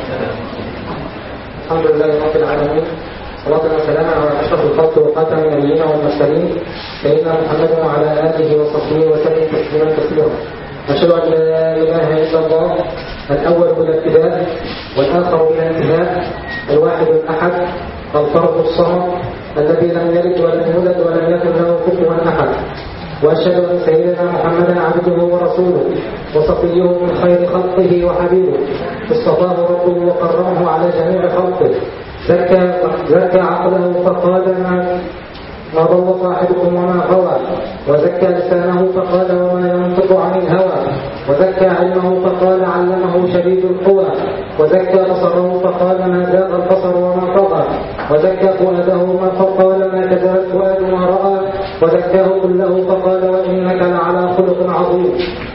الحمد لله رب العالمين صلاة وسلاما على أشرف الخلق وخاتم النبيين والمرسلين سيدنا محمد وعلى آله وصحبه وسلم تسليما كثيرا أشهد أن لا إله إلا الله الأول بلا ابتداء والآخر بلا انتهاء الواحد الأحد الفرد الصمد الذي لم يلد ولم يولد ولم يكن له كفوا أحد وأشهد أن سيدنا محمدا عبده ورسوله وصفيه من خير خلقه وحبيبه اصطفاه ربه وكرمه على جميع خلقه زكى زكى عقله فقال ما ما ضل صاحبكم وما غوى وزكى لسانه فقال وما ينطق عن الهوى وزكى علمه فقال علمه شديد القوى وزكى بصره فقال ما زاغ البصر وما طغى وزكى فؤاده ما فقال ما كذب الفؤاد ما راى وزكاه كله فقال وانك لعلى خلق عظيم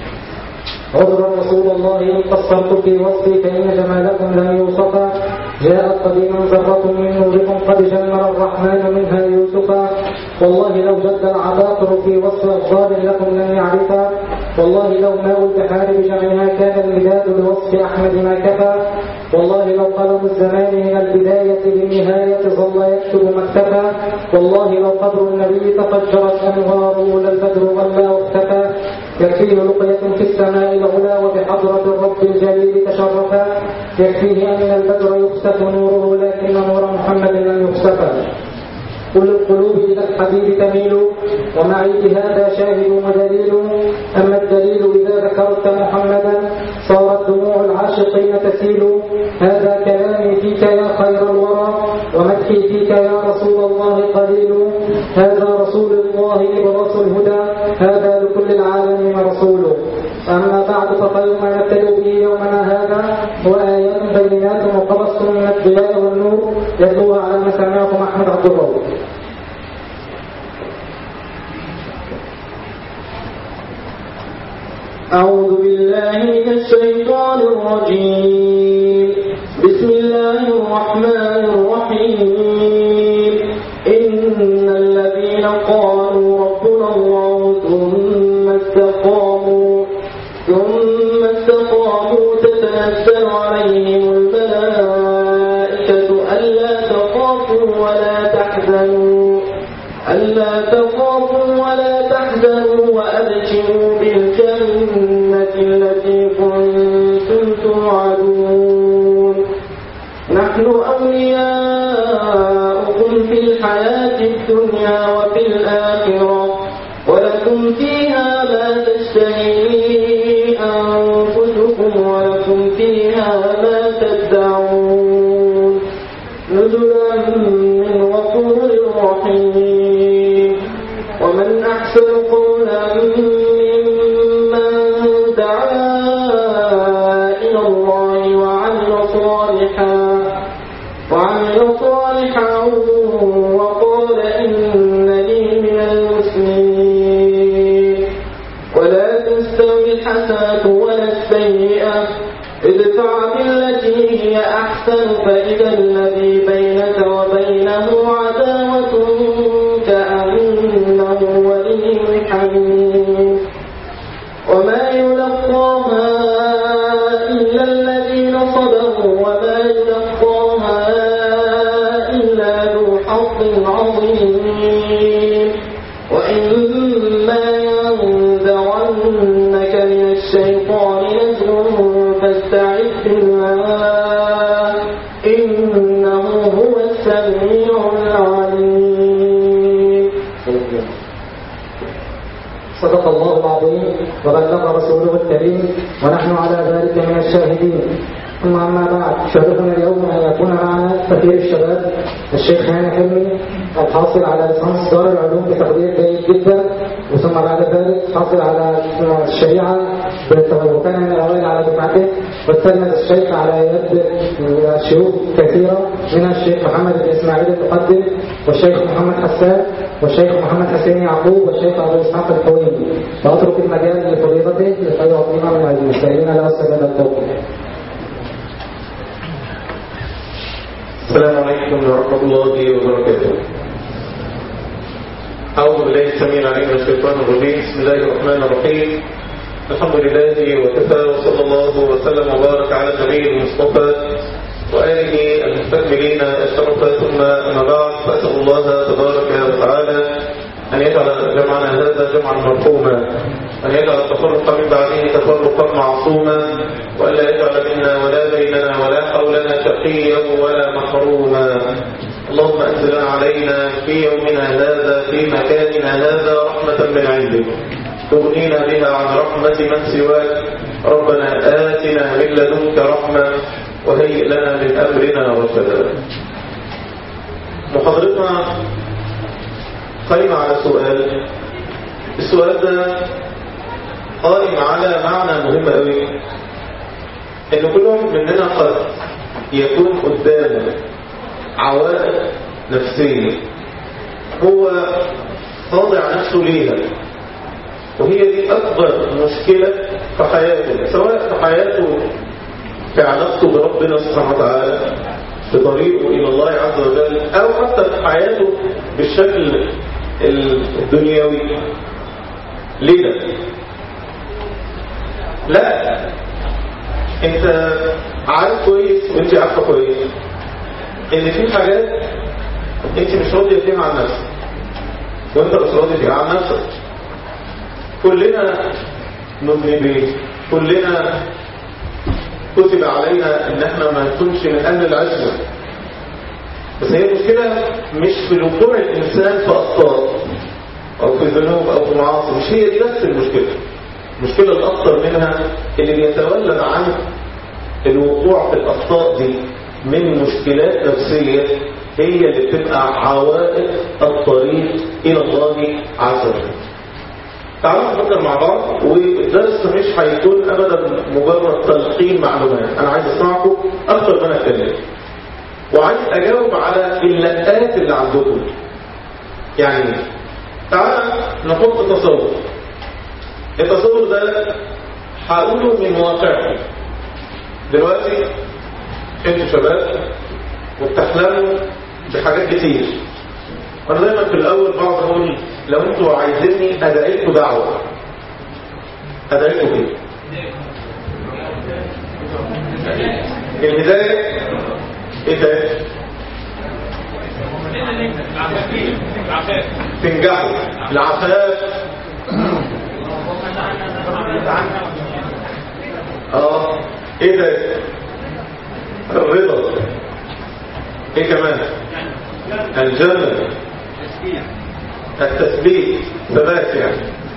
عذرا رسول الله إن قصرت في وصفي فإن جمالكم لم يوصفا جاءت قديما ذرة من نوركم قد جمر الرحمن منها يوسفا والله لو جد العباقر في وصف أفضال لكم لم يعرفا والله لو ماء البحار بجمعها كان المداد لوصف أحمد ما كفى والله لو قلم الزمان من البداية للنهاية ظل يكتب ما اكتفى والله لو قدر النبي تفجرت أنواره للبدر ظل واختفى يكفيه لقية في السماء العلا وبحضرة الرب الجليل تشرفا يكفيه أن البدر يخسف نوره لكن نور محمد لم يخسفا كل القلوب إلى الحبيب تميل ومعي بهذا شاهد ودليل أما الدليل إذا ذكرت محمدا صارت دموع العاشقين تسيل هذا كلامي فيك يا خير الورى ومدحي فيك يا رسول الله قليل هذا رسول الله إبراس الهدى هذا لكل العالمين رسول أما بعد فخير ما نبتدئ به يومنا هذا هو آيات بينات وقبس من الضياء والنور يتلوها على مسامعكم أحمد عبد الله أعوذ بالله من الشيطان الرجيم بسم الله الرحمن الرحيم إن الذين قالوا ربنا الله ثم استقاموا ثم استقاموا تتنزل عليهم الملائكة ألا تخافوا ولا تحزنوا ألا تخافوا ولا تحزنوا وأبشروا بالجنة التي كنتم توعدون نحن أولياؤكم في الحياة الدنيا وفي الآخرة ولكم فيها ما تشتهي أنفسكم ولكم فيها ما تدعون نزلا من غفور رحيم ومن أحسن قولا ممن دعا إلى الله وعمل صالحا وعمل صالحا وقال إنني من المسلمين ولا تستوي الحسنة ولا السيئة ادفع بالتي هي أحسن فإذا الذي بينك وبينه عداوة كأنه ولي حميم وما يلقاها إلا الذين صبروا وما يلقاها إلا ذو حظ عظيم وإما ينزغنك من الشيطان نزغ فاستعذ بالله إنه هو السميع العليم صدق الله العظيم وبلغ رسوله الكريم ونحن على ذلك من الشاهدين ثم أما بعد شرفنا اليوم أن يكون معنا كثير الشباب الشيخ هاني حلمي الحاصل على ليسانس دار العلوم بتقدير جيد جدا وثم بعد ذلك حاصل على الشريعة وكان من الأوائل على دفعته والتلمذ الشيخ على يد شيوخ كثيرة منها الشيخ محمد بن إسماعيل المقدم والشيخ محمد حسان والشيخ محمد حسين يعقوب والشيخ أبو إسحاق الحويني وأترك المجال لفضيلته لكي يعطينا من المسائلين له السبب التوفيق السلام عليكم ورحمة الله وبركاته أعوذ بالله السميع العليم من الشيطان الرجيم بسم الله الرحمن الرحيم الحمد لله وكفى وصلى الله وسلم وبارك على النبي المصطفى مستكملين الشرف ثم أما بعد فأسأل الله تبارك وتعالى أن يجعل جمعنا هذا جمعا مرحوما أن يجعل التفرق من بعده تفرقا معصوما وألا يجعل منا ولا بيننا ولا حولنا شقيا ولا محروما اللهم أنزل علينا في يومنا هذا في مكاننا هذا رحمة من عندك تغنينا بها عن رحمة من سواك ربنا آتنا من لدنك رحمة وهيئ لنا من أمرنا رشدا محاضرتنا قائمة على سؤال السؤال ده قائم على معنى مهم قوي ان كل واحد مننا قد يكون قدامه عوائق نفسية هو خاضع نفسه ليها وهي دي أكبر مشكلة في حياته سواء في حياته في علاقته بربنا سبحانه وتعالى في طريقه إلى الله عز وجل أو حتى في حياته بالشكل الدنيوي ليه ده؟ لا انت عارف كويس وانت عارفه كويس ان في حاجات انت مش راضيه فيها عن نفسك وانت مش راضي فيها عن نفسك كلنا مذنبين كلنا كتب علينا ان احنا ما نكونش من اهل العشره بس هي المشكله مش في وقوع الانسان في اخطاء او في ذنوب او في معاصي مش هي دي بس المشكله المشكله الاكثر منها اللي بيتولد عن الوقوع في الاخطاء دي من مشكلات نفسيه هي اللي بتبقى عوائق الطريق الى الله عز وجل تعالوا نفكر مع بعض والدرس مش هيكون ابدا مجرد تلقين معلومات انا عايز اسمعكم اكتر ما اتكلم وعايز اجاوب على اللقات اللي عندكم يعني تعال نحط تصور التصور ده هقوله من واقعكم دلوقتي انتوا شباب وبتحلموا بحاجات كتير وانا دايما في الاول بقعد اقول لو انتوا عايزيني ادعي لكم دعوه ادعي لكم ايه الهدايه ايه ده تنجحوا العفاف اه ايه ده الرضا ايه كمان الجنة التثبيت ثبات يعني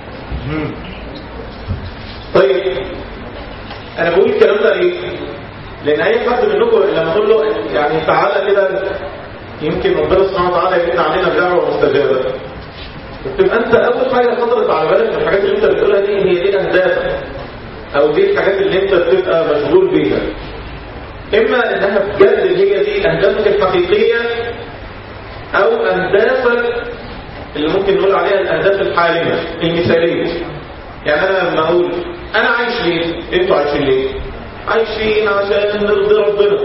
طيب انا بقول الكلام ده ليه لان اي حد منكم لما اقول له يعني تعالى كده يمكن ربنا سبحانه وتعالى يمن علينا بدعوه مستجابه تبقى انت اول حاجه خطرت على بالك من الحاجات اللي انت بتقولها دي هي دي اهدافك او دي الحاجات اللي انت بتبقى مشغول بيها اما انها بجد هي دي اهدافك الحقيقيه او اهدافك اللي ممكن نقول عليها الاهداف الحالمه المثاليه يعني انا لما اقول انا عايش ليه انتوا عايشين ليه عايشين عشان نرضي ربنا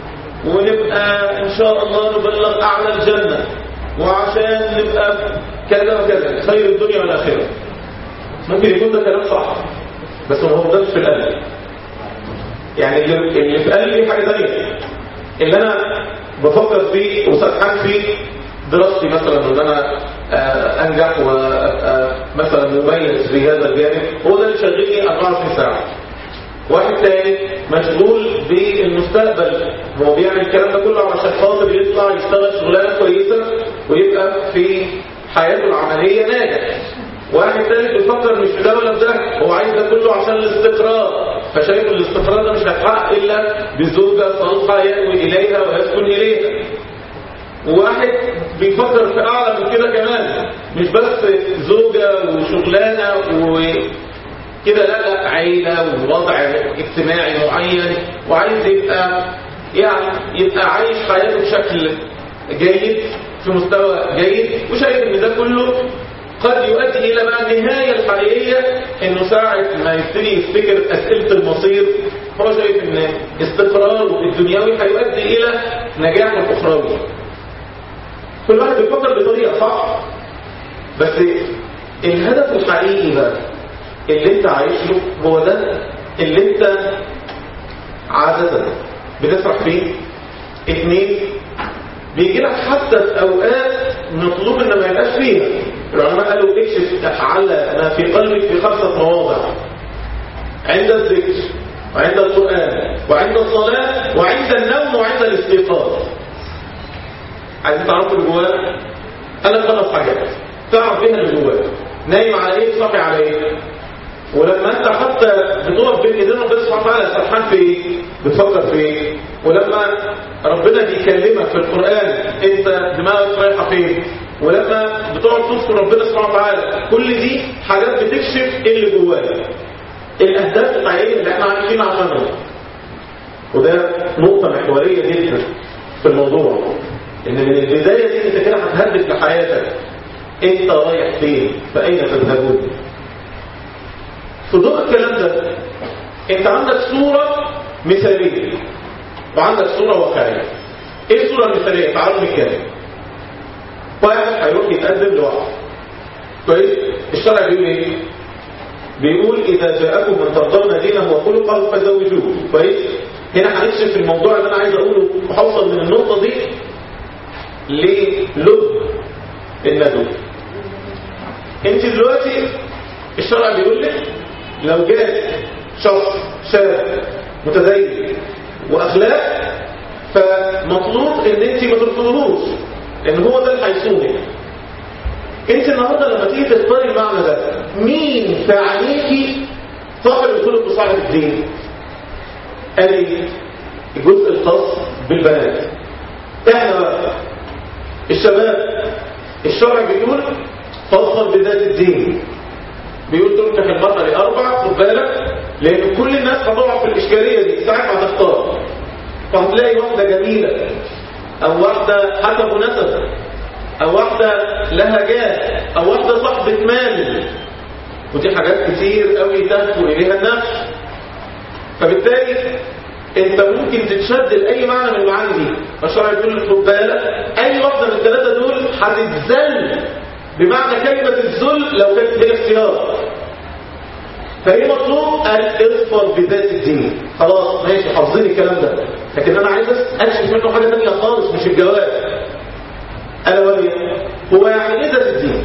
ونبقى ان شاء الله نبلغ اعلى الجنه وعشان نبقى كذا وكذا خير الدنيا والاخره ممكن يكون ده كلام صح بس ما هو ده في القلب يعني اللي اللي في قلبي حاجه ثانيه اللي انا بفكر فيه وسرحان فيه دراستي مثلا ان انا آه، انجح وابقى مثلا مميز في هذا الجانب هو ده اللي شغلني 24 ساعه واحد تاني مشغول بالمستقبل هو بيعمل الكلام ده كله علشان خاطر يطلع يشتغل شغلانه كويسه ويبقى في حياته العمليه ناجح واحد تاني بيفكر مش في ده ولا في ده هو عايز ده كله عشان الاستقرار فشايف الاستقرار ده مش هيتحقق الا بزوجه صالحه يأوي اليها ويسكن اليها وواحد بيفكر في اعلى من كده كمان مش بس زوجه وشغلانه وكده لا لا عيله ووضع اجتماعي معين وعايز يبقى يعني يبقى عايش حياته بشكل جيد في مستوى جيد وشايف ان ده كله قد يؤدي الى بقى النهايه الحقيقيه انه ساعه ما يبتدي يفتكر اسئله المصير هو شايف ان استقراره الدنيوي هيؤدي الى نجاح الاخروي كل واحد بيفكر بطريقه صح بس الهدف الحقيقي بقى اللي انت عايش له هو ده اللي انت عادة بتسرح فيه اتنين بيجي لك حتى في اوقات مطلوب ان ما يبقاش فيها العلماء قالوا اكشف على ما في قلبك في خمسه مواضع عند الذكر وعند القران وعند الصلاه وعند النوم وعند الاستيقاظ عايزين تعرفوا اللي جواك انا خمس حاجات تعرف بيها اللي جواك نايم على ايه صاحي على ايه ولما انت حتى بتقف بين ايدين ربنا سبحانه وتعالى سرحان في ايه بتفكر في ايه ولما ربنا بيكلمك في القران انت دماغك رايحه فين ولما بتقعد تذكر ربنا سبحانه وتعالى كل دي حاجات بتكشف ايه اللي جواك الاهداف الحقيقيه اللي احنا عايشين عشانها وده نقطه محوريه جدا في الموضوع ان من البدايه دي انت كده هتهدف لحياتك انت رايح فين فاين تذهبون في ضوء الكلام ده انت عندك صورة مثالية وعندك صورة واقعية ايه الصورة المثالية تعالوا نتكلم واحد هيروح يتقدم لوحده كويس الشرع بيقول ايه بيقول اذا جاءكم من ترضون دينه وخلقه فزوجوه كويس هنا هنكشف الموضوع اللي انا عايز اقوله وهوصل من النقطة دي للب الندوة انت دلوقتي الشرع بيقول لك لو جاء شخص شاب متدين واخلاق فمطلوب ان انت ما ترفضهوش لان هو ده اللي هيصونك انت النهارده لما تيجي تختاري المعنى ده مين في عينيكي صاحب الخلق وصاحب الدين قال لي الجزء الخاص بالبنات احنا بقى الشباب الشرع بيقول فاظفر بذات الدين بيقول تنكح المرأة لأربع خد بالك لأن كل الناس هتقع في الإشكالية دي ساعة ما تختار فهتلاقي واحدة جميلة أو واحدة حسب نسب أو واحدة لها جاه أو واحدة صاحبة مال ودي حاجات كتير قوي تهفو إليها النفس فبالتالي انت ممكن تتشد لاي معنى من المعاني دي فالشرع يقول لك خد بالك اي واحده من الثلاثه دول هتتذل بمعنى كلمه الذل لو كانت هي اختيار فهي مطلوب ان اظفر بذات الدين خلاص ماشي حافظين الكلام ده لكن انا عايز اكشف منه حاجه ثانيه خالص مش الجواز الا وهي هو يعني ايه ذات الدين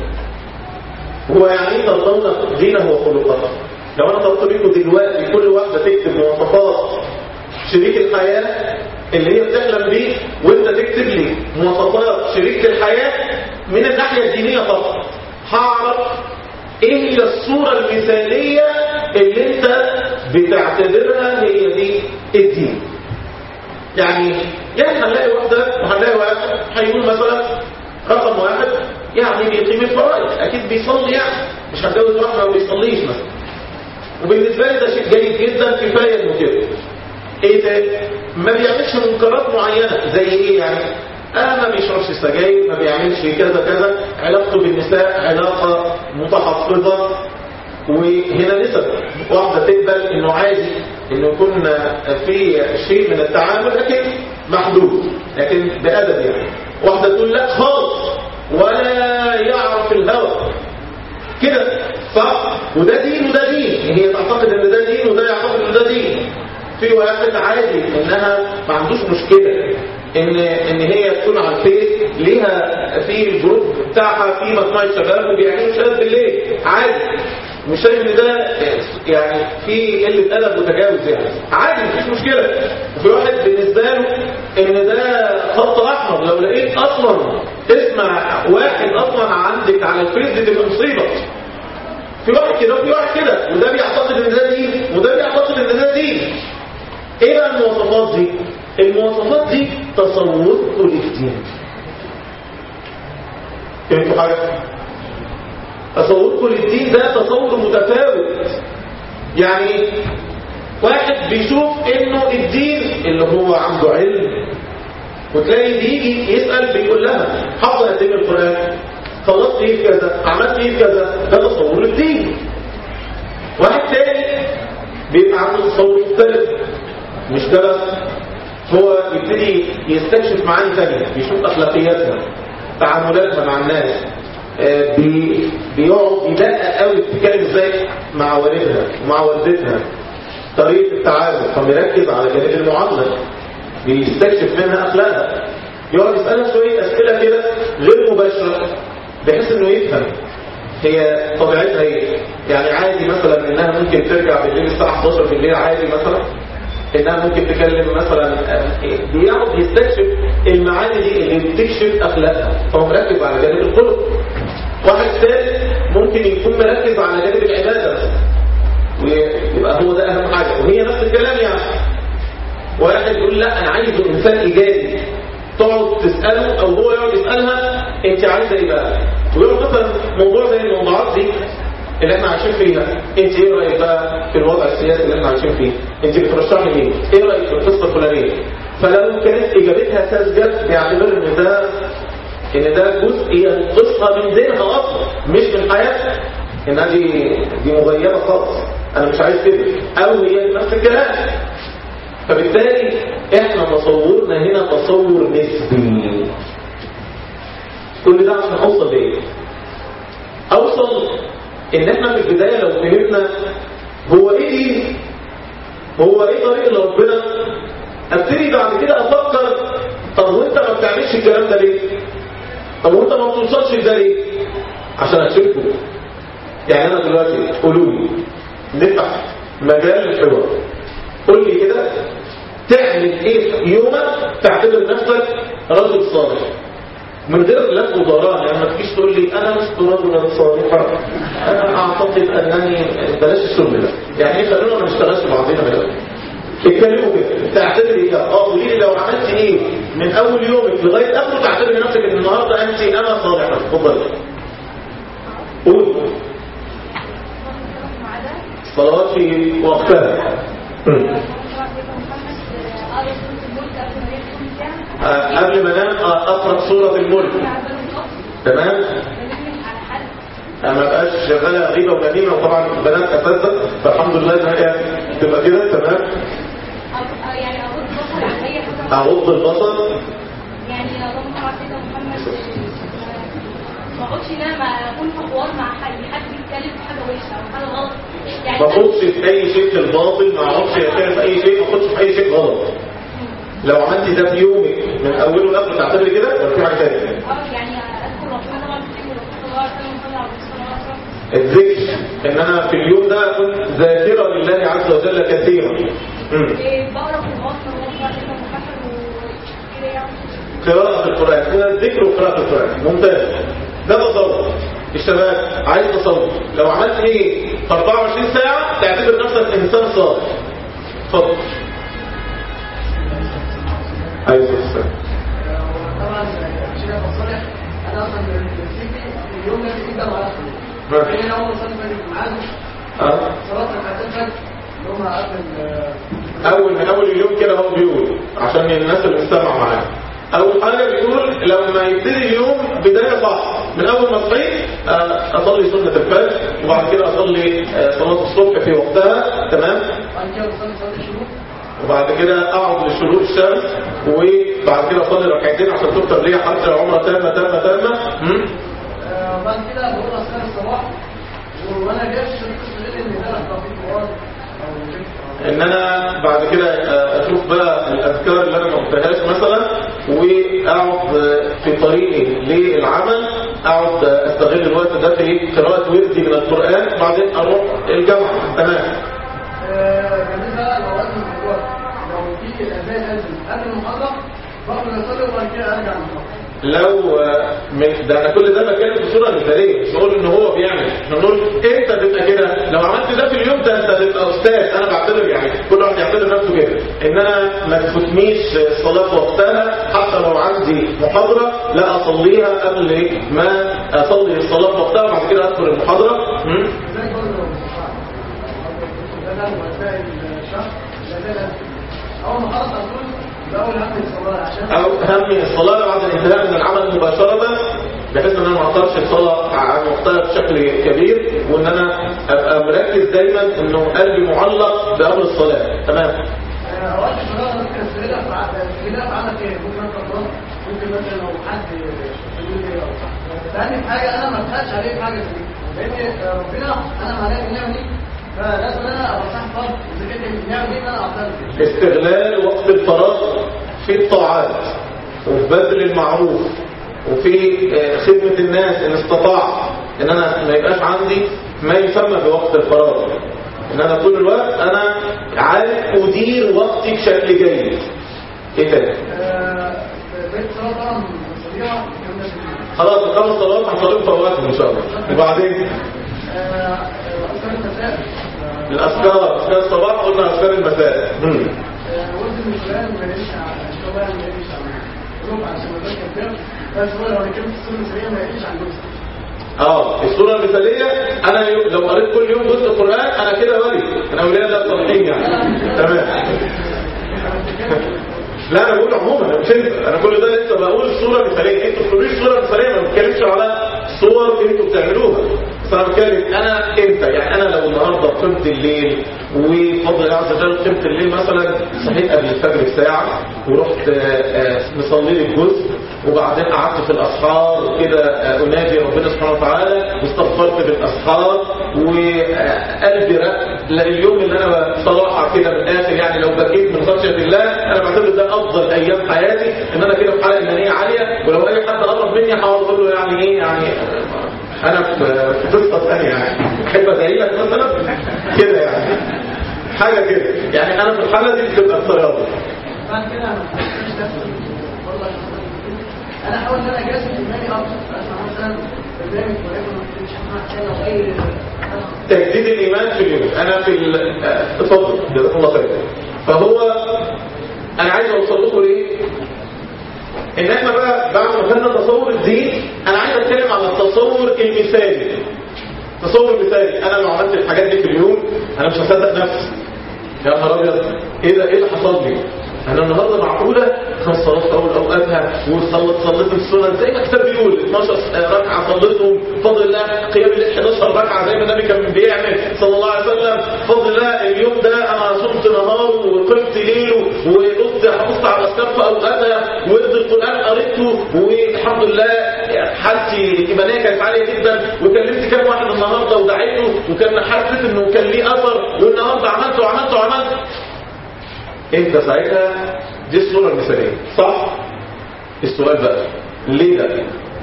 هو يعني ايه ترضون دينه وخلقه لو انا طلبت منكم دلوقتي كل واحده تكتب مواصفات شريك الحياة اللي هي بتحلم بيه وانت تكتب لي مواصفات شريك الحياة من الناحية الدينية فقط هعرف ايه هي الصورة المثالية اللي انت بتعتبرها هي دي الدين يعني يعني هنلاقي واحدة وهنلاقي واحد هيقول مثلا رقم واحد يعني بيقيم الفرائض اكيد بيصلي يعني مش هتجوز واحدة ما بيصليش مثلا وبالنسبة لي ده شيء جيد جدا كفاية انه كده ايه ده ما بيعملش منكرات معينة زي ايه يعني اه ما بيشربش سجاير ما بيعملش كذا كذا علاقته بالنساء علاقة متحفظة وهنا نسب واحدة تقبل انه عادي انه يكون في شيء من التعامل لكن محدود لكن بأدب يعني واحدة تقول لا خالص ولا يعرف الهوى كده صح وده دين وده دين هي تعتقد ان ده دين وده يعتقد ان ده دين في واحد عادي انها ما عندوش مشكلة ان ان هي تكون على الفيس ليها في الجروب بتاعها في مجموعه شباب وبيعملوا شباب بالليل عادي مش شايف ان ده يعني في قله ادب وتجاوز يعني عادي مفيش مشكله وفي واحد بالنسبه له ان ده خط احمر لو لقيت اصلا اسمع واحد اصلا عندك على الفيس دي تبقى مصيبه في واحد كده وفي واحد كده وده بيعتقد ان ده دين وده بيعتقد ان ده دين ايه بقى المواصفات دي المواصفات دي تصوركم للدين فهمتوا حاجه تصوركم للدين ده تصور متفاوت يعني واحد بيشوف انه الدين اللي هو عنده علم وتلاقي بيجي يسأل بيقول لها حافظه قد ايه القرآن خلصت ايه في كذا عملت ايه في كذا ده تصور الدين واحد تاني بيبقى عنده تصور مختلف مش ده بس هو يبتدي يستكشف معاني ثانيه بيشوف اخلاقياتها تعاملاتها مع الناس آه بي بيقعد يدقق قوي بتتكلم ازاي مع والدها ومع والدتها طريقه التعامل فبيركز على جانب المعامله بيستكشف منها اخلاقها يقعد يسألها شوية أسئلة كده غير مباشرة بحيث إنه يفهم هي طبيعتها ايه يعني عادي مثلا انها ممكن ترجع بالليل الساعة 11 بالليل عادي مثلا انها ممكن تكلم مثلا بيقعد يستكشف المعاني دي اللي بتكشف اخلاقها فهو مركز على جانب الخلق واحد ثالث ممكن يكون مركز على جانب العبادة مثلا ويبقى هو ده اهم حاجة وهي نفس الكلام يعني واحد يقول لا انا عايزه انسان ايجابي تقعد تسأله او هو يقعد يسألها انت عايزة ايه بقى ويقعد مثلا موضوع زي الموضوعات دي اللي احنا عايشين فيها انت ايه رايك بقى في الوضع السياسي اللي احنا عايشين فيه انت بترشحي ايه ايه رايك في القصه الفلانيه فلو كانت اجابتها ساذجه بيعتبر ان ده ان ده جزء ينقصها من دينها اصلا مش من حياتها انها دي دي مغيبه خالص انا مش عايز كده او هي نفس الكلام فبالتالي احنا تصورنا هنا تصور نسبي كل ده عشان اوصل لايه اوصل ان احنا في البداية لو فهمنا هو ايه دي هو ايه طريق اللي ربنا ابتدي بعد كده افكر طب وانت ما بتعملش الكلام ده ليه طب وانت ما بتوصلش لده ليه عشان اكشفكم يعني انا دلوقتي قولوا لي نفتح مجال الحوار قول لي كده تعمل ايه في يومك تعتبر نفسك رجل صالح من غير لف ودوران يعني ما تجيش تقول لي انا لست رجلا صالحا انا اعتقد انني بلاش الشغل ده يعني ايه خلونا ما نشتغلش بعضنا من اتكلموا كده تعتبر ايه اه قولي لي لو عملت ايه من اول يومك لغايه اخره تعتبر نفسك ان النهارده انت انا صالحه اتفضل قول صلوات في وقتها قبل ما انام اقرا سوره الملك تمام ما بقاش شغاله غيبه ونميمه وطبعا البنات اساسا فالحمد لله ان هي تبقى كده تمام يعني اغض البصر عن اي حاجه اغض البصر يعني اللهم صل على سيدنا محمد ما اقعدش ان انا اكون في حوار مع حد حد بيتكلم في حاجه وحشه او حاجه غلط يعني ما اخدش في اي شيء في الباطل ما اقعدش اتكلم في اي شيء ما اخدش في اي شيء غلط لو عملتي ده في يومك من اوله لاخره تعتبري كده ولا في حاجه ثانيه اه يعني اذكر ربنا طبعا كتير وربنا الله عليه وسلم صلى على رسول الله صلى الله عليه وسلم الذكر ان انا في اليوم ده اكون ذاكره لله عز وجل كثيرا مم. إيه، بقرا في البطن اللهم صل على سيدنا محمد وكده يعني قراءة القرآن كده الذكر وقراءة القرآن ممتاز ده تصور الشباب عايز تصور لو عملت ايه في 24 ساعة تعتبر نفسك انسان صالح اتفضل عايز السلام طبعا شيخ الصالح انا اصلا نسيتي اليوم ده جدا وعلى اخره انا اول صلاه في ميعاد اه صلاه ركعتين فجر اللي هم قبل اول من اول اليوم كده هو بيقول عشان الناس اللي بتسمع معاه اول حاجه بيقول لما يبتدي اليوم بدايه صح من اول ما صحيت آه، اصلي سنه الفجر وبعد كده اصلي آه، صلاه الصبح في وقتها تمام بعد كده بصلي صلاه الشروق وبعد كده اقعد لشروق الشمس وبعد كده اصلي ركعتين عشان تفطر ليا حتى عمره تامه تامه تامه مم. آه، بعد كده بقول اذكار الصباح وانا جاي شريك الليل ان انا اقرا في القران او كده. ان انا بعد كده آه، اشوف بقى الاذكار اللي انا ما قلتهاش مثلا واقعد آه، في طريقي للعمل اقعد آه، استغل الوقت ده في قراءه وردي من القران بعدين اروح الجامعه تمام آه، بالنسبه لاوقات الاسبوع لو في اذان اذن قبل المحاضره باخد اصلي وبعد كده ارجع المحاضره لو آه، من ده انا كل ده بتكلم في صوره مثاليه مش بقول ان هو بيعمل احنا بنقول انت تبقى كده لو عملت ده في اليوم ده انت تبقى استاذ انا بعتبر يعني كل واحد يعتبر نفسه كده ان انا ما تفوتنيش الصلاه في وقتها حتى لو عندي محاضره لا اصليها قبل ما اصلي الصلاه في وقتها وبعد كده ادخل المحاضره م? ازاي برضه لو مستطاع بدل وسائل الشهر بدل اول ما خلص على طول باول هم الصلاه عشان او همي الصلاه بعد الانتهاء من العمل مباشره بحيث ان انا ما اعطرش الصلاه عن وقتها بشكل كبير وان انا ابقى مركز دايما انه قلبي معلق بامر الصلاه تمام آه، اوقات الفراغ ممكن استغلها في ع- استغلها في عمل ايه ممكن مثلا خلاص ممكن مثلا لو حد يقول لي ثاني حاجه انا ما اتخدش عليه في حاجه زي دي لان آه، ربنا انا ملاك النعمه دي فلازم انا ابقى صاحب فضل اذا كانت النعمه دي إن انا اعترف بيها استغلال وقت الفراغ في الطاعات وفي بذل المعروف وفي آه، خدمة الناس ان استطاع ان انا ما يبقاش عندي ما يسمى بوقت الفراغ ان انا طول الوقت انا عارف ادير وقتي بشكل جيد ايه تاني آه، بيت صلاة طبعا سريعة كان ده خلاص الخمس صلوات هنصليهم في اوقاتهم ان شاء الله وبعدين آه، أذكار المساء آه، الاذكار اذكار الصباح قلنا اذكار المساء مم. آه، قلت من فلان ما يقلش عن الشباب ما يقلش عن ربع عشان ما يبقاش كتير بس هو لو هنتكلم في السنة السريعة ما يقلش عن جزء اه الصورة المثالية انا يو- لو قريت كل يوم جزء قرآن انا كده ولي انا اولياء الله الصالحين يعني تمام لا انا بقول عموما انا مش انت انا كل ده لسه بقول الصورة المثالية انتوا بتقولوا لي الصورة المثالية ما بتكلمش على صور انتوا بتعملوها بس انا بتكلم انا انت يعني انا لو النهارده قمت الليل وفضل الله عز وجل قمت الليل مثلا صحيت قبل الفجر بساعة ورحت آه، آه، مصلي لي الجزء وبعدين قعدت في الاسحار كده آه، اناجي ربنا سبحانه وتعالى واستغفرت بالاسحار وقلبي رق اليوم اللي انا بصراحه كده من الاخر يعني لو بكيت من خشيه الله انا بعتبر ده افضل ايام حياتي ان انا كده في حاله ايمانيه عاليه ولو اي حد قرب مني هقعد اقول له يعني ايه يعني انا في في قصه ثانيه يعني احب ادعي لك مثلا كده يعني حاجه كده يعني انا في الحاله دي بتبقى الصياده بعد كده انا ما بحبش نفسي والله انا احاول ان انا اجازف ايماني اكتر اسمع مثلا برنامج ولكن مش هسمع حاجه او اي تجديد الإيمان في اليوم أنا في ال- آه، اتفضل جزاكم الله خير فهو أنا عايز أوصل لكم ليه إن إحنا بقى بعد ما خدنا تصور الدين أنا عايز أتكلم على التصور المثالي تصور مثالي أنا لو عملت الحاجات دي في اليوم أنا مش هصدق نفسي يا نهار أبيض إيه ده إيه اللي حصل لي أنا النهاردة معقولة خمس صلوات في أول أوقاتها وصلت صليت السنن زي ما الكتاب بيقول 12 ركعة صليتهم بفضل الله قيام الليل 11 ركعة زي ما النبي كان بيعمل صلى الله عليه وسلم بفضل الله اليوم ده أنا صمت نهار وقمت ليل وقلت حفظت على الأذكار في أوقاتها ورد القرآن قريته والحمد لله حالتي الإيمانية كانت عالية جدا وكلمت كام واحد النهاردة ودعيته وكان حسيت إنه كان ليه أثر والنهاردة عملت وعملت وعملت انت ساعتها دي الصورة المثالية صح؟ السؤال بقى ليه ده؟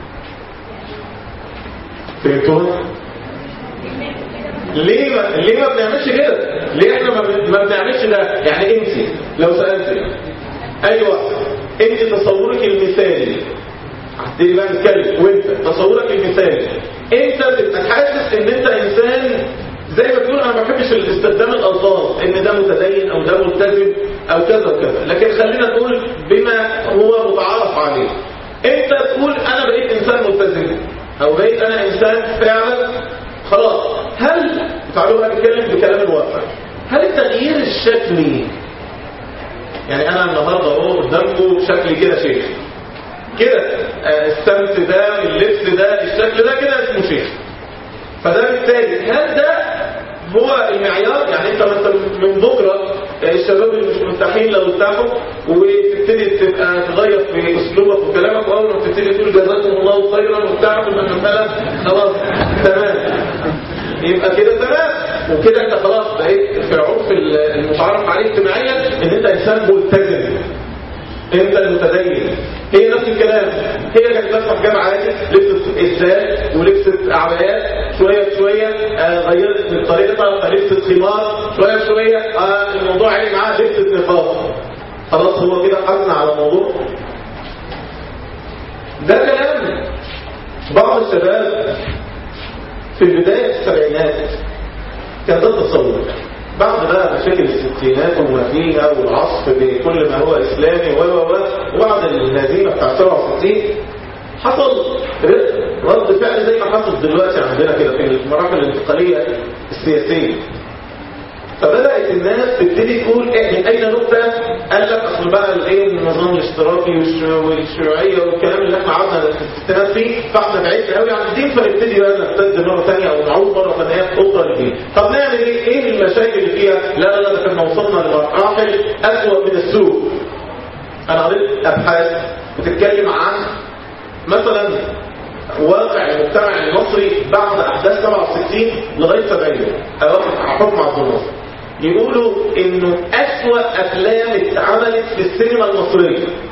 فهمتوها؟ ليه ما ليه ما بنعملش كده؟ ليه احنا ما, بن- ما بنعملش ده؟ يعني انت لو سألت اي واحد انت تصورك المثالي هتبتدي بقى نتكلم وانت تصورك المثالي انت بتبقى حاسس ان انت انسان زي ما تقول انا ما بحبش استخدام الالفاظ ان ده متدين او ده ملتزم او كذا وكذا لكن خلينا نقول بما هو متعارف عليه انت تقول انا بقيت انسان ملتزم او بقيت انا انسان فعلا خلاص هل تعالوا بقى نتكلم بكلام الواقع هل التغيير الشكلي يعني انا النهارده اهو قدامكم شكلي كده شيخ كده آه، السمت ده اللبس ده الشكل ده كده اسمه شيخ فده بالتالي هل ده هو المعيار يعني انت مثلا من بكره آه، الشباب اللي مش مرتاحين لو ارتاحوا وتبتدي تبقى تغير في اسلوبك وكلامك واول ما تبتدي تقول جزاكم الله خيرا وبتاع تبقى المساله خلاص تمام يبقى كده تمام وكده انت خلاص بقيت في العرف المتعارف عليه اجتماعيا ان انت انسان ملتزم انت المتدين هي نفس الكلام هي كانت لابسه حجاب عادي لبست ازاي ولبست عبايات شويه بشويه آه غيرت من طريقتها فلبست خمار شويه بشويه آه الموضوع عالي معاها لبست نقاب خلاص هو كده حزن على الموضوع ده كلام بعض الشباب في البدايه السبعينات كان ده التصور بعد بقى مشاكل الستينات وما فيها والعصف بكل ما هو اسلامي و و و وبعد الهزيمه بتاع 67 حصل رد فعل زي ما حصل دلوقتي عندنا كده في المراحل الانتقاليه السياسيه فبدات الناس تبتدي تقول إيه من اين نبدا قال لك اصل بقى الايه النظام الاشتراكي والش- والشيوعيه والكلام اللي احنا قعدنا في الستينات فيه فاحنا بعدنا قوي عن الدين فنبتدي بقى نرتد مره ثانيه او نعود مره ثانيه اخرى للدين طب نعمل ايه؟ ايه المشاكل اللي فيها؟ لا لا لا ده كنا وصلنا لمراحل اسوء من السوء انا قريت ابحاث بتتكلم عن مثلا واقع المجتمع المصري بعد احداث 67 لغايه 70 اواخر حكم عبد الناصر يقولوا انه اسوأ افلام اتعملت في السينما المصريه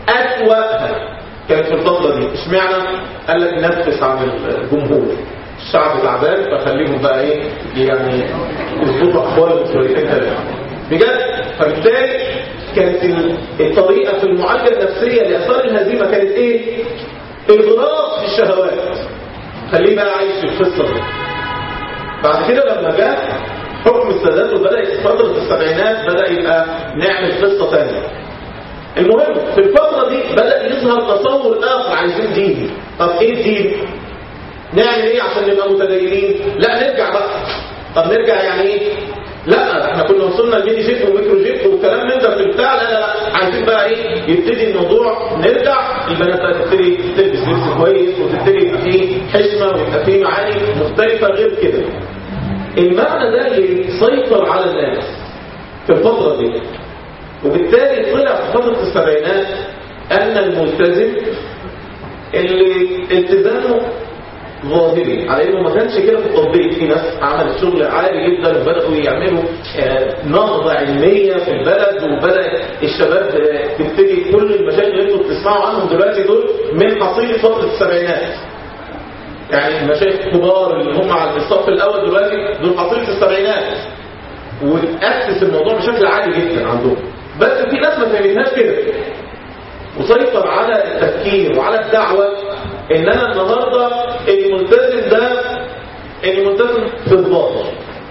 أسوأها كانت في الفترة دي اشمعنى قال لك نفس عن الجمهور الشعب تعبان فخليهم بقى ايه يعني يظبطوا احوالهم شويتين ثلاثه بجد فبالتالي كانت الطريقه في المعالجه النفسيه لاثار الهزيمه كانت ايه اغراق في الشهوات خليه بقى عايش في القصه دي بعد كده لما جاء حكم السادات وبدأت فترة السبعينات بدأ يبقى نعمل قصة تانية المهم في الفترة دي بدأ يظهر تصور آخر عايزين دين طب ايه الدين؟ نعمل ايه عشان نبقى متدينين؟ لا نرجع بقى طب نرجع يعني ايه؟ لا احنا كنا وصلنا لميني جيت وميكرو جيت وكلام من ده في البتاع لا لا لا عايزين بقى ايه يبتدي الموضوع نرجع البنات بقى تبتدي تلبس لبس كويس وتبتدي يبقى فيه حشمه ويبقى فيه معاني مختلفه غير كده المعنى ده اللي سيطر على الناس في الفترة دي وبالتالي طلع في فترة السبعينات أن الملتزم اللي التزامه ظاهري على انه ما كانش كده في التطبيق في ناس عملت شغل عالي جدا وبداوا يعملوا آه، نهضه علميه في البلد وبدا الشباب آه، تبتدي كل المشاكل اللي انتوا بتسمعوا عنهم دلوقتي دول من حصيله فتره السبعينات يعني المشايخ الكبار اللي هم على الصف الاول دلوقتي دول حصيله السبعينات وتاسس الموضوع بشكل عالي جدا عندهم بس في ناس ما فهمتهاش كده وسيطر على التفكير وعلى الدعوه ان انا النهارده الملتزم ده الملتزم في الظاهر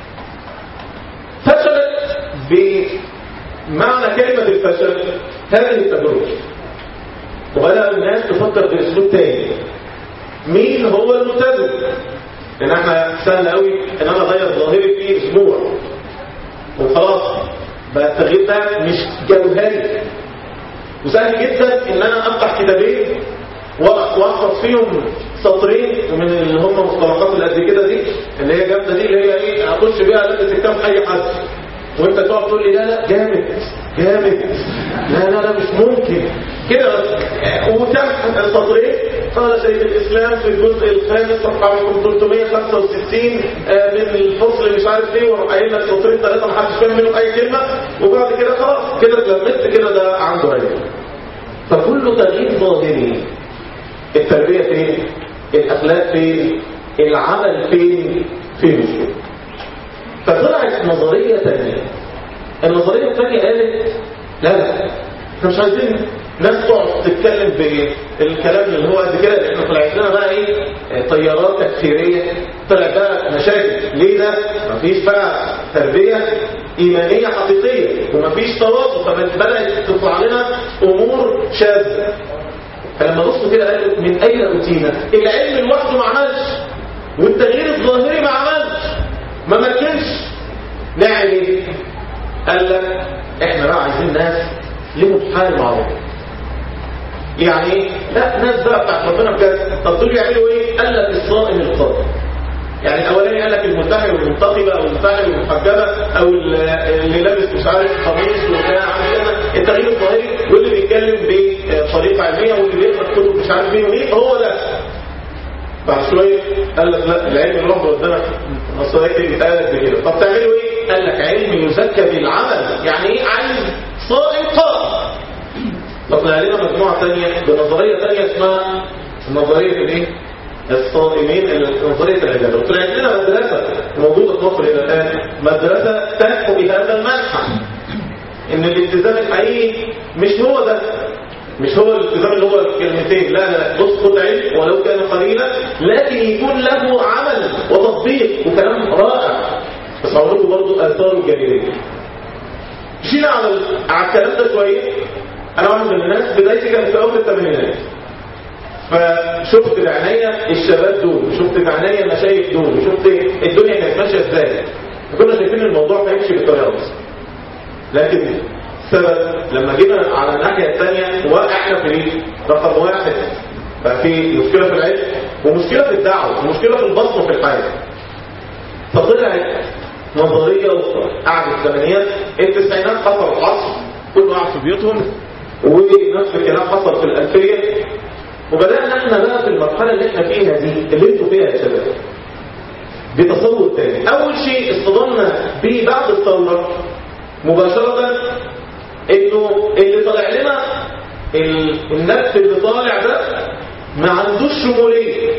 فشلت بمعنى كلمه الفشل هذه التجربه وبدا الناس تفكر باسلوب تاني مين هو الملتزم لان احنا سهل قوي ان انا اغير ظاهري في اسبوع وخلاص بقى التغيير ده مش جوهري وسهل جدا ان انا افتح كتابين واحفظ فيهم سطرين من اللي هم مصطلحات اللي قد كده دي اللي هي جامده دي اللي هي ايه اخش بيها البس كتاب اي حد وانت تقعد تقول لي لا لا جامد جامد لا لا لا مش ممكن كده بس وتم السطرين قال شيخ الاسلام في الجزء الخامس صفحه 365 آه، من الفصل مش عارف ايه وراح قايل لك سطرين ثلاثه ما حدش فاهم منهم اي كلمه وبعد كده خلاص كده اتلمست كده ده عنده علم فكل تغيير ظاهري التربيه فين الاخلاق فين العمل فين في مشكله فطلعت نظريه ثانيه النظريه الثانيه قالت لا لا احنا مش عايزين ناس تقعد تتكلم بالكلام اللي هو قد كده لان طلعت لنا بقى ايه طيارات تكفيريه طلع بقى مشاكل ليه ده؟ مفيش بقى تربيه ايمانيه حقيقيه ومفيش تواصل فبدات تطلع لنا امور شاذه فلما بصوا كده قالوا من اين اوتينا؟ العلم لوحده ما عملش والتغيير الظاهري ما عملش ما مكنش نعمل ايه؟ قال لك احنا بقى عايزين ناس لهم حال معروف يعني ايه؟ لا ناس بقى بتاعت ربنا بجد طب دول يعملوا ايه؟ قال لك الصائم القادم يعني الاولاني قال لك الملتحي والمنتقبه او الملتحي والمحجبه او اللي لابس مش عارف قميص وبتاع عامل كده التغيير الظاهري واللي بيتكلم بطريقه علميه واللي بيقرا كتب مش عارف ايه وايه هو ده بعد شويه قال لك لا العلم اللي ربنا قدامك النصريه دي بتقالك بكده طب تعملوا ايه؟ قال لك علم يزكى بالعمل يعني ايه عايز صائم قائم طلع لنا مجموعه ثانيه بنظريه ثانيه اسمها نظريه الايه؟ الصائمين نظريه العباده وطلعت لنا مدرسه موجوده في مصر الى الان مدرسه تنحو بهذا المنحى ان الالتزام الحقيقي مش هو ده مش هو الالتزام اللي هو الكلمتين لا لا بص خد علم ولو كان قليلا لكن يكون له عمل وتطبيق وكلام رائع بس هقول لكم برضه اثاره الجانبيه مشينا على على الكلام ده شويه انا واحد من الناس بدايتي كانت في اول الثمانينات فشفت بعينيا الشباب دول شفت بعينيا المشايخ دول شفت الدنيا كانت ماشيه ازاي كنا شايفين الموضوع هيمشي بالطريقه دي لكن السبب لما جينا على الناحيه الثانيه وقعنا في ايه؟ رقم واحد بقى في مشكله في العلم ومشكله في الدعوه ومشكله في البصمه في الحياه فطلعت نظريه اخرى قعدت الثمانينات التسعينات حصل العصر كل قاعد في بيوتهم ونفس الكلام حصل في الالفيه وبدأنا احنا بقى في المرحلة اللي احنا فيها دي اللي انتوا فيها يا شباب بتصور تاني اول شيء اصطدمنا بيه بعد الثورة مباشرة انه اللي طلع لنا ال- النفس اللي طالع ده ما عندوش شموليه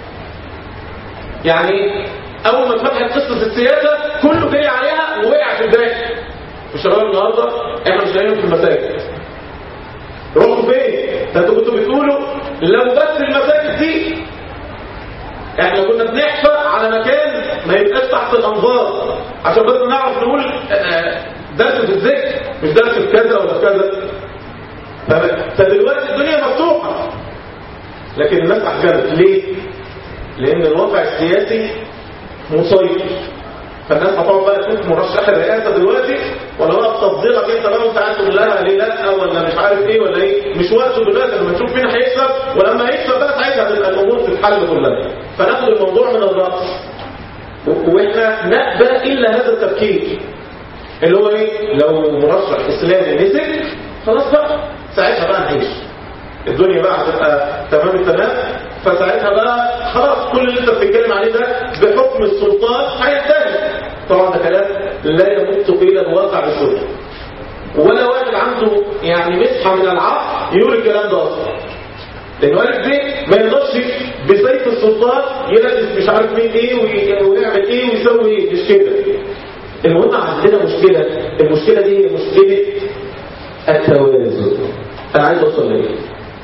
يعني اول ما اتفتحت قصه السياسه كله جاي عليها ووقع في الداخل الشباب النهارده احنا مش لاقيينهم في المساجد روحوا فين؟ ده انتوا كنتوا بتقولوا لو بس المساجد دي احنا كنا بنحفى على مكان ما يبقاش تحت الانظار عشان بس نعرف نقول آه، درس في الذكر مش درس في كذا ولا في كذا ف- فدلوقتي الدنيا مفتوحه لكن الناس احجمت ليه؟ لان الواقع السياسي مسيطر فالناس هتقعد بقى تشوف مرشح الرئاسه دلوقتي ولا بقى تصديرك انت بقى وانت قاعد تقول لها ليه لا ولا مش عارف ايه ولا ايه مش وقته دلوقتي لما نشوف مين هيكسب ولما يكسب بقى ساعتها تبقى الامور تتحل كلها فناخد الموضوع من الراس و- واحنا نأبى الا هذا التفكير اللي هو ايه لو مرشح اسلامي مسك خلاص بقى ساعتها بقى نعيش الدنيا بقى هتبقى تمام التمام فساعتها بقى خلاص كل اللي انت بتتكلم عليه ده بحكم السلطان هينتهي طبعا ده كلام لا يمت قيل الواقع بسهوله ولا واحد عنده يعني مسحه من العقل يقول الكلام ده اصلا لان والد دي ما يقدرش بسيف السلطان يلبس مش عارف مين ايه وي- ويعمل ايه ويسوي ايه مش كده المهم عندنا مشكله المشكله دي هي مشكله التوازن انا عايز اوصل لايه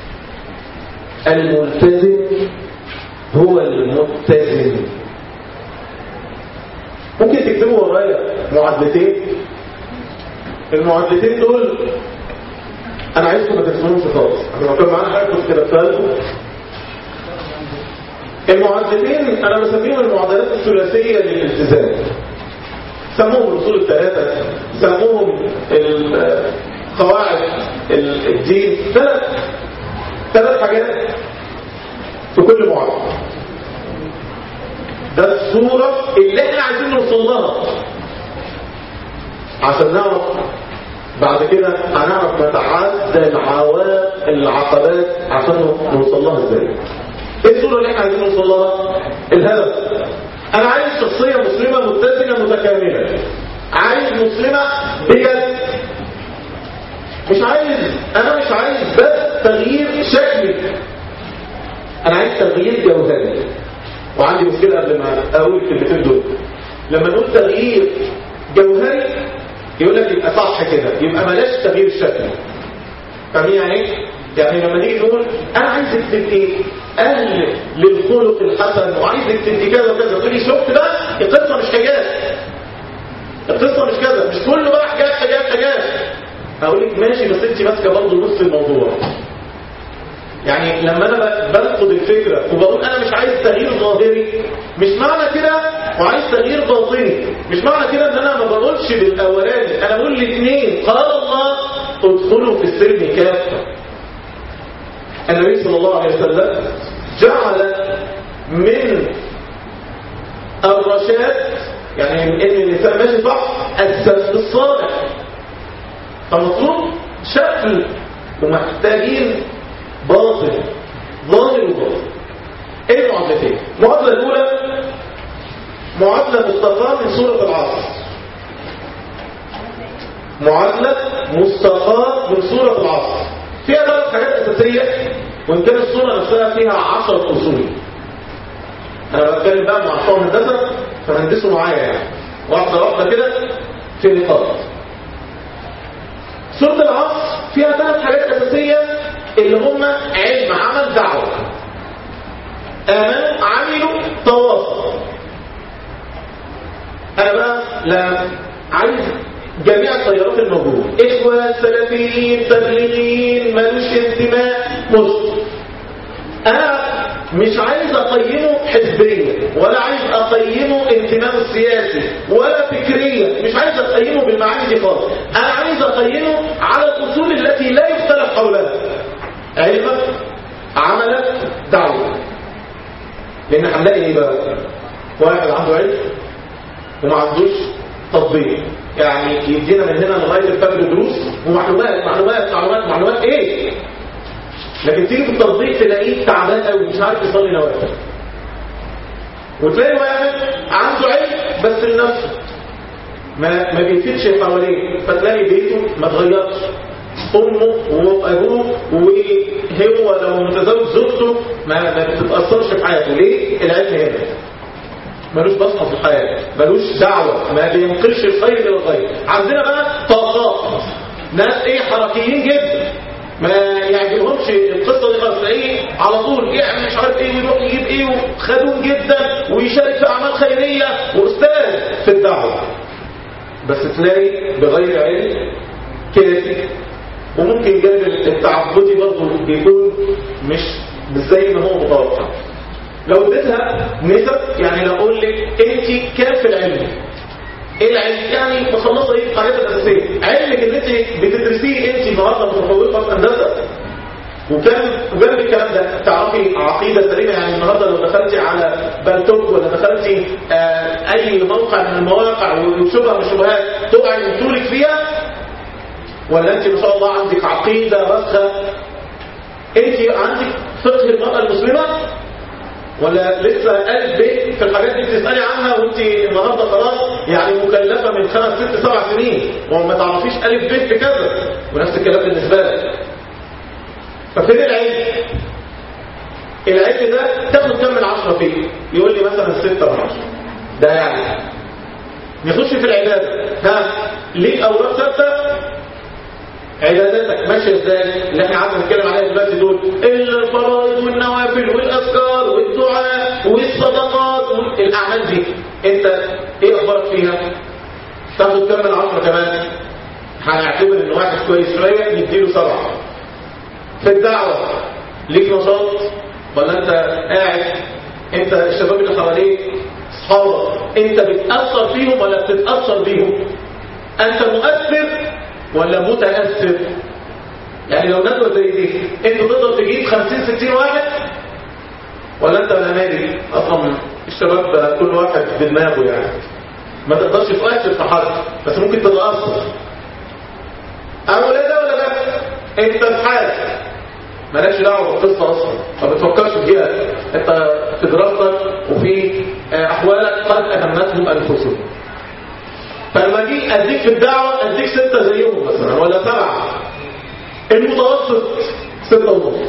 الملتزم هو المتزن ممكن تكتبوا ورايا معادلتين المعادلتين دول انا عايزكم ما تنسوهمش خالص احنا لو كان معانا حاجه كنت كتبتها لكم المعادلتين انا بسميهم المعادلات الثلاثيه للالتزام سموهم الاصول الثلاثه سموهم ال- قواعد ال- الدين ثلاث ثلاث حاجات في كل معادله ده الصوره اللي احنا عايزين نوصل لها عشان نعرف بعد كده هنعرف نتعدى العوائق العقبات عشان نوصل لها ازاي ايه الصوره اللي احنا عايزين نوصل لها الهدف انا عايز شخصيه مسلمه متزنه متكامله عايز مسلمه بجد مش عايز انا مش عايز بس تغيير شكلي انا عايز تغيير جوهري وعندي مشكله قبل ما اقول الكلمتين دول لما نقول تغيير جوهري يقول لك يبقى صح كده يبقى بلاش تغيير شكلي فاهمين يعني ايه؟ يعني لما نيجي نقول انا عايزك تبقي اهل للخلق الحسن وعايزك تبقي كذا وكذا تقولي شفت بقى القصه مش حجاب القصه مش كذا مش كله بقى حجاب حجاب حجاب هقول لك ماشي بس انت ماسكه برضه نص الموضوع يعني لما انا بنقد الفكره وبقول انا مش عايز تغيير ظاهري مش معنى كده وعايز تغيير باطني مش معنى كده ان انا ما بقولش بالاولاني انا بقول الاثنين قال الله ادخلوا في السلم كافه النبي صلى الله عليه وسلم جعل من الرشاد يعني ان الانسان ماشي صح السلف الصالح فمطلوب شكل ومحتاجين باطن ظاهر وباطن ايه المعادلتين المعادله الاولى معادله مستقاه من سوره العصر معادله مستقاه من سوره العصر فيها ثلاث حاجات اساسيه وان كان السوره نفسها فيها 10 اصول انا بتكلم بقى مع بتوع الهندسه فهندسوا معايا يعني واحده واحده كده في نقاط سورة العصر فيها ثلاث حاجات أساسية اللي هم علم عمل دعوة آمنوا عملوا تواصل أنا بقى لا عايز جميع التيارات الموجودة إخوة سلفيين تبليغيين ملوش انتماء مسلم أنا مش عايز أقيمه حزبيا ولا عايز أقيمه انتماء سياسي ولا فكريا مش عايز أقيمه بالمعاني دي خالص أنا عايز أقيمه على الأصول التي لا يختلف حولها علما عملا دعوة لأن هنلاقي إيه بقى واحد عنده علم وما عندوش تطبيق يعني يدينا من هنا لغاية الفجر دروس ومعلومات معلومات معلومات معلومات إيه لكن تيجي في التطبيق تلاقيه تعبان قوي مش عارف يصلي نوافل وتلاقي واحد عنده علم بس لنفسه ما ما بيفيدش حواليه فتلاقي بيته ما اتغيرش امه وابوه وهو لو متزوج زوجته ما, ما بتتأثرش في حياته ليه؟ العلم هنا ملوش بصمة في الحياة ملوش دعوة ما بينقلش الخير إلى الغير عندنا بقى طاقات ناس ايه حركيين جدا ما يعجبهمش القصة دي خالص تلاقيه على طول يعمل مش عارف ايه ويروح يجيب ايه وخدوم جدا ويشارك في اعمال خيرية واستاذ في الدعوة بس تلاقي بغير علم كافي وممكن جانب التعبدي برضه بيكون مش مش زي ما هو متوقع لو اديتها نسب يعني لو اقول لك انت كام في العلم ايه العلم يعني مخلصه ايه الحاجات الاساسيه علمك اللي انت بتدرسيه انت النهارده متفوقه في هندسه وكان وجنب الكلام ده تعرفي عقيده سليمه يعني النهارده لو دخلتي على بلتوك ولا دخلتي آه اي موقع من المواقع وشبهه من الشبهات تقعي وتولك فيها ولا انت ما شاء الله عندك عقيده راسخه انت عندك فقه المراه المسلمه ولا لسه ألف ب في الحاجات دي بتسألي عنها وانت النهاردة خلاص يعني مكلفة من خمس ست سبع سنين وما تعرفيش ألف ب في كذا ونفس الكلام بالنسبة لك ففين العلم؟ العلم ده تاخد كم من عشرة فيه يقول لي مثلا ستة من عشرة ده يعني نخش في العبادة ها ليك أوراق ثابتة عباداتك ماشيه ازاي اللي احنا قعدنا نتكلم عليها دلوقتي دول الفرائض والنوافل والاذكار والدعاء والصدقات الاعمال دي انت ايه اخبارك فيها تاخد كم من عشرة كمان هنعتبر ان واحد كويس شويه نديله سبعه في الدعوه ليك نشاط ولا انت قاعد انت الشباب اللي حواليك اصحابك انت بتاثر فيهم ولا بتتاثر بيهم انت مؤثر ولا متأثر يعني لو ندوة زي دي انت تقدر تجيب 50 60 واحد ولا انت ولا مالي اصلا الشباب كل واحد بدماغه يعني ما تقدرش تؤثر في حد بس ممكن تتأثر او لا ده ولا ده انت في حالك مالكش دعوه بالقصه اصلا ما بتفكرش فيها انت في دراستك وفي احوالك قد اهمتهم انفسهم فلما اجي اديك في الدعوة اديك ستة زيهم مثلا ولا سبعة المتوسط ستة ونص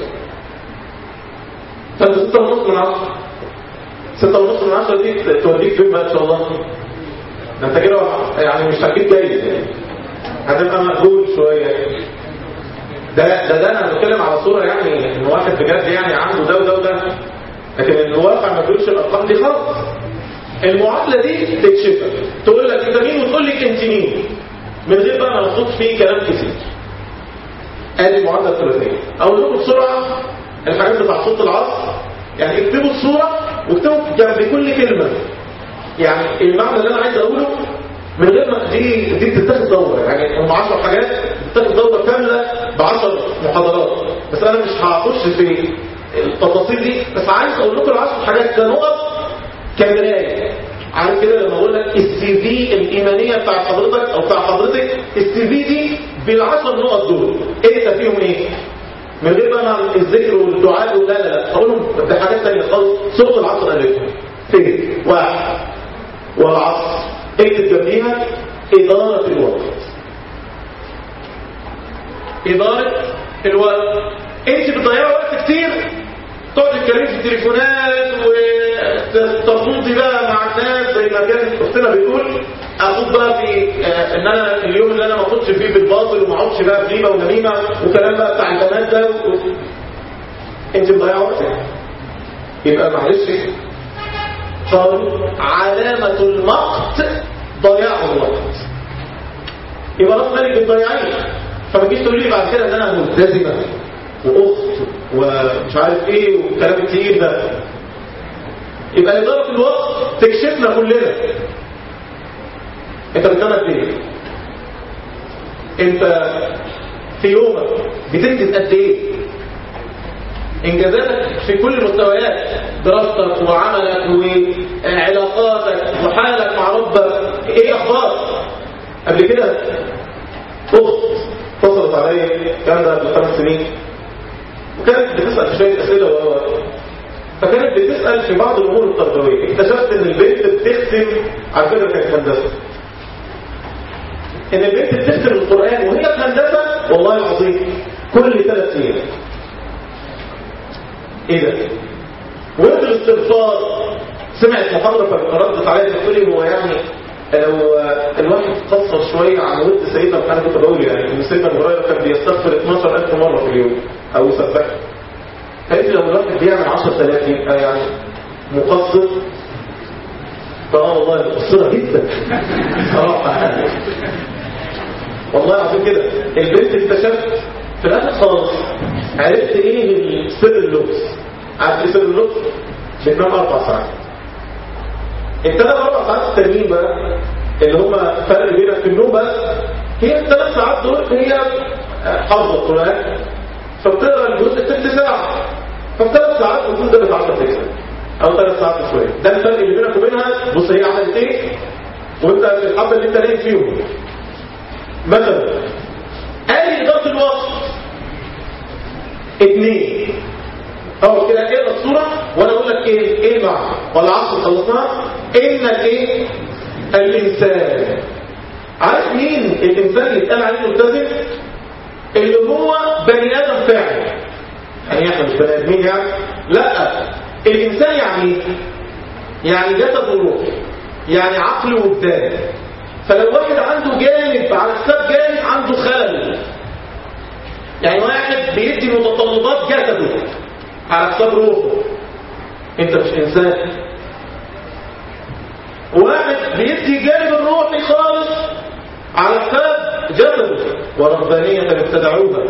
فانت ستة ونص من عشرة ستة ونص من عشرة دي توديك فين بقى ان شاء الله ده انت كده يعني مش هتجيب جايز يعني هتبقى مقبول شوية ده ده ده انا بتكلم على صورة يعني ان واحد بجد يعني عنده ده وده وده لكن الواقع ما بيقولش الارقام دي خالص المعادلة دي تكشفها تقول لك انت مين وتقول لك انت مين من غير بقى ما نخوض فيه كلام كتير ادي المعادلة الثلاثية اقول لكم بسرعة الحاجات بتاع صوت العصر يعني اكتبوا الصورة واكتبوا جنب كل كلمة يعني المعنى اللي انا عايز اقوله من غير ما دي دي بتتاخد دورة يعني هم 10 حاجات بتتاخد دورة كاملة ب 10 محاضرات بس انا مش هخش في التفاصيل دي بس عايز اقول لكم ال 10 حاجات كنقط كمراية عارف كده لما اقول لك السي في الايمانيه بتاع حضرتك او بتاع حضرتك السي في دي بالعشر نقط دول انت فيهم ايه من غير بقى الذكر والدعاء ولا لا لا هقولهم ده حاجات ثانيه خالص سوره العصر قالتهم فين واحد والعصر اكتب جنبيها اداره الوقت اداره الوقت انت بتضيعي وقت كتير تقعد تتكلمي في التليفونات وتفوضي بقى مع الناس زي ما كانت اختنا بتقول اخد بقى في آه ان انا اليوم اللي انا ما اخدش فيه بالباطل وما اقعدش بقى في غيبه ونميمه وكلام بقى بتاع البنات ده و... انت مضيعه وقتك يبقى معلش قالوا علامه المقت ضياع الوقت يبقى راس مالك بتضيعيه فما تجيش تقول لي بعد كده ان انا ملتزمه واخت ومش عارف ايه والكلام التقيل ده يبقى اداره الوقت تكشفنا كلنا انت بتنام قد ايه انت في يومك بتنجز قد ايه انجازاتك في كل المستويات دراستك وعملك وعلاقاتك وحالك مع ربك ايه اخبارك قبل كده اخت اتصلت عليا الكلام ده قبل خمس سنين وكانت بتسأل في شوية أسئلة و فكانت بتسأل في بعض الأمور التربوية اكتشفت إن البنت بتختم على فكرة كانت هندسة إن البنت بتختم القرآن وهي في هندسة والله العظيم كل ثلاث أيام ايه ده وانت الاستغفار سمعت محاضره فردت عليها تقول لي هو يعني لو الواحد قصر شويه عن ود سيدنا انا كنت بقول يعني ان سيدنا ابو هريره كان بيستغفر 12000 مره في اليوم او يسبح قالت لي لو الواحد بيعمل 10000 يبقى يعني مقصر فاه والله مقصره جدا صراحه يعني والله العظيم كده البنت اكتشفت في الاخر خالص عرفت ايه سر اللبس عارف ايه سر اللبس بتنام اربع ساعات الثلاث اربع ساعات التانيين بقى اللي هم فرق بينك في النوم بس هي الثلاث ساعات دول هي حافظه القران فبتقرا الجزء ست ساعه فبثلاث ساعات بتكون ده بتعرف تكسب او ثلاث ساعات وشويه ده الفرق اللي بينك وبينها بص هي عملت ايه وانت في الحبه اللي انت نايم فيهم مثلا قال إدارة الوقت اثنين اه كده اقرا الصورة وانا اقول لك ايه ايه المعنى ولا عصر خلصناها ان الايه الانسان عارف مين الانسان اللي اتقال عليه ملتزم اللي هو بني ادم فاعل يعني احنا مش بني ادمين يعني لا الانسان يعني ايه؟ يعني جسد وروح يعني عقل وجدان فلو واحد عنده جانب على حساب جانب عنده خلل يعني واحد بيدي متطلبات جسده على حساب روحه انت مش انسان واحد بيدي جانب الروحي خالص على حساب جسده ورهبانية ابتدعوها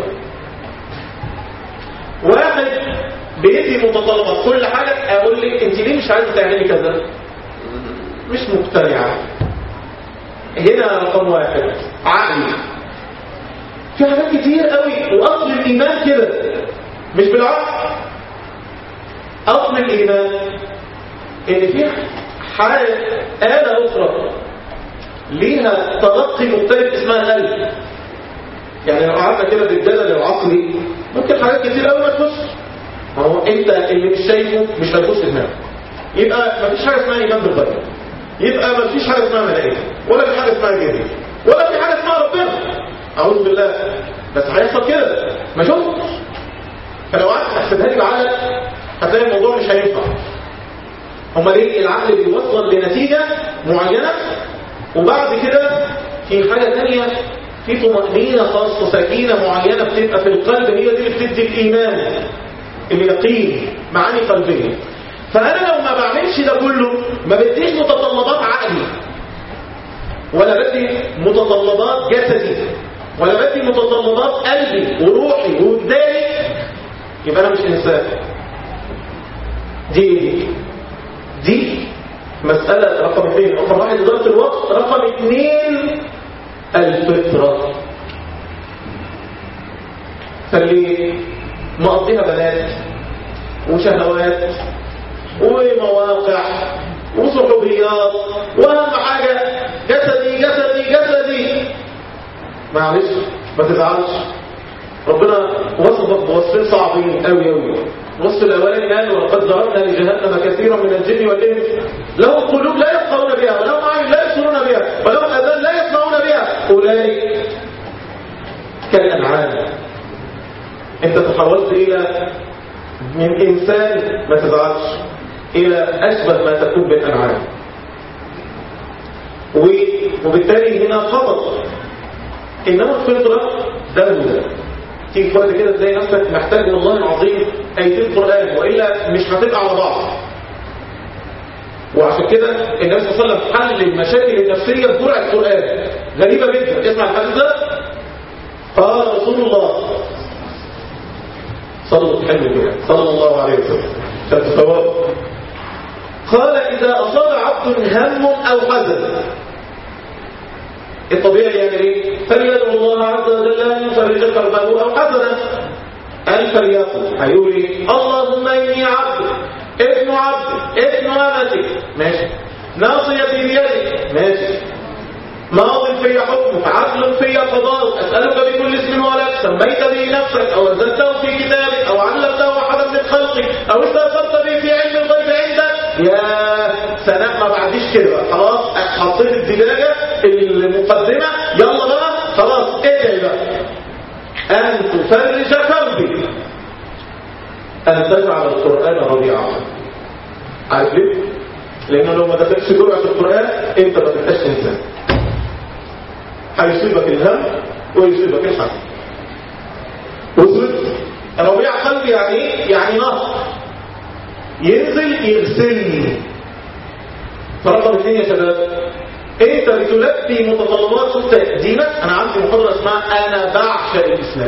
واحد بيدي متطلبات كل حاجة اقول لك انت ليه مش عايزه تعملي كذا مش مقتنعه هنا رقم واحد عقلي في حاجات كتير قوي واصل الايمان كده مش بالعقل اصل الايمان ان في حاجه آلة أخرى ليها تلقي مختلف اسمها القلب يعني لو قعدنا كده بالجدل العقلي ممكن حاجات كتير قوي ما تخش ما هو انت اللي مش شايفه مش هيخش دماغك يبقى مفيش حاجه اسمها ايمان بالغيب يبقى ما فيش حاجة اسمها ملائكة ولا في حاجة اسمها جن ولا في حاجة اسمها ربنا أعوذ بالله بس هيحصل كده ما شفتش فلو قعدت تحسبها لي بعقلك هتلاقي الموضوع مش هينفع امال ايه العقل بيوصل لنتيجة معينة وبعد كده في حاجة تانية في طمأنينة خاصة سكينة معينة بتبقى في القلب هي دي اللي بتدي الإيمان اليقين معاني قلبية فأنا لو ما بعملش ده كله ما بديش متطلبات عقلي ولا بدي متطلبات جسدي ولا بدي متطلبات قلبي وروحي ووجداني يبقى أنا مش إنسان دي دي مسألة رقم اثنين رقم واحد إدارة الوقت رقم اثنين الفطرة فاللي مقضيها بنات وشهوات ومواقع وصحوبيات واهم حاجة جسدي جسدي جسدي معلش ما تزعلش ربنا وصفك بوصفين صعبين قوي قوي الوصف الاولاني قال ولقد ضربنا لجهنم كثيرا من الجن والانس لهم قلوب لا يفقهون بها ولهم اعين لا يبصرون بها ولهم اذان لا يسمعون بها اولئك كالانعام انت تحولت الى من انسان ما تزعلش الى اشبه ما تكون بالانعام وبالتالي هنا خطط انما الفطره ده هدى تيجي في وقت كده تلاقي نفسك محتاج والله العظيم ايتين قران والا مش هتبقى على بعض وعشان كده النبي صلى الله عليه وسلم حل المشاكل النفسيه بجرعه قران غريبه جدا اسمع الحديث ده قال رسول الله صلوا حلو كده صلى الله عليه وسلم عشان تتواب قال اذا اصاب عبد هم او حزن الطبيعي يعمل ايه فليدعو الله عز وجل ان يفرج كربه او حزنه قال فليقل هيقول ايه اللهم اني عبد ابن عبد ابن امتك ماشي ناصيتي بيدك ماشي ماض في حكمك عدل في قضاءك اسالك بكل اسم ولك سميت به نفسك او انزلته في كتابك او علمته احدا من خلقك او استاثرت به في علم الغيب عندك يا سناء ما بعديش كده بقى خلاص حطيت الدجاجه المقدمه يلا بقى خلاص ادعي بقى ان تفرج كربي أن تجعل القرآن ربيع قلبك عارف ليه؟ لأنه لو ما دخلتش جرعة القرآن أنت ما تبقاش إنسان هيصيبك الهم ويصيبك الحزن وصلت ربيع قلبي يعني ايه؟ يعني نهر ينزل يغسلني فرقم اثنين يا شباب انت بتلبي متطلبات شفت دينك انا عندي محاضره اسمها انا بعشق الاسلام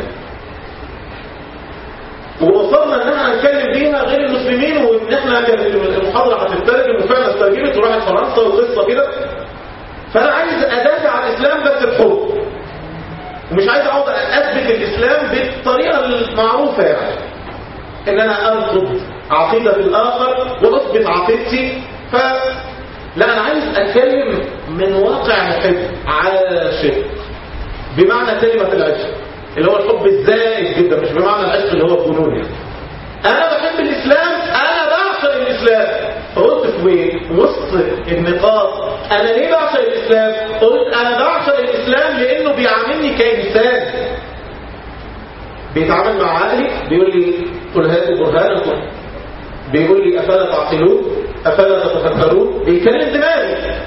ووصلنا ان احنا هنتكلم بيها غير المسلمين وان احنا كانت المحاضره هتترجم وفعلا اترجمت وراحت فرنسا وقصه كده فانا عايز ادافع عن الاسلام بس بحب ومش عايز اقعد اثبت الاسلام بالطريقه المعروفه يعني ان انا ارفض عقيده الاخر واثبت عقيدتي ف لا انا عايز اتكلم من واقع محب عاشق بمعنى كلمه العشق اللي هو الحب الزائد جدا مش بمعنى العشق اللي هو الجنون يعني انا بحب الاسلام انا بعشق الاسلام قلت في وسط النقاط انا ليه بعشق الاسلام قلت انا بعشق الاسلام لانه بيعاملني كانسان بيتعامل مع عقلي بيقول لي قل هاتوا برهانكم بيقول لي افلا تعقلون افلا تتفكرون بيكلم دماغي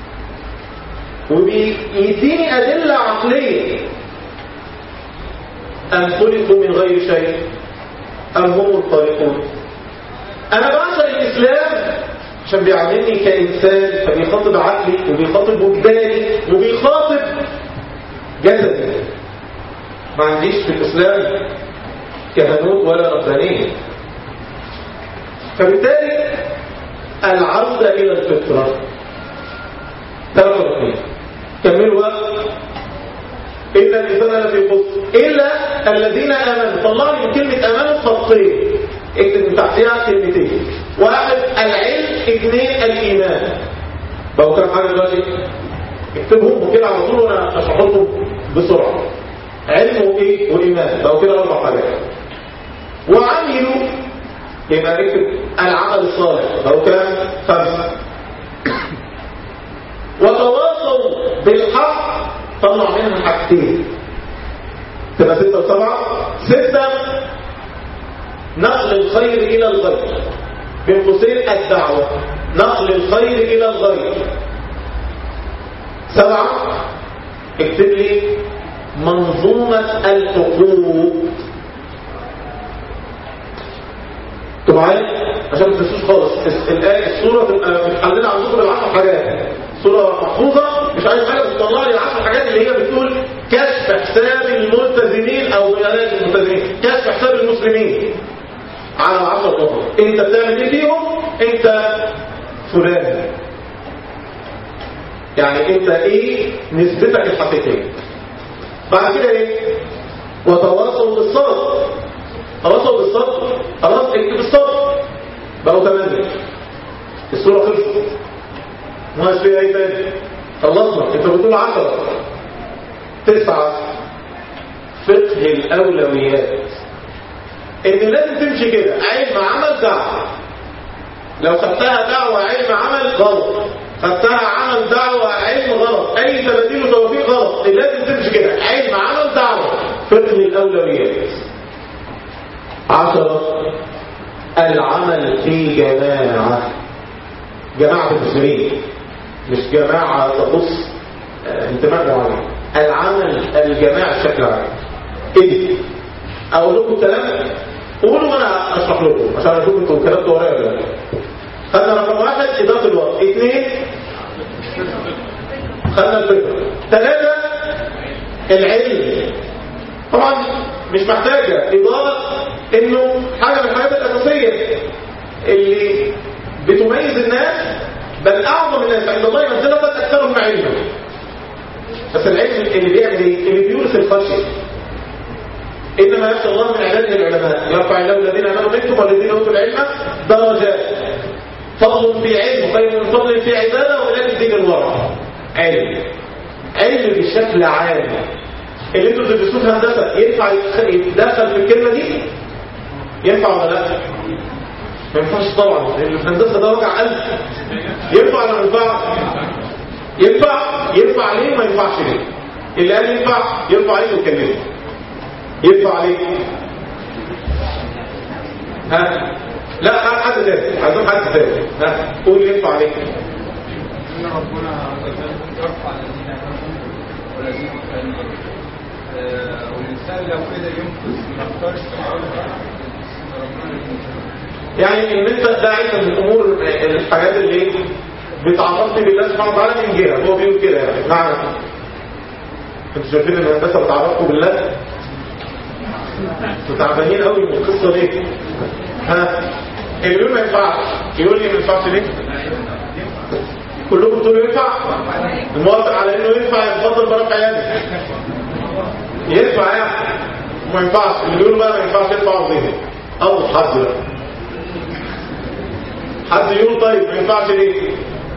وبيديني ادله عقليه أم خلقوا من غير شيء أم هم الخالقون أنا بعشق الإسلام عشان بيعاملني كإنسان فبيخاطب عقلي وبيخاطب وجداني وبيخاطب جسدي ما عنديش في الإسلام كهنوت ولا ربانية فبالتالي العودة إلى الفطرة ثلاثة اثنين كملوا بقى إن الإنسان لفي خسر إلا الذين آمنوا طلع لي من كلمة آمنوا خطين اكتب من تحتها كلمتين واحد العلم اثنين الإيمان بقوا كام حاجة دلوقتي اكتبهم كده على طول وأنا أشرح لكم بسرعة علم وإيه وإيمان بقوا كده أربع حاجات وعملوا يبقى نكتب العمل الصالح بقوا كام خمسة وتواصوا بالحق طلع منهم حاجتين تبقى ستة وسبعة ستة نقل الخير إلى الغير بين قوسين الدعوة نقل الخير إلى الغير سبعة اكتب لي منظومة الحقوق طبعا عشان ما تنسوش خالص الآية السورة تبقى متحللة عندكم بالعشر حاجات سورة محفوظة مش عايز حاجة بتطلع لي العشر حاجات اللي هي بتقول كشف حساب الملتزمين أو بيانات الملتزمين كشف حساب المسلمين على العشر أخرى أنت بتعمل إيه فيهم؟ أنت فلان يعني أنت إيه نسبتك الحقيقية بعد كده إيه؟ وتواصل بالصبر تواصل بالصبر خلاص اكتب الصبر بقوا ثمانية الصورة خلصت ناقص فيها ايه تاني خلصنا انت بتقول عشرة تسعة فقه الأولويات ان لازم تمشي كده علم عمل دعوة لو خدتها دعوة علم عمل غلط خدتها عمل دعوة علم غلط اي تبديل وتوفيق غلط لازم تمشي كده علم عمل دعوة فقه الأولويات عشرة العمل في جماعة جماعة المسلمين مش جماعة تخص انتماء معين العمل الجماعي بشكل عام ايه اقول لكم الكلام قولوا وانا اشرح لكم عشان اشوف انتوا كتبتوا ورايا ولا لا خدنا رقم واحد اداره الوقت اثنين خدنا الفكره ثلاثه العلم طبعا مش محتاجه اداره انه حاجه من الحاجات الاساسيه اللي بتميز الناس بل اعظم الناس عند الله منزله اكثرهم علما بس العلم اللي بيعمل ايه اللي بيورث الخشيه انما يخشى الله من عباده العلماء يرفع الله الذين امنوا منكم والذين اوتوا العلم درجات فضل في علم خير من فضل في عباده ولكن دين الورع علم علم بشكل عام اللي انتوا بتدرسوه في هندسه ينفع يتدخل في الكلمه دي ينفع ولا لا ما ينفعش طبعا لان الهندسه ده وجع قلب ينفع ولا ما ينفعش ينفع ينفع ليه ما ينفعش ليه اللي قال ينفع ينفع عليه ويكلمه ينفع عليه ها لا حد حد تاني عايزين حد تاني ها قول ينفع عليك إن ربنا عز وجل يرفع الذين آمنوا والذين يتقون آه، والإنسان لو قدر ينقذ ما اختارش تعالى ربنا ينقذ يعني ان انت ده عايز من الامور الحاجات اللي ايه بتعرفني بالله سبحانه وتعالى من جهه هو بيقول كده يعني معنى انتوا شايفين ان الهندسه بتعرفكم بالله انتوا تعبانين قوي من القصه دي ها اللي بيقول ما ينفعش يقول لي ما ينفعش ليه كلكم تقولوا ينفع الموافق على انه ينفع يتفضل برفع يدك ينفع يعني ما ينفعش اللي بيقولوا بقى ما ينفعش يرفع وظيفه او حد بقى حد يقول طيب ما ينفعش ليه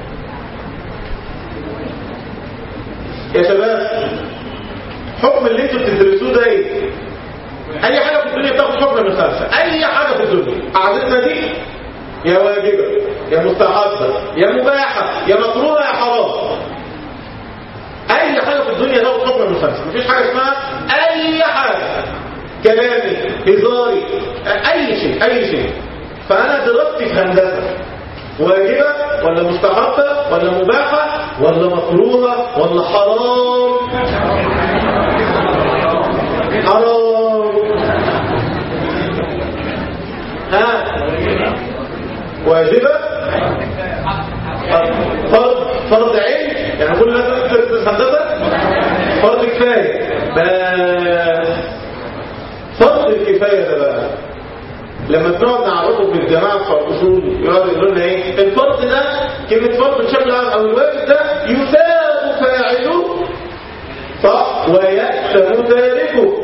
يا شباب حكم اللي انتوا بتدرسوه ده ايه اي حاجه في الدنيا بتاخد حكم من خمسه اي حاجه في الدنيا قعدتنا دي يا واجبه يا مستحبه يا مباحه يا مكروهه يا حرام اي حاجه في الدنيا تاخد حكم من خمسه مفيش حاجه اسمها اي حاجه كلامي هزاري اي شيء اي شيء فانا دراستي في هندسه واجبه ولا مستحبه ولا مباحه ولا مكروهه ولا حرام حرام ها واجبه فرض فرض عين يعني كل الناس تدرس هندسه فرض كفايه بس فرض الكفايه ده بقى لما بنقعد نعرفه في الجماعه بتوع الاصول يقعدوا يقولوا لنا ايه الفرض ده كلمه فرض بشكل عام او الواجب ده يثاب فاعله صح ويأثم تاركه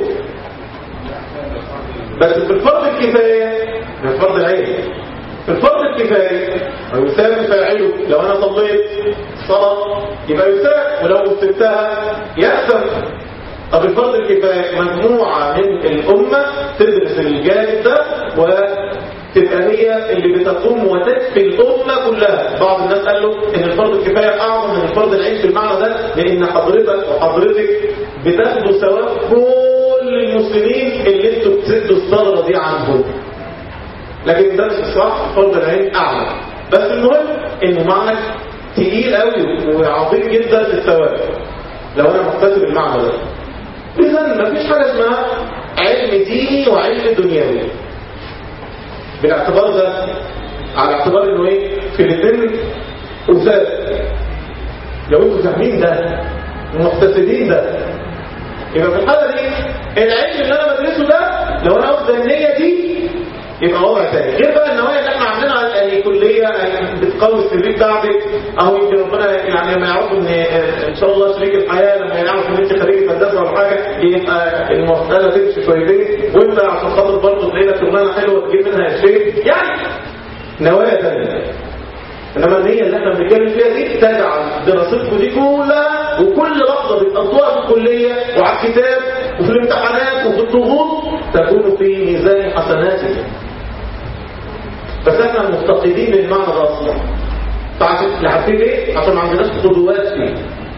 بس في الفرض الكفايه في الفرض العين في الفرض الكفايه ويثاب فاعله لو انا صليت صلاه يبقى يثاب ولو سبتها يأثم طب الفرض الكفايه مجموعه من الامه تدرس الجانب ده وتبقى هي اللي بتقوم وتكفي الامه كلها بعض الناس قال له ان الفرض الكفايه اعظم من الفرض العين في المعنى ده لان حضرتك وحضرتك بتاخدوا ثواب كل المسلمين اللي انتوا بتسدوا الثغره دي عنهم لكن ده مش الصح فرض العين اعلى بس المهم انه معنى تقيل قوي وعظيم جدا في الثواب لو انا محتسب المعنى ده اذا مفيش حاجه اسمها علم ديني وعلم دنيوي بالاعتبار ده على اعتبار انه ايه في الاثنين أساس لو انتوا فاهمين ده ومحتسبين ده يبقى في الحاله دي العلم اللي انا بدرسه ده لو انا واخد النيه دي يبقى وضع تاني غير بقى النوايا اللي احنا عاملينها يعني كليه يعني بتقوي السي في بتاعتك او يمكن ربنا يعني لما يعرفوا ان ان شاء الله شريك الحياه لما يعرف ان انت خريج هندسه ولا حاجه يبقى المساله تمشي شويتين وانت عشان خاطر برضه تلاقي لك شغلانه حلوه تجيب منها قرشين يعني نوايا تانيه انما النيه اللي احنا بنتكلم فيها دي تجعل دراستكم دي كلها وكل لحظه بتقضوها في الكليه وعلى الكتاب وفي الامتحانات وفي الضغوط تكون في ميزان حسناتكم بس احنا مفتقدين للمعنى ده اصلا فعشان عارفين ليه؟ عشان ما عندناش قدوات فيه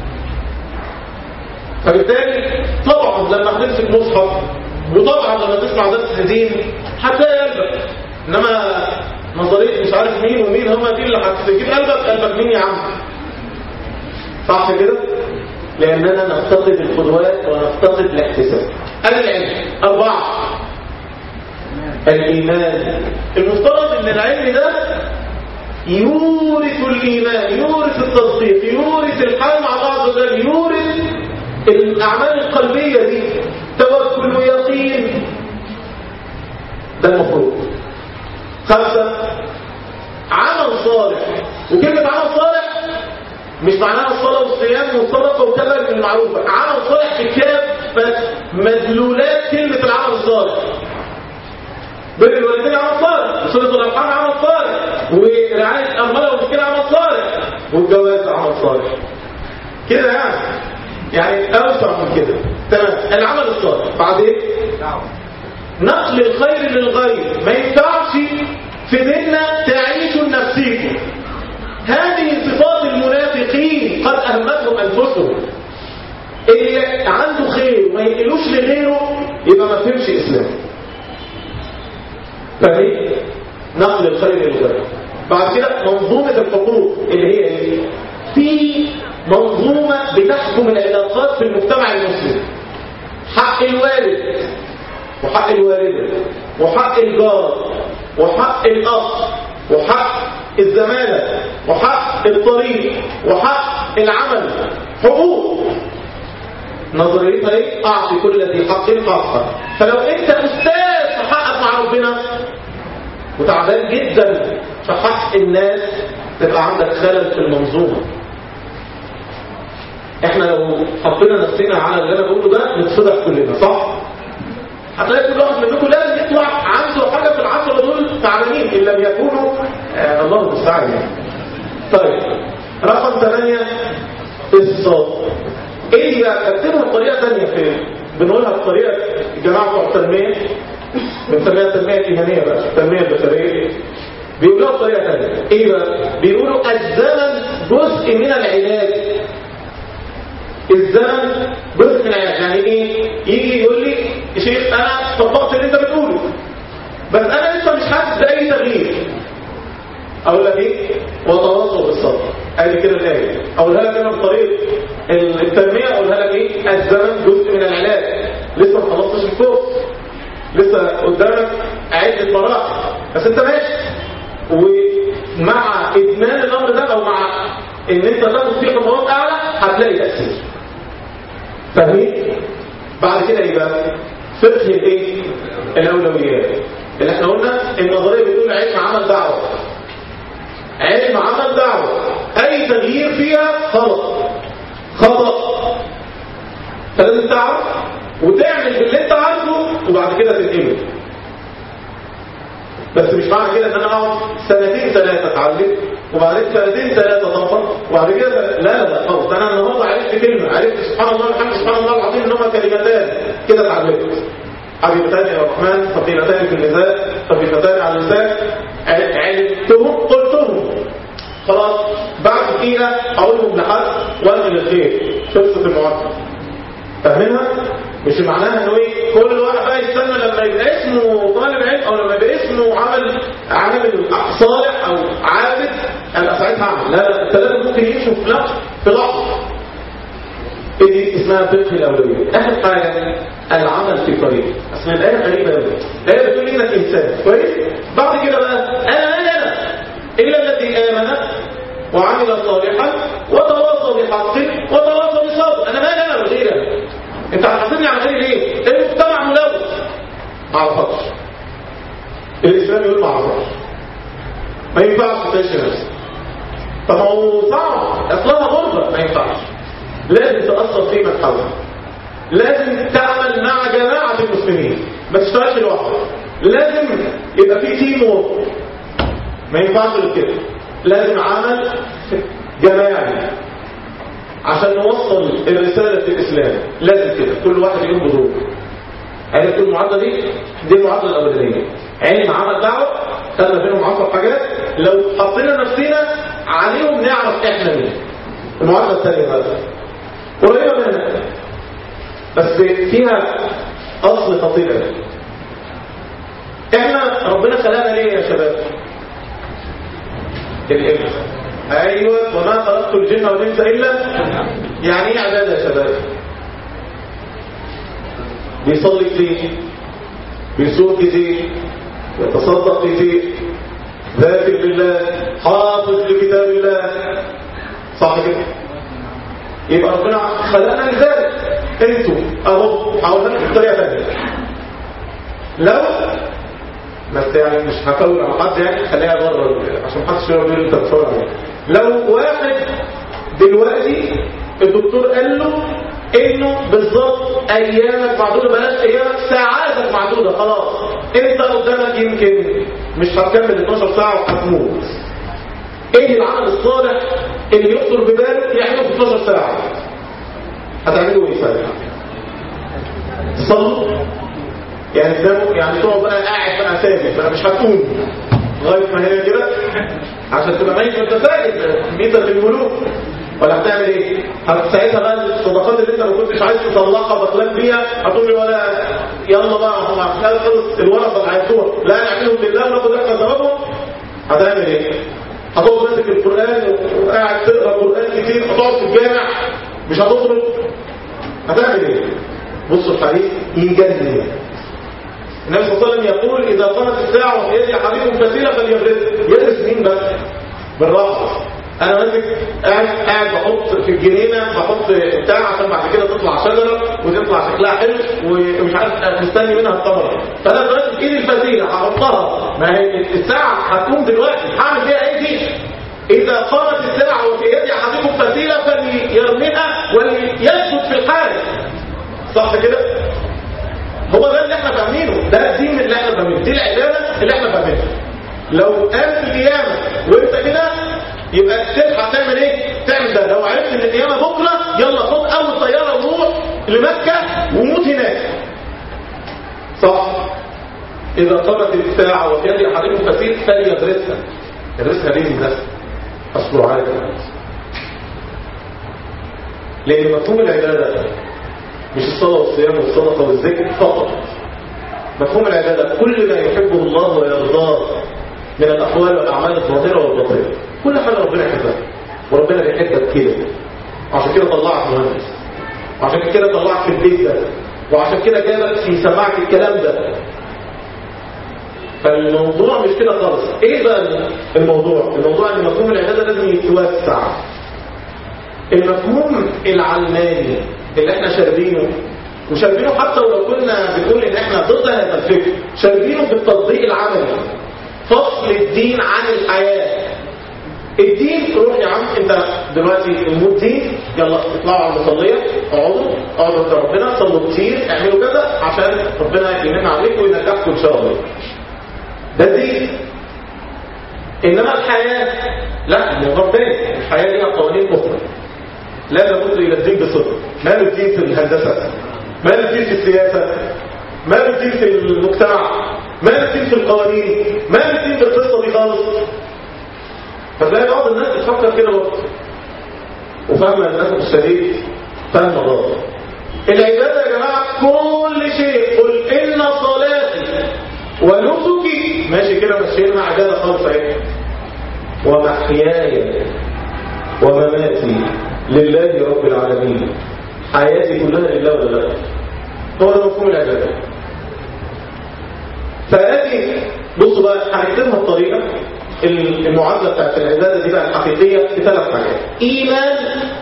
فبالتالي طبعا لما هتمسك مصحف وطبعا لما تسمع درس دين هتلاقي قلبك انما نظريه مش عارف مين ومين هما دي اللي هتجيب قلبك قلبك مين يا عم صح كده لاننا نفتقد القدوات ونفتقد الاحتساب ادي العلم اربعه الايمان المفترض ان العلم ده يورث الايمان يورث التصديق يورث الحال مع بعض وجل يورث الاعمال القلبيه دي توكل ويقين ده المفروض خمسة عمل صالح وكلمة عمل صالح مش معناها الصلاة والصيام والصدقة وكذا من المعروفة عمل صالح في كافة مدلولات كلمة العمل الصالح بر الوالدين عمل صالح وصلة الأرحام عمل صالح ورعاية الأرملة والمسكين عمل صالح والجواز عمل صالح كده يعني يعني أوسع من كده تمام العمل الصالح بعدين نقل الخير للغير ما ينفعش في ديننا تعيشوا لنفسيكم هذه صفات المنافقين قد أهمتهم أنفسهم اللي عنده خير وما ينقلوش لغيره يبقى ما فهمش إسلام فاهمين؟ نقل الخير للغير بعد كده منظومة الحقوق اللي هي ايه في منظومة بتحكم العلاقات في المجتمع المسلم حق الوالد وحق الوالدة وحق الجار وحق الأخ وحق الزمالة وحق الطريق وحق العمل حقوق نظريتها ايه اعطي كل ذي حق حقه فلو انت استاذ في حقك مع ربنا وتعبان جدا في حق الناس تبقى عندك خلل في المنظومه احنا لو حطينا نفسنا على اللي انا بقوله ده نتصدق كلنا صح هتلاقي كل واحد منكم لازم يطلع عنده حاجه في العشره دول تعبانين ان لم يكونوا آه الله المستعان يعني. طيب رقم ثمانية الصاد ايه دي بقى اكتبها بطريقه ثانيه في بنقولها بطريقه الجماعه بتوع التنميه بنسميها التنميه الايمانيه بقى التنميه البشريه بيقولوها بطريقه ثانيه ايه بقى بيقولوا الزمن جزء من العلاج الزمن جزء من العلاج يعني ايه يجي يقول لي يا شيخ انا طبقت اللي انت بتقوله بس انا لسه مش حاسس باي تغيير اقول لك ايه وتواصل بالصبر ادي كده الايه اقولها لك انا بطريقه التنميه اقولها لك ايه الزمن جزء من العلاج لسه ما خلصتش الكورس لسه قدامك عده مراحل بس انت ماشي ومع ادمان الامر ده او مع ان انت تاخد فيه خطوات اعلى هتلاقي تاثير فاهمين بعد كده ايه بقى فقه الايه الاولويات اللي احنا قلنا النظريه بتقول علم عمل دعوه علم عمل دعوه اي تغيير فيها غلط خطا فلازم تعرف وتعمل باللي انت عارفه وبعد كده تنقله بس مش معنى كده ان انا اقعد سنتين ثلاثه اتعلم وبعدين سنتين ثلاثه طبق وبعد كده لا لا لا خالص انا النهارده عرفت كلمه عرفت سبحان الله الحمد سبحان الله العظيم ان هما كلمتان كده اتعلمت حبيبتان يا رحمن ثقيلتان في الميزان خفيفتان على اللسان علمتهم قلتهم خلاص بعد دقيقه اقولهم لحد وانقل الخير خلصت المعادله فاهمينها؟ مش معناها انه ايه كل واحد بقى يستنى لما يبقى اسمه طالب علم او لما يبقى اسمه عمل عامل صالح او عابد انا ساعتها اعمل لا لا الثلاثه ممكن يمشوا في لحظه في لحظه ايه دي اسمها فقه الاولويات اخر حاجه العمل في طريق اصل الايه غريبه قوي الايه بتقول انك انسان كويس بعد كده بقى انا انا انا الا الذي امن وعمل صالحا وتواصى بحق وتواصى بالصبر انا مالي انا وغيرك انت هتحاسبني على غيري ليه المجتمع ملوث ما اعرفكش الاسلام يقول ما اعرفكش ما ينفعش تعيش نفسك طب هو صعب اصلها غربه ما ينفعش لازم تاثر في من حولك لازم تعمل مع جماعه المسلمين ما تشتغلش لوحدك لازم يبقى في تيم وورك ما ينفعش غير كده لازم عمل جماعي عشان نوصل الرسالة في الإسلام لازم كده كل واحد يقوم بدوره عرفت المعادلة دي دي المعادلة الأولانية علم عمل دعوة خدنا بينهم عشر حاجات لو حطينا نفسنا عليهم نعرف احنا مين المعادلة الثانية بقى قريبة منها بس فيها أصل خطير احنا ربنا خلقنا ليه يا شباب الإبن ايوه وما خلقت الجن والانس الا يعني ايه عباده يا شباب بيصلي كتير بيصوم كتير يتصدق كتير ذاكر بالله حافظ لكتاب الله صح كده يبقى ربنا خلقنا لذلك انتوا اهو هقولها لك بطريقه ثانيه لو بس يعني مش هطول على حد يعني خليها بره عشان محدش يقول لي انت بتصور عليه لو واحد دلوقتي الدكتور قال له انه بالظبط ايامك معدوده بلاش ايامك ساعاتك معدوده خلاص انت قدامك يمكن مش هتكمل 12 ساعه وهتموت ايه العمل الصالح اللي يخطر ببالك يعمله في 12 ساعه هتعملوا ايه ساعتها تصلوا يعني ده يعني تقعد بقى قاعد بقى ثابت بقى مش هتقوم لغايه ما هي كده عشان تبقى ميت وانت ساجد ميتة الملوك ولا هتعمل ايه؟ ساعتها بقى الصدقات اللي انت ما كنتش عايز تطلقها بطلان بيها هتقول لي ولا يلا بقى هم خلص الورقه اللي هيدوها لا نعملهم لله وناخد احنا ثوابهم هتعمل ايه هتقعد ماسك القران وقاعد تقرا قران كتير هتقعد في الجامع مش هتخرج هتعمل ايه بصوا الحديث يجنن النبي صلى الله عليه وسلم يقول اذا قامت الساعه وفي يد حبيب فسيله فليبرز يدرس مين بس بالراحه انا ماسك قاعد قاعد بحط في الجنينه بحط بتاع عشان بعد كده تطلع شجره وتطلع شكلها حلو ومش عارف مستني منها الثمره فانا دلوقتي في ايدي الفسيله هحطها ما هي الساعه هتقوم دلوقتي هعمل فيها ايه دي اذا قامت الساعه وفي يد احدكم فسيله فليرميها وليسجد في الحال صح كده هو ده اللي احنا فاهمينه ده الدين اللي احنا فاهمينه دي العباده اللي احنا فاهمينها لو قامت القيامه وانت كده يبقى تلحق تعمل ايه تعمل ده لو عرفت ان القيامه بكره يلا خد اول طياره وروح لمكه وموت هناك صح اذا قامت الساعه وفي يد احدكم فسيل فليدرسها يدرسها ليه الناس اصله عادي لان مفهوم العباده مش الصلاه والصيام والصدقه والذكر فقط مفهوم العباده كل ما يحبه الله ويرضاه من الاقوال والاعمال الظاهره والباطنه كل حاجه ربنا يحبها وربنا بيحبك كده عشان كده طلعك مهندس وعشان كده طلعك في البيت ده وعشان كده جابك في سماعك الكلام ده فالموضوع مش كده خالص ايه بقى الموضوع الموضوع ان مفهوم العباده لازم يتوسع المفهوم العلماني اللي احنا شاربينه وشاربينه حتى ولو كنا بنقول ان احنا ضد هذا الفكر شاربينه في التطبيق العملي فصل الدين عن الحياه الدين روح يا عم انت دلوقتي الموت دين يلا اطلعوا على المصليه اقعدوا اقعدوا عند ربنا صلوا كتير اعملوا كذا عشان ربنا يمن عليكم وينجحكم ان شاء الله ده دين انما الحياه لا الموضوع تاني الحياه ليها قوانين اخرى لا لابد الى الدين بصدق ما له الدين في الهندسه ما له الدين في السياسه ما له الدين في المجتمع ما له الدين في القوانين ما له الدين في القصه دي خالص فتلاقي بعض الناس بتفكر كده برضه وفاهمه الناس الشديد فاهمه غلط العباده يا جماعه كل شيء قل ان صلاتي ونسكي ماشي كده ماشيين مع عباده خالص اهي ومحياي ومماتي لله رب العالمين حياتي كلها لله ولا لا هو ده مفهوم العباده فهذه بصوا بقى هنكتبها بطريقه المعادله بتاعت العباده دي بقى الحقيقيه في ثلاث حاجات ايمان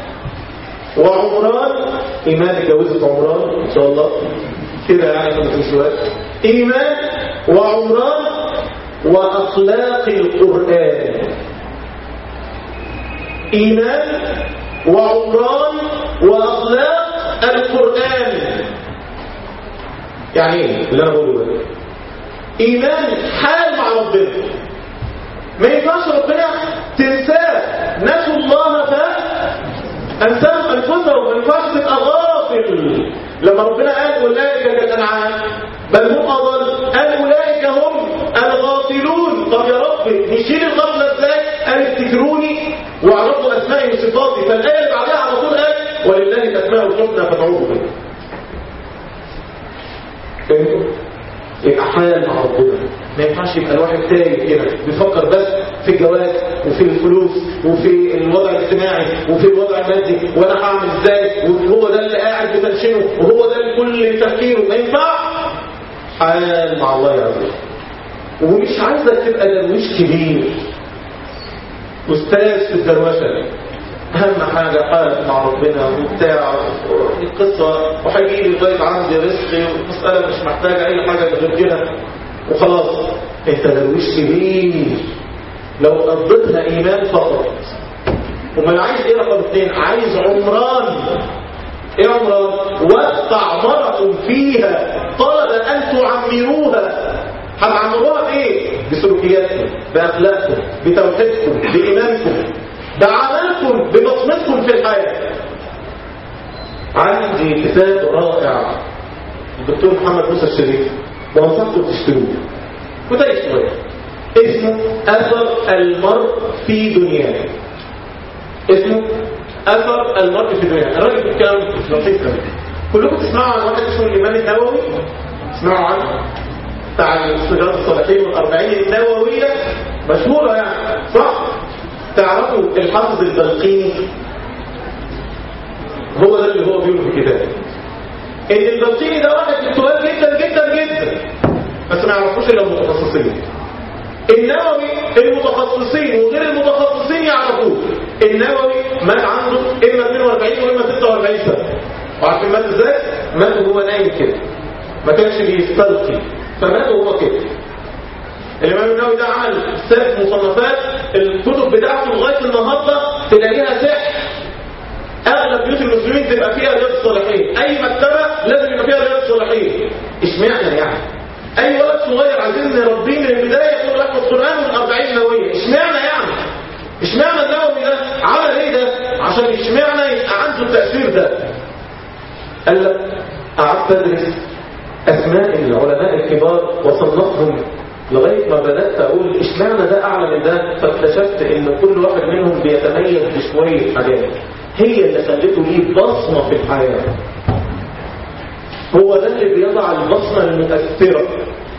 وعمران ايمان اتجوزت عمران ان شاء الله كده يعني كنت في سؤال ايمان وعمران واخلاق القران ايمان وعمران واخلاق القران يعني ايه اللي انا بقوله ده ايمان حال مع ربنا ما ينفعش ربنا تنساه نسوا الله فانساهم انفسهم ما ينفعش تبقى غافل لما ربنا قال اولئك كالانعام بل هم اضل قال اولئك هم الغافلون طب يا رب نشيل الغفله ازاي قال افتكروني واعرفوا اسمائي وصفاتي فالايه اللي بعدها على طول قال ولله الاسماء الحسنى فادعوه بها فهمتوا؟ يبقى حال مع ربنا ما ينفعش يبقى الواحد تايه كده بيفكر بس في الجواز وفي الفلوس وفي الوضع الاجتماعي وفي الوضع المادي وانا هعمل ازاي وهو ده اللي قاعد بتنشنه وهو ده اللي كل تفكيره ما ينفع حال مع الله عز وجل ومش عايزك تبقى درويش كبير استاذ في الدروشه اهم حاجه حال مع ربنا وبتاع القصه وهيجي لي لغايه عندي رزقي والمساله مش محتاجه اي حاجه غير كده وخلاص انت درويش كبير لو قضيتها ايمان فقط امال عايز ايه رقم اثنين عايز عمران ايه عمران وقت عمركم فيها طلب ان تعمروها هتعمروها بايه بسلوكياتكم باخلاقكم بتوحيدكم بايمانكم بعملكم ببصمتكم في الحياه عندي كتاب رائع الدكتور محمد موسى الشريف وانصحكم تشتروه كتاب شويه اسمه اثر المرء في دنياه اسمه اثر المرء في دنياه الراجل كان لطيف قوي كلكم تسمعوا عن واحد اسمه الامام النووي تسمعوا عنه بتاع الصيغات الصالحين والأربعين النووية مشهورة يعني صح؟ تعرفوا الحافظ البلقيني هو ده اللي هو بيقوله في الكتاب ان البلقيني ده واحد مستواه جدا جدا جدا بس ما يعرفوش الا المتخصصين النووي المتخصصين وغير المتخصصين يعرفوه النووي مات عنده اما 42 واما 46 سنه وعارفين مات ازاي؟ مات وهو نايم كده ما كانش بيستلقي فمات وهو كده الامام النووي ده عمل ثلاث مصنفات الكتب بتاعته لغايه النهارده تلاقيها سحر اغلب بيوت المسلمين تبقى فيها رياض الصالحين اي مكتبه لازم يبقى فيها رياض الصالحين اشمعنى يعني اي ولد صغير عايزين نربيه من البدايه يكون يحفظ القران والأربعين نوويه اشمعنى يعني اشمعنى النووي ده عمل ايه ده عشان اشمعنى يبقى عنده التاثير ده قال لك قعدت ادرس اسماء العلماء الكبار وصنفهم لغايه ما بدات اقول اشمعنى ده اعلى من ده فاكتشفت ان كل واحد منهم بيتميز بشويه حاجات هي اللي خلته ليه بصمه في الحياه هو ده اللي بيضع البصمه المؤثره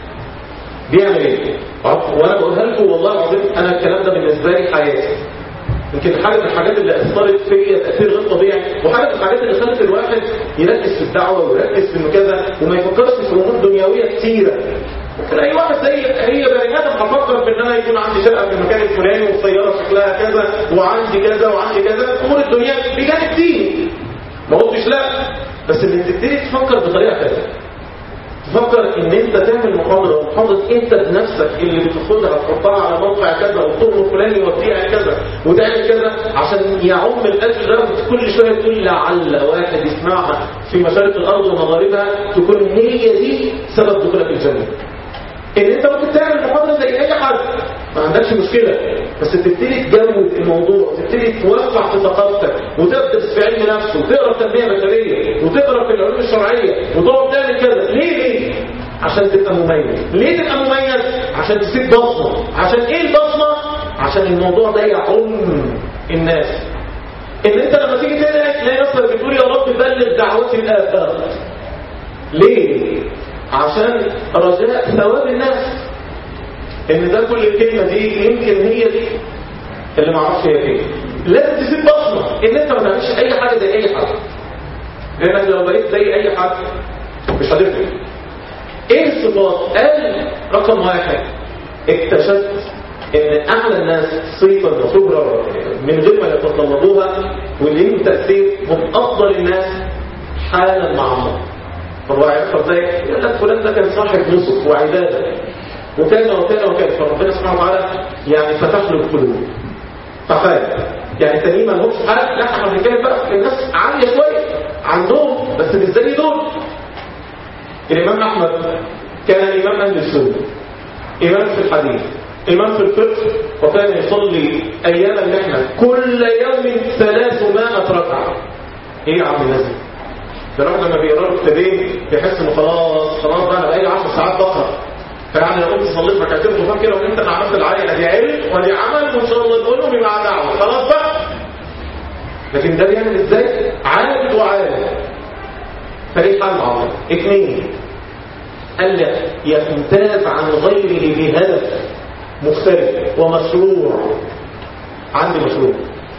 بيعمل ايه وانا بقولها لكم والله العظيم انا الكلام ده بالنسبه لي حياتي يمكن حاجه من الحاجات اللي اثرت فيا تاثير غير طبيعي وحاجه من الحاجات اللي خلت الواحد يركز في الدعوه ويركز في انه كذا وما يفكرش في امور دنيويه كتيره ممكن اي واحد زي هي بني ادم هفكر في ان انا يكون عندي شقه في المكان الفلاني والسياره شكلها كذا وعندي كذا وعندي كذا امور الدنيا بجانب دين ما قلتش لا بس اللي تبتدي تفكر بطريقه كذا تفكر ان انت تعمل محاضرة محاضرة انت بنفسك اللي بتاخدها تحطها على موقع كذا والطرق الفلاني يوديها كذا وتعمل كذا عشان يعم الاجر ده كل شوية تقول لعل واحد يسمعها في مشارق الارض ومغاربها تكون هي دي سبب دخولك الجنة ان انت ممكن تعمل محاضرة زي اي حد ما عندكش مشكلة بس تبتدي تجود الموضوع تبتدي توسع في ثقافتك وتدرس في علم نفس وتقرا تنمية بشرية وتقرا في العلوم الشرعية وتقعد تعمل كذا ليه ليه؟ عشان تبقى مميز ليه تبقى مميز؟ عشان تسيب بصمة عشان ايه البصمة؟ عشان الموضوع ده يعم الناس ان انت لما تيجي تلاقي تلاقي نفسك بتقول يا رب بلغ دعوتي الآخرة ليه؟ عشان رجاء ثواب الناس ان ده كل الكلمة دي يمكن هي دي اللي ما اعرفش هي فين لازم تسيب بصمة ان انت ما تعملش اي حاجة زي اي حد لانك لو بقيت زي اي حد مش هتفرق ايه الصفات قال رقم واحد اكتشفت ان اعلى الناس صيتا وشهرة من غير ما يتطلبوها واللي ليهم تأثير هم افضل الناس حالا مع الله فهو هيحصل ازاي يقول لك فلان ده كان صاحب نسك وعباده وكان وكان وكان فربنا سبحانه وتعالى يعني فتح له القلوب فقال يعني تانيين ما لهمش حاجه لا احنا بنتكلم بقى في الناس عاليه شويه عندهم بس مش زي دول الامام احمد كان امام اهل السنه امام في الحديث امام في الفقه وكان يصلي ايام المحنه كل يوم ثلاثمائة ركعه ايه يا عم نازل بالرغم لما بيقرا الكتابين بيحس انه خلاص خلاص بقى انا بقالي 10 ساعات بقرا فيعني لو كنت صليت ركعتين وفاهم كده وانت انا عملت العالي ادي علم ودي عمل وان شاء الله نقول لهم يبقى دعوه خلاص بقى لكن ده بيعمل ازاي؟ عابد وعالم فليه حل مع الله اثنين قال لك يمتاز عن غيره بهدف مختلف ومشروع عندي مشروع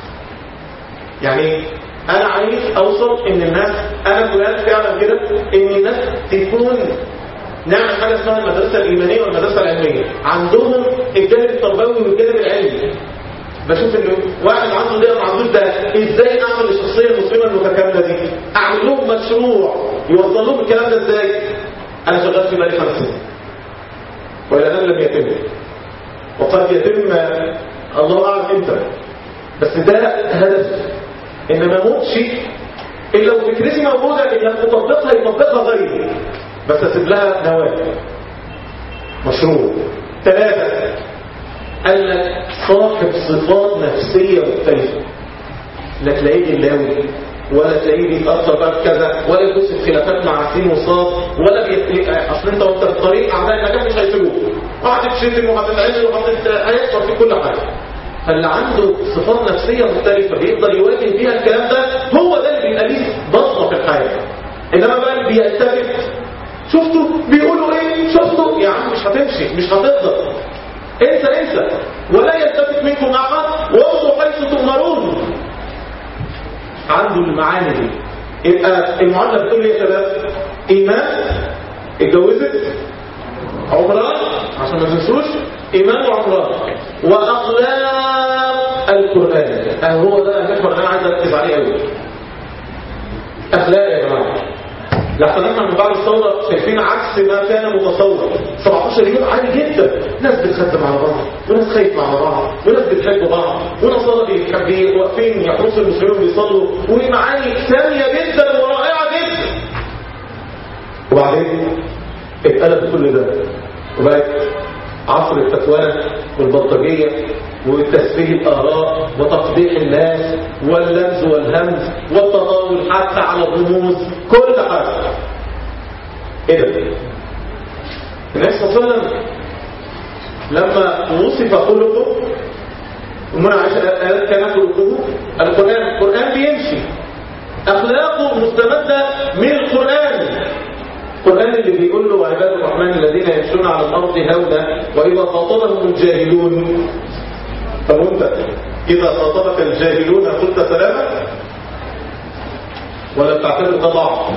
يعني انا عايز اوصل ان الناس انا فلان فعلا كده ان الناس تكون نعمل حاجه اسمها المدرسه الايمانيه والمدرسه العلميه عندهم الجانب التربوي والجانب العلمي بشوف ان واحد عنده ده ما عندوش ده ازاي اعمل الشخصيه المسلمه المتكامله دي اعمل لهم مشروع يوصل لهم الكلام ده ازاي انا شغال في بالي خمس سنين والى الان لم يتم وقد يتم الله اعلم امتى بس ده هدف ان ما اموتش الا وفكرتي موجوده ان لما اطبقها يطبقها غيري بس اسيب لها نواه مشروع ثلاثه قال لك صاحب صفات نفسيه مختلفه لا تلاقيه جلاوي ولا تلاقيه بيتاثر بقى بكذا ولا يخش في خلافات مع سين وصاد ولا بيت... اصل انت وانت في الطريق اعداء النجاح مش هيسيبوك وهتتشتم وهتتعمل وهتت هيحصل في كل حاجه فاللي عنده صفات نفسية مختلفة بيقدر يواجه بيها الكلام ده هو ده اللي بيبقى ليه بصمة في الحياة إنما بقى اللي بيلتفت شفتوا بيقولوا ايه شفتوا يا عم مش هتقدر انسى انسى ولا يلتفت منكم احد وامضوا حيث تؤمرون عنده المعاني دي يبقى المعادله بتقول لي يا شباب ايمان اتجوزت عمران عشان ما تنسوش ايمان وعمران واخلاق القران اه هو ده المحور اللي انا عايز اركز عليه قوي اخلاق يا جماعه لحظة احنا من بعد الثورة شايفين عكس ما كان متصور 17 يوم عادي جدا ناس بتخدم على بعض وناس خايفة على بعض وناس بتحب بعض ونصارى بيحبوا واقفين يحرسوا المسلمين بيصلوا ومعاني سامية جدا ورائعة جدا وبعدين اتقلب كل ده وبقت عصر الفتوانة والبلطجية وتسفيه الآراء وتقبيح الناس واللمز والهمز والتطاول حتى على الرموز كل حاجة ايه ده؟ النبي صلى الله عليه وسلم لما وصف خلقه ومن عائشة قالت كان خلقه القرآن القرآن بيمشي أخلاقه مستمدة من القرآن القرآن اللي بيقول له عباد الرحمن الذين يمشون على الأرض هونا وإذا خاطبهم الجاهلون طب وانت إذا خاطبك الجاهلون قلت سلاما ولا بتعتبر ده ضعف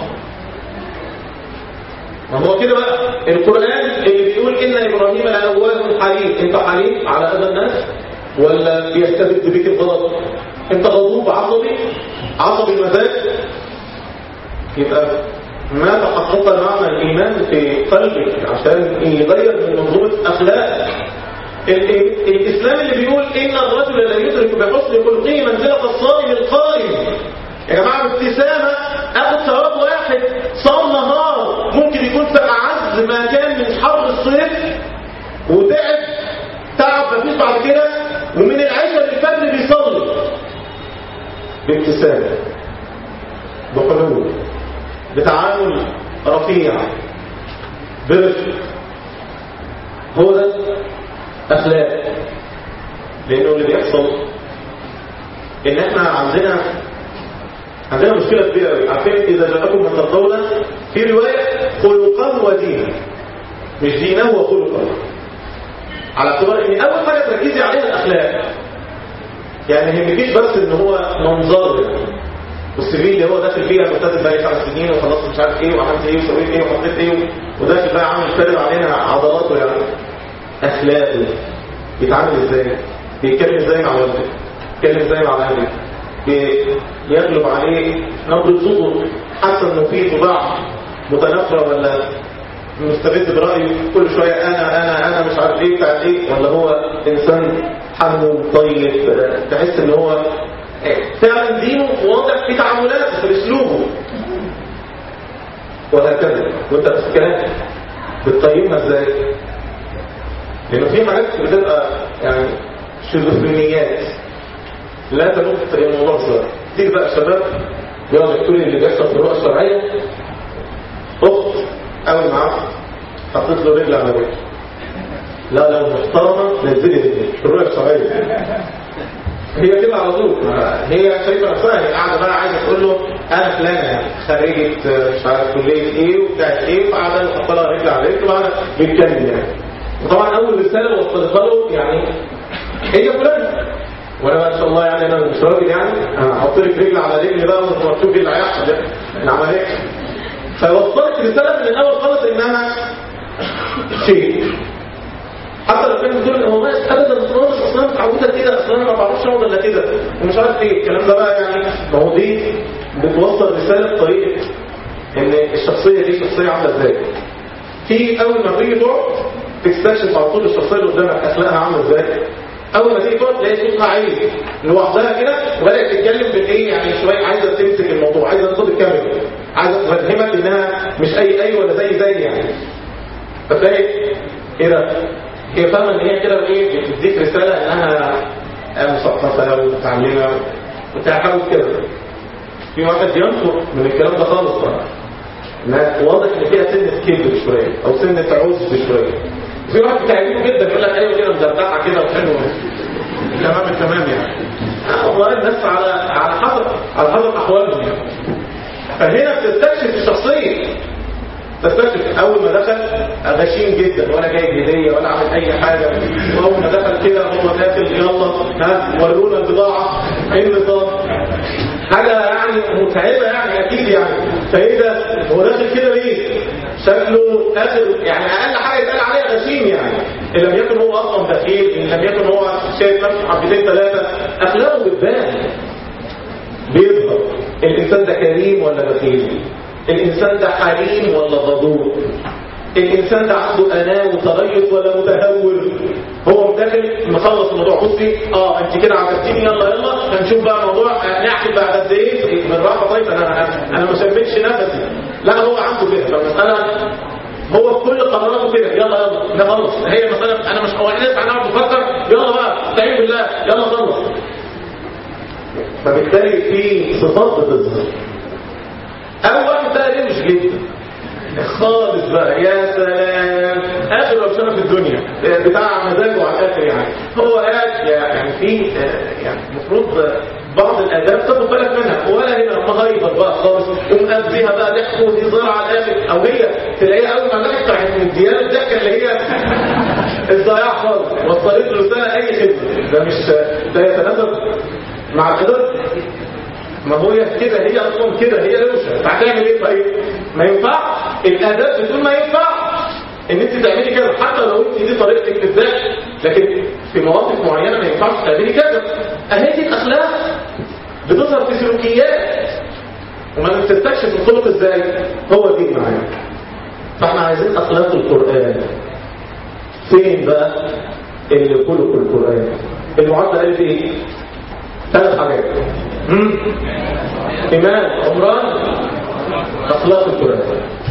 ما هو كده بقى القرآن اللي بيقول إن إبراهيم لأواه حليم أنت حليم على أذى الناس ولا بيستبد بك الغضب أنت غضوب عصبي عصبي المزاج يبقى ما تحقق معنى الإيمان في قلبك عشان يغير من منظومة أخلاق الإسلام اللي بيقول إن الرجل لا يدرك بحسن خلقه منزلة الصائم القائم يا جماعة ابتسامة أخذ ثواب واحد صام نهار ممكن يكون في أعز ما كان من حر الصيف وتعب تعب مفيش بعد كده ومن العشاء للفجر بيصلي بابتسامة بحلول بتعامل رفيع برفق هو ده أخلاق لأنه اللي بيحصل إن إحنا عندنا عندنا مشكلة كبيرة قوي عارفين إذا جاءكم من ترضون في رواية خلقا ودينا مش دينه وخلقا على اعتبار إن أول حاجة تركزي عليها الأخلاق يعني ما يهمكيش بس إن هو منظر والسبيل اللي هو داخل فيها ملتزم بقى خمس سنين وخلصت مش عارف ايه وعملت ايه وسويت ايه وحطيت ايه وداخل بقى عامل فارغ علينا عضلاته يعني اخلاقه بيتعامل ازاي بيتكلم ازاي مع والده بيتكلم ازاي مع اهله بيغلب عليه نبرة صوته حاسس انه فيه طباع متنافره ولا مستبد برأيه كل شوية أنا أنا أنا مش عارف إيه بتاع إيه ولا هو إنسان حنون طيب تحس إن هو فعلا دينه واضح في تعاملاته في اسلوبه وهكذا وانت بتتكلم بتقيمها ازاي لانه في حاجات بتبقى يعني شيزوفرينيات لا تمت الموضوع شويه تيجي بقى الشباب يقعد يحكوا لي اللي بيحصل في الرؤى الشرعيه اخت اول معاه حطيت له رجل على رجل لا لو محترمه نزلي رجلي في الرؤى الشرعيه هي كده على طول هي شايفه نفسها هي قاعده بقى عايزه تقول له انا فلانه خريجه مش عارف كليه ايه وبتاعت ايه وقاعده تحط لها رجل على رجل وقاعده بيتكلم يعني وطبعا اول رساله وصلتها له يعني هي فلانه وانا بقى ان شاء الله يعني انا مش راجل يعني هحط لك رجل على رجل بقى وانت تشوفي اللي هيحصل العمليه فوصلت رساله من الاول خالص انها شيء حتى لو كان بتقول هو ما ابدا خلاص اصلا متعوده كده اصلا انا ما بعرفش اقعد الا كده ومش عارف ايه الكلام ده بقى يعني ما هو دي بتوصل رساله بطريقه ان الشخصيه دي شخصيه عامله ازاي في اول ما تيجي تقعد تكتشف على طول الشخصيه اللي قدامك اخلاقها عامله ازاي اول ما تيجي تقعد تلاقي صوتها عالي لوحدها كده وبدات تتكلم بايه يعني شويه عايزه تمسك الموضوع عايزه تاخد الكاميرا عايزه تفهمك انها مش اي اي ولا زي زي يعني فتلاقي ايه ده هي فاهمه ان هي كده ايه بتديك رساله انها مثقفه ومتعلمه وتحاول كده في واحد ينفر من الكلام ده خالص بقى انها واضح ان فيها سنه كبر شويه او سنه عزف شويه في واحد بتعجبه جدا يقول لك ايوه كده مدردحه كده وحلوه تمام التمام يعني والله الناس على على حسب على حسب احوالهم يعني فهنا بتستكشف الشخصيه تستكشف اول ما دخل غشيم جدا ولا جايب هديه ولا عامل اي حاجه واول ما دخل كده هو داخل يلا ها ورونا البضاعه ايه النظام حاجه يعني متعبه يعني اكيد يعني فايه ده هو داخل كده ليه شكله اخر يعني اقل حاجه يتقال عليها غشيم يعني ان لم يكن هو اصلا بخيل ان لم يكن هو شايف نفسه حبتين ثلاثه اخلاقه بتبان بيظهر الإنسان ده كريم ولا بخيل الإنسان ده حليم ولا غضوب الإنسان ده عنده أناة وتريث ولا متهور هو داخل مخلص الموضوع بصي اه انت كده عجبتيني يلا يلا هنشوف بقى الموضوع نحكي بعد قد ايه بالراحه طيب انا انا ما شمتش نفسي لا هو عنده كده فالمساله هو في كل قراراته كده يلا يلا نخلص هي مساله انا مش هو احنا لسه هنقعد نفكر يلا بقى استعين بالله يلا خلص فبالتالي في صفات بتظهر اول واحد بقى ليه مش جدا خالص بقى يا سلام اخر روشنه في الدنيا بتاع مزاجه على الاخر يعني هو قاعد يعني في يعني المفروض بعض الاداب تاخد بالك منها ولا هنا مهايبر بقى خالص ومقضيها بقى ضحك وهزار على الاخر او هي تلاقيها اول ما ضحك راحت مدياله الضحكه اللي هي الضياع خالص وصلت له سنه اي خدمه ده مش ده يتناسب مع القدر ما هو كده هي اصلا كده هي روشه هتعمل ايه طيب ما ينفع الاداب بتقول ما ينفع ان انت تعملي كده حتى لو انت دي طريقتك في الذات لكن في مواقف معينه ما ينفعش تعملي كده اهي دي الاخلاق بتظهر في سلوكيات وما بتستكشف الخلق ازاي هو دي معانا فاحنا عايزين اخلاق القران فين بقى اللي خلق القران المعدة قالت ايه ثلاث حاجات مم. إيمان عمران أخلاق القرآن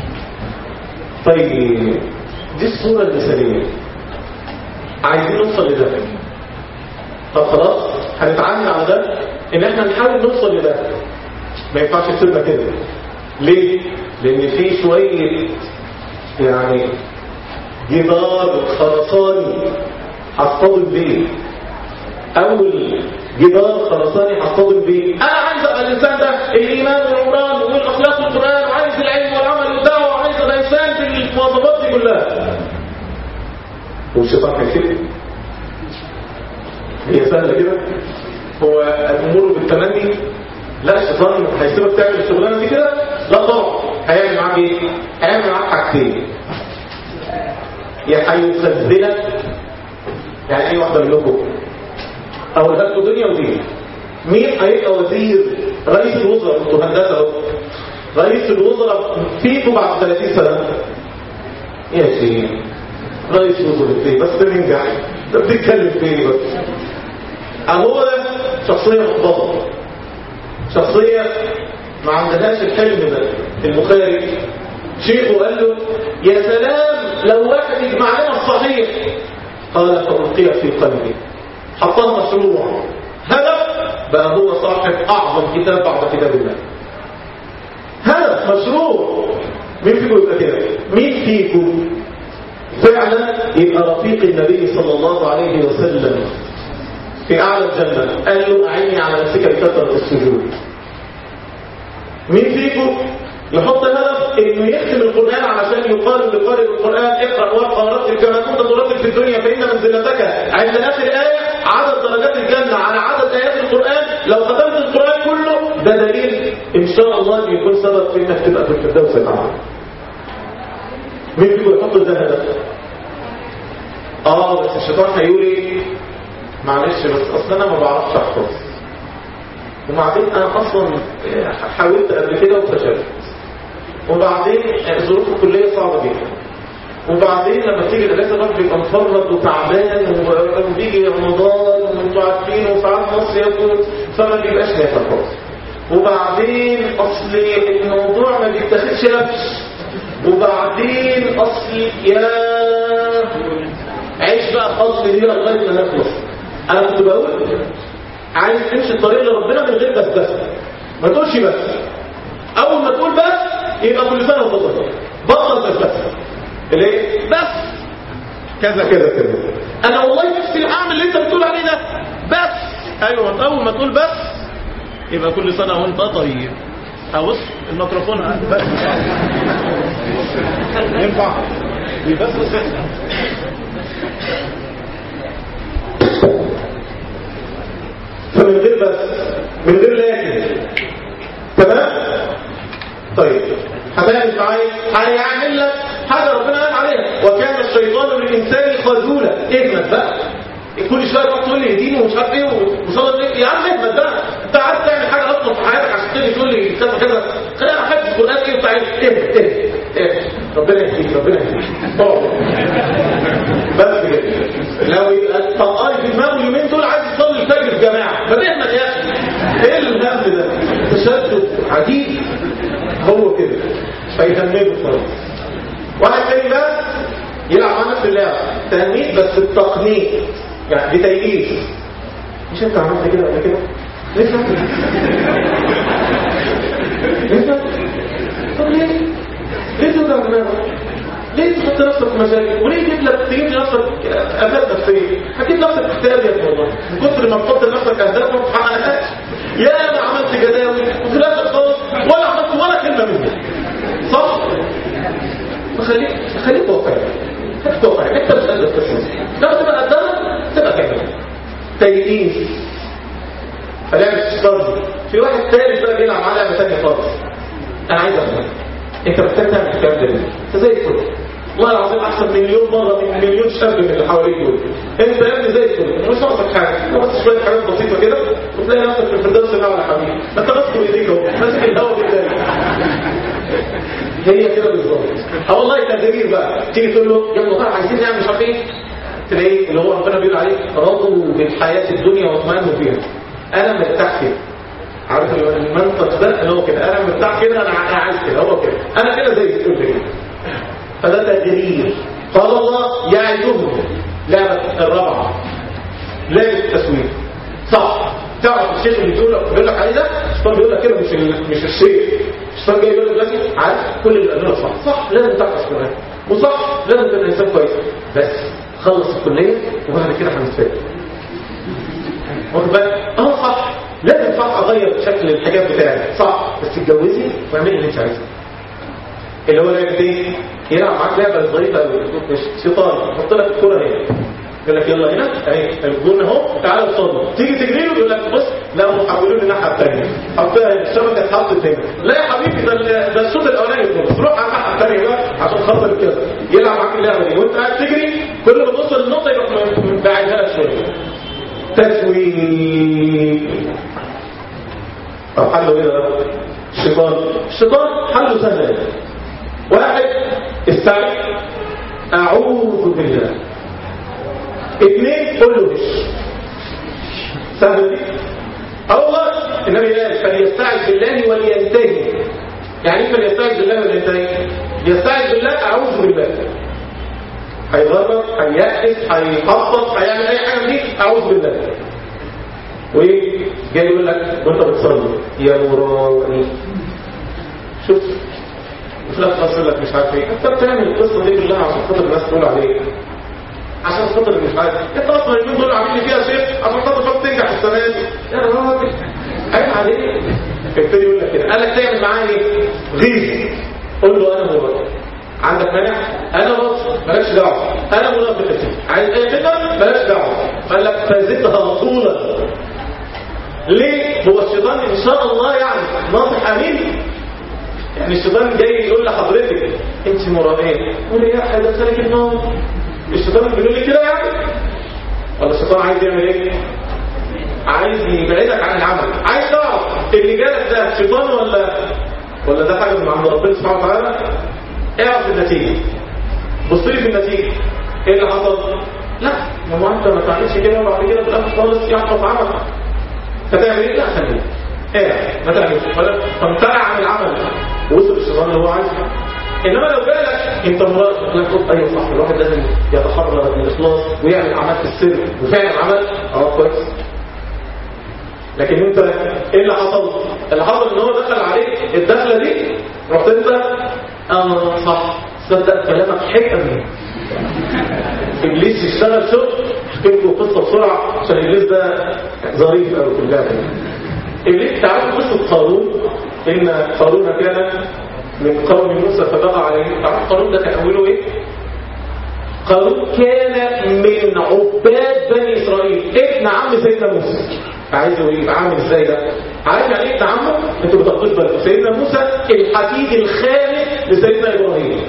طيب دي الصورة المثالية عايزين نوصل لده طب خلاص هنتعامل على ده ان احنا نحاول نوصل لده ما ينفعش تسيبنا كده ليه؟ لان في شوية يعني جدار خرساني هصطدم بيه اول جدار خرساني هصطدم بيه انا عايز ابقى الانسان ده الايمان والعمران والاخلاق والقران وعايز العلم والعمل والدعوه وعايز الانسان بالمواصفات دي كلها والشيطان هيسيب هي سهله كده هو الامور بالتمني لا الشيطان هيسيبك تعمل الشغلانه دي كده لا طبعا هيعمل معاك ايه هيعمل معاك حاجتين يا هيخذلك يعني اي واحده منكم او لكم دنيا ودين مين هيبقى وزير رئيس الوزراء انتوا هندسه اهو رئيس الوزراء فيكم بعد 30 سنه يا شيخ رئيس وزراء فيه بس ننجح ده بتتكلم فيه بس اهو ده شخصيه مخبطه شخصيه ما عندهاش الحلم ده البخاري شيخه قال له يا سلام لو واحد يجمع لنا الصحيح قال فألقي في قلبي حطها مشروع هدف بقى هو صاحب أعظم كتاب بعد كتاب الله هدف مشروع مين فيكم يبقى كده مين فيكم فعلا يبقى رفيق النبي صلى الله عليه وسلم في أعلى الجنة قال له أعني على نفسك بكثرة السجود مين فيكم يحط هدف انه يختم القرآن علشان يقال لقارئ القرآن اقرأ وارقى ورتل كما كنت ترتل في الدنيا فإن منزلتك عند آخر آية عدد درجات الجنة على عدد آيات القرآن لو ختمت القرآن كله ده دليل إن شاء الله إنه يكون سبب في إنك تبقى في الفردوس الأعلى مين فيكم يحط ده هدف؟ اه بس الشيطان هيقول ايه؟ معلش بس اصل انا ما بعرفش احفظ وبعدين انا اصلا حاولت قبل كده وفشلت وبعدين ظروف الكلية صعبة جدا وبعدين لما تيجي الاجازه الواحد بيبقى مفرط وتعبان وبيجي رمضان وانتوا عارفين وساعات مصيف فما بيبقاش نافع خالص وبعدين اصل الموضوع ما بيتاخدش لبس وبعدين اصل يا عيش بقى خالص دي لغايه ما نخلص انا كنت بقول عايز تمشي الطريق لربنا من غير بس بس ما تقولش بس اول ما تقول بس يبقى كل سنه وتطلع بطل بس بس ليه بس كذا كذا كذا انا والله نفسي اعمل اللي انت بتقول عليه ده بس ايوه اول ما تقول بس يبقى كل سنه وانت طيب ابص الميكروفون بس ينفع بس فمن غير بس من غير لكن تمام طيب هتعمل معايا هيعمل لك حاجه ربنا قال عليها وكان الشيطان للانسان خذولا اهمت بقى كل شويه تقعد تقول لي دين ومش عارف ايه وصلاه ايه يا عم اهمت بقى انت عارف تعمل حاجه اصلا في حياتك عشان تيجي تقول لي كذا كذا خلينا حاجه في القران ايه وبتاع ايه اهمت اهمت اهمت ربنا يهديك ربنا يهديك اقعد. بس كده لو يبقى الطقاي في دماغه اليومين دول عايز يصلي الفجر في جماعه ما تهمت يا اخي ايه الهم ده تشدد عجيب هو كده فيهمله خلاص واحد تاني بقى يلعب مع نفس اللعبه تهميد بس التقنيق يعني بتيئيس مش انت عملت كده قبل كده لسه لسه طب ليه ليه توجع دماغك ليه تحط نفسك في مشاكل وليه تجيب لك تجيب لنفسك افات نفسيه هتجيب نفسك اكتئاب يا ابن الله من كتر ما تحط لنفسك اهداف ما تحققهاش يا انا عملت جداول وفي الاخر خالص ولا عملت ولا كلمه منها صح فخليك خليك واقعي خليك واقعي انت مش قادر تفهم لما تبقى قدها تبقى كده تيئيس فلعبة الشطرنج في واحد ثالث بقى بيلعب معاه لعبة ثانية خالص انا عايز افهم انت محتاج تعمل الكلام ده ليه؟ انت زي الفل والله العظيم احسن مليون مره من مليون شاب من اللي حواليك دول انت يا ابني زي الفل مش ناقصك حاجه بس شويه حاجات بسيطه كده وتلاقي نفسك في الفردوس الاعلى يا حبيبي ما انت ماسك بايديك اهو ماسك الهوا بالتاني هي كده بالظبط اه والله تقدير بقى تيجي تقول له يلا بقى عايزين نعمل مش عارف ايه تلاقيه اللي هو ربنا بيقول عليه رضوا بالحياه الدنيا واطمئنوا فيها انا مرتاح كده عارف المنطق ده اللي هو كده انا مرتاح كده انا انا عايز كده هو كده انا كده زي الفل كده فده تقدير قال الله يعدهم لعبه الرابعه لعبه التسويق صح تعرف الشيخ اللي بيقول لك بيقول لك عليه ده الشيطان بيقول لك كده مش ال- مش الشيخ الشيطان جاي يقول لك دلوقتي عارف كل اللي بيعمله صح صح لازم تعرف القران وصح لازم تبقى انسان كويس بس خلص الكليه وبعد كده هنتفاهم واخد بالك اه صح لازم صح اغير شكل الحجاب بتاعي صح بس اتجوزي واعملي اللي انت عايزاه اللي هو لعبه ايه يلعب معاك لعبه ظريفه قوي شيطان يحط لك الكوره هنا يقول لك يلا هنا اهي الجون اهو تعالى قصادنا تيجي تجري له يقول لك بص لا هم حولوا لي الناحيه الثانيه حطها هنا الشبكه اتحطت هنا لا يا حبيبي ده ال- ده الشوط الاولاني خلص روح على الناحيه الثانيه بقى عشان خاطر كده يلعب معاك اللعبه دي وانت قاعد تجري كل ما توصل للنقطه يروح م- باعدها لك شويه تسويق طب حله ايه ده الشيطان الشيطان حله سهل جدا. واحد استعد اعوذ بالله اثنين قل له هش سهل دي اه والله النبي قال فليستعذ بالله ولينتهي يعني ايه فليستعذ بالله ولينتهي يستعذ بالله اعوذ بالله هيغرب هيأس هيحفظ هيعمل اي حاجه دي اعوذ بالله وايه جاي يقول لك وانت بتصلي يا مراني شوف وفي الاخر يقول لك مش عارف ايه انت بتعمل القصه دي كلها عشان خاطر الناس تقول عليك عشان خاطر مش عارف انت اصلا اليومين دول عاملين لي فيها شيخ عشان خاطر بس تنجح السنه دي يا راجل عيب عليك فيبتدي يقول لك كده قال لك تعمل معاه ايه غيظ قول له انا مراد عندك مانع انا بص مالكش دعوه انا منافق يا سيدي عايز اي خدمه مالكش دعوه قال لك فزدها طولا ليه هو الشيطان ان شاء الله يعني ناصح امين يعني الشيطان جاي يقول لحضرتك انت مرائيه قول يا اخي دخلك النار الشيطان بيقول لي كده يعني ولا الشيطان عايز يعمل ايه عايز يبعدك عن العمل عايز تعرف اللي جالك ده شيطان ولا ولا ده حاجه من عند ربنا سبحانه وتعالى اعرف النتيجه بص لي في النتيجه ايه اللي حصل لا ما هو انت ما تعملش كده وبعد كده في الاخر خالص يحفظ عملك فتعمل ايه لا خليه ايه ما تعملش ولا تمتنع عن العمل وصل الشيطان اللي هو عايزه انما لو جالك انت مراد لك قلت ايوه صح الواحد لازم يتحرر من الاخلاص ويعمل اعمال في السر وفعلا عمل اه كويس لكن انت ايه اللي حصل اللي حصل ان هو دخل عليك الدخله دي رحت انت اه صح صدق كلامك حكم ابليس يشتغل شغل احكي لكم قصه بسرعه عشان ابليس ده ظريف قوي في اللعبه ابليس تعرفوا قصه قارون ان قارون كان من قوم موسى فبغى عليهم طبعا قارون ده كان اوله ايه قارون كان من عباد بني اسرائيل ابن عم سيدنا موسى عايزه يبقى عامل ازاي ده عارف يعني ايه ابن عمه انتوا ما تاخدوش بالكم سيدنا موسى الحفيد الخالق لسيدنا ابراهيم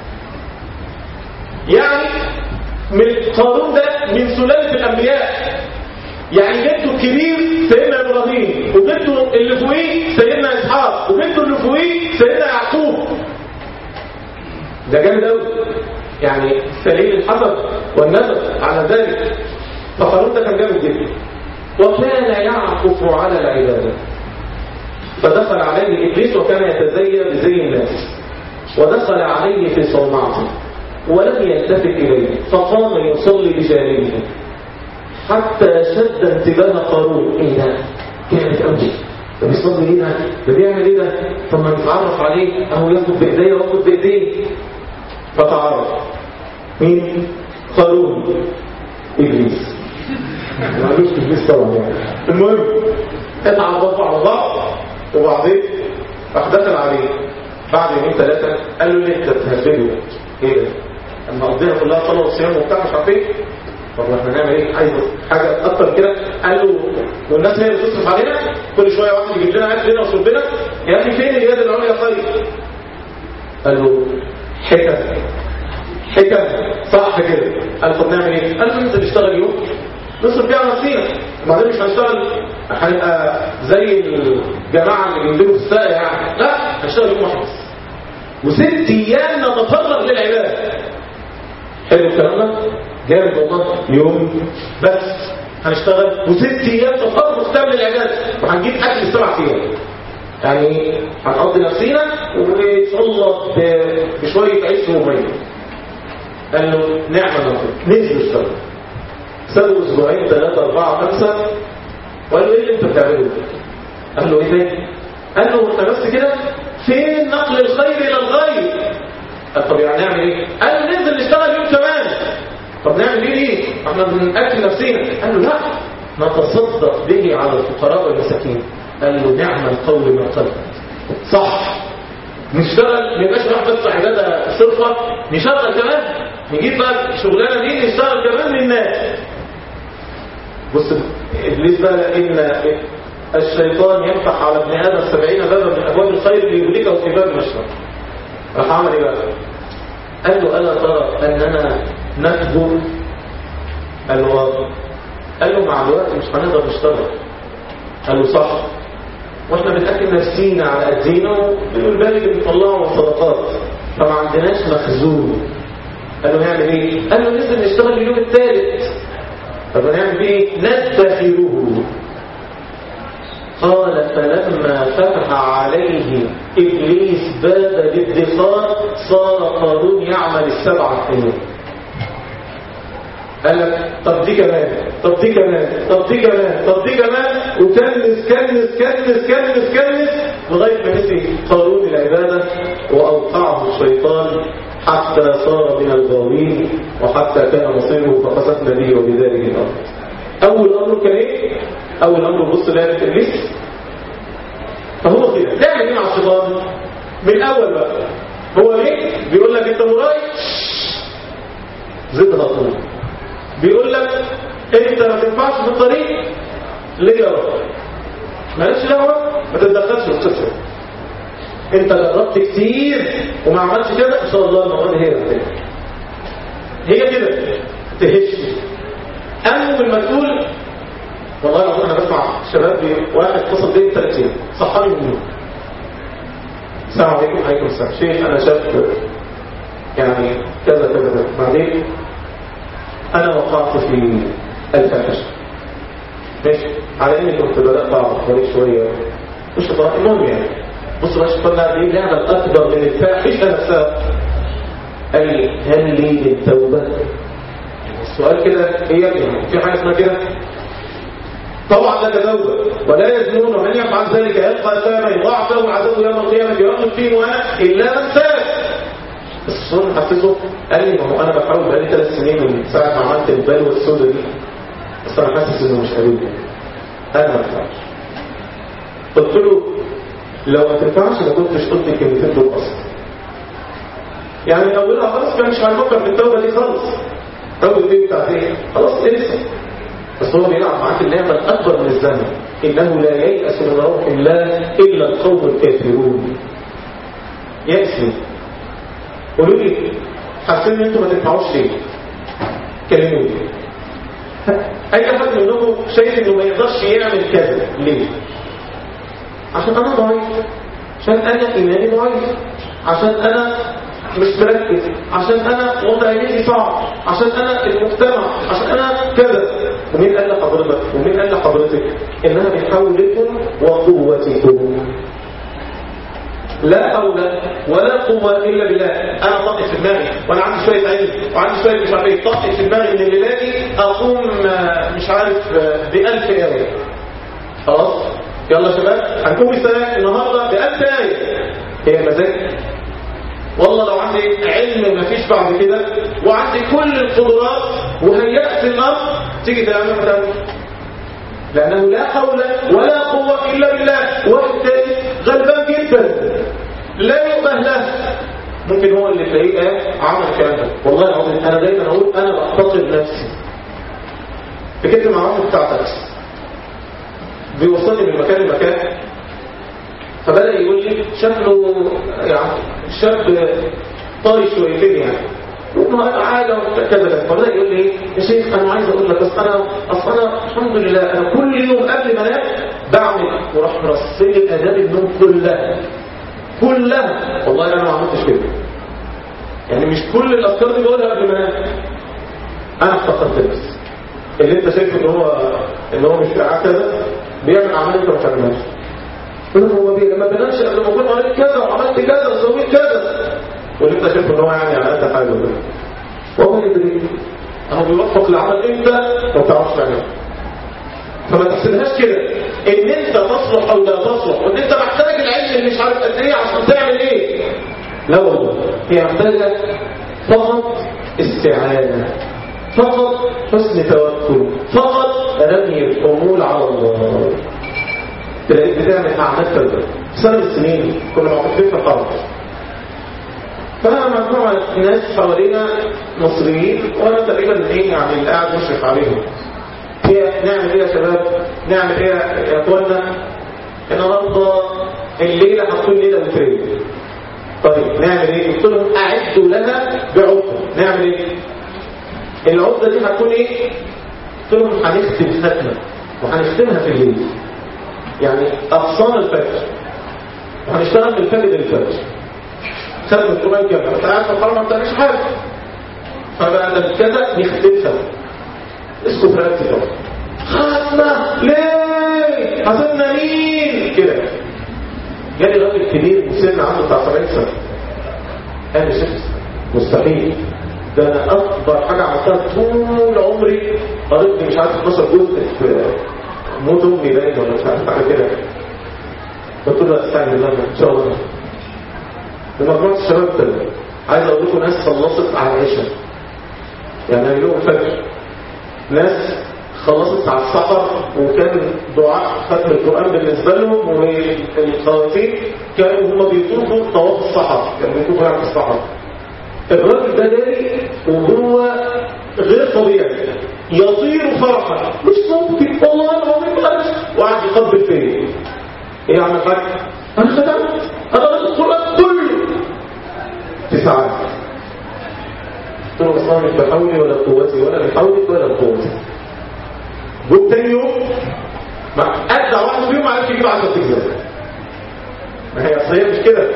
يعني من قارون ده من سلاله الانبياء يعني جده الكبير سيدنا ابراهيم وجده اللي فوقيه سيدنا اسحاق وجده اللي فوقيه سيدنا يعقوب ده جامد قوي يعني سليم الحسب والنسب على ذلك فقارون ده كان جامد جدا وكان يعكف على العباده فدخل عليه ابليس وكان يتزين بزي الناس ودخل عليه في صومعته ولم يلتفت اليه فقام يصلي بجانبه حتى شد انتباه قارون ايه ده كانت قوي ده بيصلي ليه ده ده بيعمل ايه ده طب ما نتعرف عليه اهو ياخد بايديه واخد بايديه فتعرف مين قارون ابليس ما قالوش ابليس طبعا يعني المهم اتعرفوا على بعض وبعدين راح دخل عليه بعد يومين ثلاثه قال له ليه انت بتهبله ايه ده اما قضينا كلها صلاه وصيام وبتاع مش عارف ايه طب احنا نعمل ايه عايز حاجه اكتر كده قال له والناس هي اللي تصرف علينا كل شويه واحد يجيب لنا اكل لنا وشرب لنا يا ابني فين اليد العليا خير قال له حكم حكم صح كده قال طب نعمل ايه قال له ننزل نشتغل يوم نصرف بيها على نفسينا وبعدين مش هنشتغل هنبقى زي الجماعه اللي بينزلوا في الساقه يعني لا هنشتغل يوم واحد بس وست ايام نتفرغ للعباده حلو الكلام ده جامد والله يوم بس هنشتغل وست ايام تفرغ تام للعباده وهنجيب اكل السبع ايام يعني هنقضي نفسينا وان شاء الله بشويه عيش وميه قال له نعمه ناخد ننزل اشتغل سابوا اسبوعين ثلاثه اربعه خمسه وقال له ايه اللي انت بتعمله ده؟ قال له ايه تاني؟ قال له انت بس كده فين نقل الخير الى الغير؟ قال طب يعني نعمل ايه؟ قال له ننزل نشتغل يوم كمان طب نعمل ايه ليه؟ احنا بنأكل نفسينا قال له لا نتصدق به على الفقراء والمساكين قال له نعم القول من قلب صح نشتغل ما يبقاش راح بس عباده صرفه نشتغل كمان نجيب بقى شغلانه دي نشتغل كمان للناس بص ابليس بقى لان الشيطان يفتح على ابن ادم سبعين بابا من ابواب الخير ليهلكه في باب المشرق راح عمل ايه بقى؟ قال له الا ترى اننا نكبر قال له اه قال له مع الوقت مش هنقدر نشتغل قال له صح واحنا بنأكل نفسينا على قدينا وبنقول بالي اللي بنطلعه صدقات فما عندناش مخزون قال له نعمل ايه؟ قال له ننزل نشتغل اليوم الثالث طب هنعمل ايه؟ ندخره قال فلما فتح عليه ابليس باب الادخار صار قارون يعمل السبعه ايام قال لك طب دي كمان طب دي كمان طب دي كمان طب دي كمان وكنس كنس كنس كنس كنس لغايه ما نسي قارون العباده واوقعه الشيطان حتى صار من الغاوين وحتى كان مصيره فقصدنا به وبذلك الامر اول امر كان ايه اول امر بص لعبه ابليس فهو كده نعمل ايه مع الشيطان من الاول بقى هو ليه بيقول لك انت مراي زدها طول بيقول لك انت ما تنفعش في الطريق ليه يا رب مالكش دعوه ما تتدخلش في القصه انت جربت كتير وما عملتش كده ان شاء الله المره دي هي اللي هي كده تهش اول ما تقول والله العظيم انا بسمع شباب بي- واحد اتصل بيا 30 صحاني من النوم السلام عليكم وعليكم السلام شيخ انا شاب يعني كذا كذا كذا بعدين انا وقعت في الفاحشه ماشي على اني كنت بدات اعرف طريق شويه مش طريق المهم يعني بص بقى الشيطان لعب ايه لعبه اكبر من الفاحشه نفسها قال لي هل لي للتوبه السؤال كده ايه يا ابني في حاجه اسمها كده طبعا لك توبه ولا يزنون ومن يفعل ذلك يلقى اثاما يضاعف له العذاب يوم القيامه يخلد فيه وانا الا من تاب بس الشيطان حفظه قال لي ما هو انا بحاول بقالي ثلاث سنين من ساعه ما عملت البلوه السوداء دي بس انا حاسس انه مش قريب انا ما ينفعش قلت له لو ما تنفعش ما كنتش قلت الكلمتين دول اصلا يعني اولها خلاص كان مش هنفكر في التوبه دي خالص اول دي بتاعت ايه خلاص انسى بس هو بيلعب معاك اللعبه الاكبر من الزمن انه لا ييأس من روح الله الا القوم الكافرون يأس ليه؟ قولوا لي حاسين ان انتوا ما تنفعوش ليه كلموني اي حد منكم شايف انه ما يقدرش يعمل كذا ليه عشان انا ضعيف عشان انا ايماني ضعيف عشان انا مش مركز عشان انا وضعيتي صعب عشان انا المجتمع عشان انا كذا ومين قال لحضرتك ومين قال لحضرتك انها من حولكم وقوتكم لا حول ولا قوة إلا بالله أنا طاقت في دماغي وأنا عندي شوية علم وعندي شوية مش عارف ايه طاقت في دماغي من الليلة دي أقوم آه، مش عارف آه، بألف آية خلاص يلا يا شباب هنقوم السنة النهاردة بألف آية هي مزاج والله لو عندي علم مفيش بعد كده وعندي كل القدرات وهيأت الأرض تيجي تعمل مثلا لأنه لا حول ولا قوة إلا بالله واحد تاني غلبان جدا لا يؤبه له ممكن هو اللي تلاقيه قال عمل الكلام ده والله العظيم أنا دايما أقول أنا بحتقر نفسي ركبت مع واحد بتاع تاكسي بيوصلني من مكان لمكان فبدأ يقول لي شكله يعني شاب طاري شويتين يعني وما عادة كذا كذا فبدأ يقول لي يا شيخ أنا عايز أقول لك بس أنا أصل أنا الحمد لله أنا كل يوم قبل ما أنام بعمل وراح مرسل لي آداب النوم كلها كلها والله أنا ما عملتش كده يعني مش كل الأفكار دي بقولها قبل ما أنام أنا افتقدت بس اللي أنت شايفه إن هو إن هو مش بتاع كذا بيعمل أعمال أنت ما تعملهاش يقول هو بيه لما بنامش قبل ما اكون قريت كذا وعملت كذا وسويت كذا واللي انت شايفه ان هو يعني على قد حاجه كده وهو يدري اهو بيوفق لعمل انت ما بتعرفش تعمله فما تحسبهاش كده ان انت تصلح او لا تصلح وان انت محتاج العلم اللي مش عارف قد ايه عشان تعمل ايه لا والله هي محتاجه فقط استعانه فقط حسن توكل فقط رمي الحمول على الله تلاقيك بتعمل اعمال كذا سنه من السنين كنا معتقدين في الحرب فانا مجموعه ناس حوالينا مصريين وانا تقريبا ايه يعني اللي قاعد مشرف عليهم هي نعمل ايه يا شباب نعمل ايه يا اخوانا النهارده الليله هتكون ليله وترين طيب نعمل ايه قلت لهم اعدوا لها بعقده نعمل ايه العقده دي هتكون ايه قلت لهم هنختم ختمه وهنختمها في الليل يعني أقصان الفجر وهنشتغل من الفجر للفجر ختم القرآن كامل انت قاعد في الحرم ما بتعملش حاجة فبعد كده نختمها اسكت رأسي طبعا ختمة ليه؟ حسبنا مين؟ كده جالي راجل كبير مسن عنده بتاع 70 سنة قال لي شيخ مستحيل ده انا اكبر حاجة عملتها طول عمري قريت لي مش عارف 12 جزء في موت امي باين ولا مش عارف حاجه كده قلت له استعين بالله ان شاء الله ومجموعه الشباب كده عايز اقول لكم ناس خلصت على العشاء يعني يوم الفجر ناس خلصت على السحر وكان دعاء ختم القرآن بالنسبة لهم والخواتيم كانوا هم بيطوفوا طواف السحر كانوا بيطوفوا يعني في السحر الراجل ده جاري وهو غير طبيعي يطير فرحا مش ممكن والله العظيم ألف وقعد يقبل فيا ايه يا عم الحاج انا ختمت انا قرأت القرآن كله في ساعات قلت له اصلا مش بحولي ولا قوتي ولا بحولك ولا بقوتي جوب تاني يوم ما ادى واحد فيهم ما عرفش يجيب 10 اجزاء ما هي اصل هي مش كده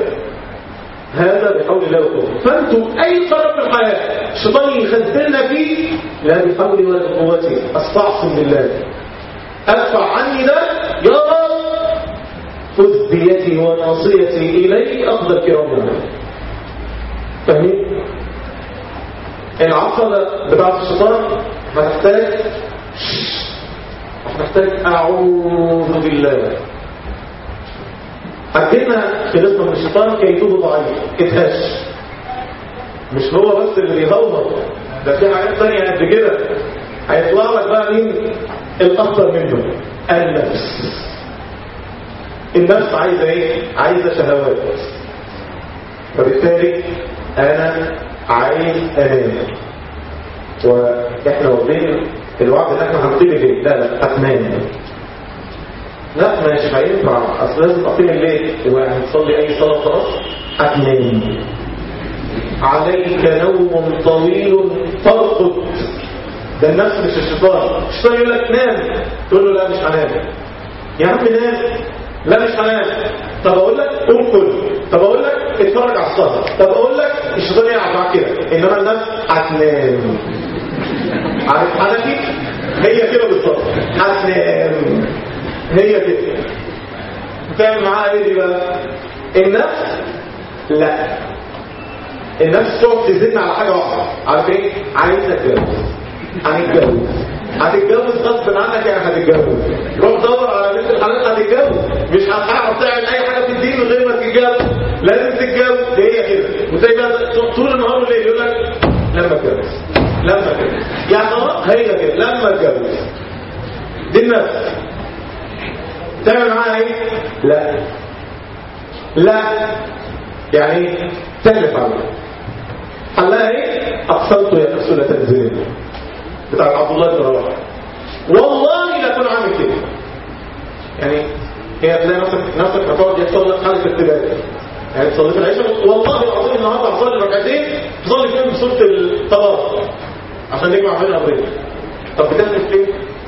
هذا بحول الله وقوته فانتم اي قرار في الحياه الشيطان يخزلنا فيه لا بحولي ولا بقوتي استعصم بالله ادفع عني ده يا رب خذ بيدي وناصيتي اليك اخذ الكرام فاهمين العقبه بتاعت الشيطان هتحتاج هتحتاج اعوذ بالله حكينا خلصنا من الشيطان كيدوه ضعيف اتهش مش هو بس اللي بيهور ده في حاجات تانية قد كده هيطلع لك بقى مين الاخطر منه النفس النفس عايزة ايه عايزة شهوات فبالتالي انا عايز انام واحنا واخدين الوعد ان احنا هنقيم الليل لا لا هتنام لا مش هينفع اصل لازم اقيم الليل وهنصلي اي صلاه خلاص هتنام عليك نوم طويل ترقد ده النفس مش الشيطان الشيطان يقول لك نام تقول له لا مش هنام يا عم نام لا مش هنام طب اقول لك قوم كل طب اقول لك اتفرج على السهر طب اقول لك الشيطان يلعب معاك كده انما النفس هتنام عارف حنكي هي كده بالظبط هتنام هي كده تعمل معاها ايه دي بقى النفس لا النفس تقعد تزن على حاجه واحده عارف ايه عايزه تتجوز هنتجوز هتتجوز غصب عنك يعني هتتجوز روح دور على بنت الحلال هتتجوز مش هتعرف تعمل اي حاجه في الدين من غير ما تتجوز لازم تتجوز دي هي كده وتلاقي بقى طول النهار والليل يقول لك لما اتجوز لما اتجوز يعني خلاص هي كده لما اتجوز دي النفس تعمل معاها ايه لا لا يعني تكلف عنها حلها ايه اقسمت يا نفس لا تنزلين بتاع عبد الله بن رواحه والله لا اكون عامل كده يعني هي تلاقي نفسك نفسك هتقعد يحصل لك حاله ارتباك يعني تصلي في العشاء والله العظيم النهارده هصلي ركعتين تصلي فيهم بسوره الطلاق عشان نجمع بين امرين طب بتعمل فين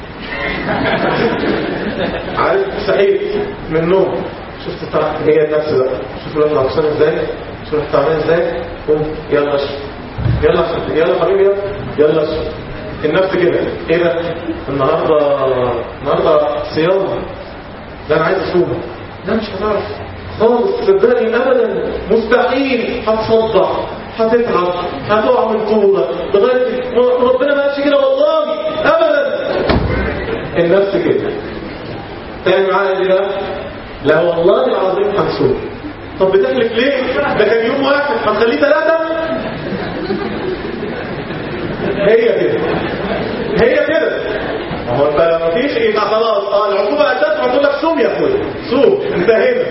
عارف صحيت من النوم شفت الطلاق هي النفس بقى شوف لما هتصلي ازاي شوف تعمل ازاي قوم يلا اشرب يلا اشرب يلا حبيبي يلا يلا اشرب النفس كده ايه ده النهارده النهارده صيام ده انا عايز اصوم لا مش هتعرف خالص صدقني ابدا مستحيل هتصدع هتتعب هتقع من طولك لغايه ربنا ما قالش كده والله ابدا النفس كده تعمل معايا ايه ده لا والله العظيم هنصوم طب بتحلف ليه ده كان يوم واحد هنخليه ثلاثه هي كده هي كده ما هو انت ما فيش ايه خلاص اه العقوبه اساس هتقول لك صوم يا اخويا صوم انتهينا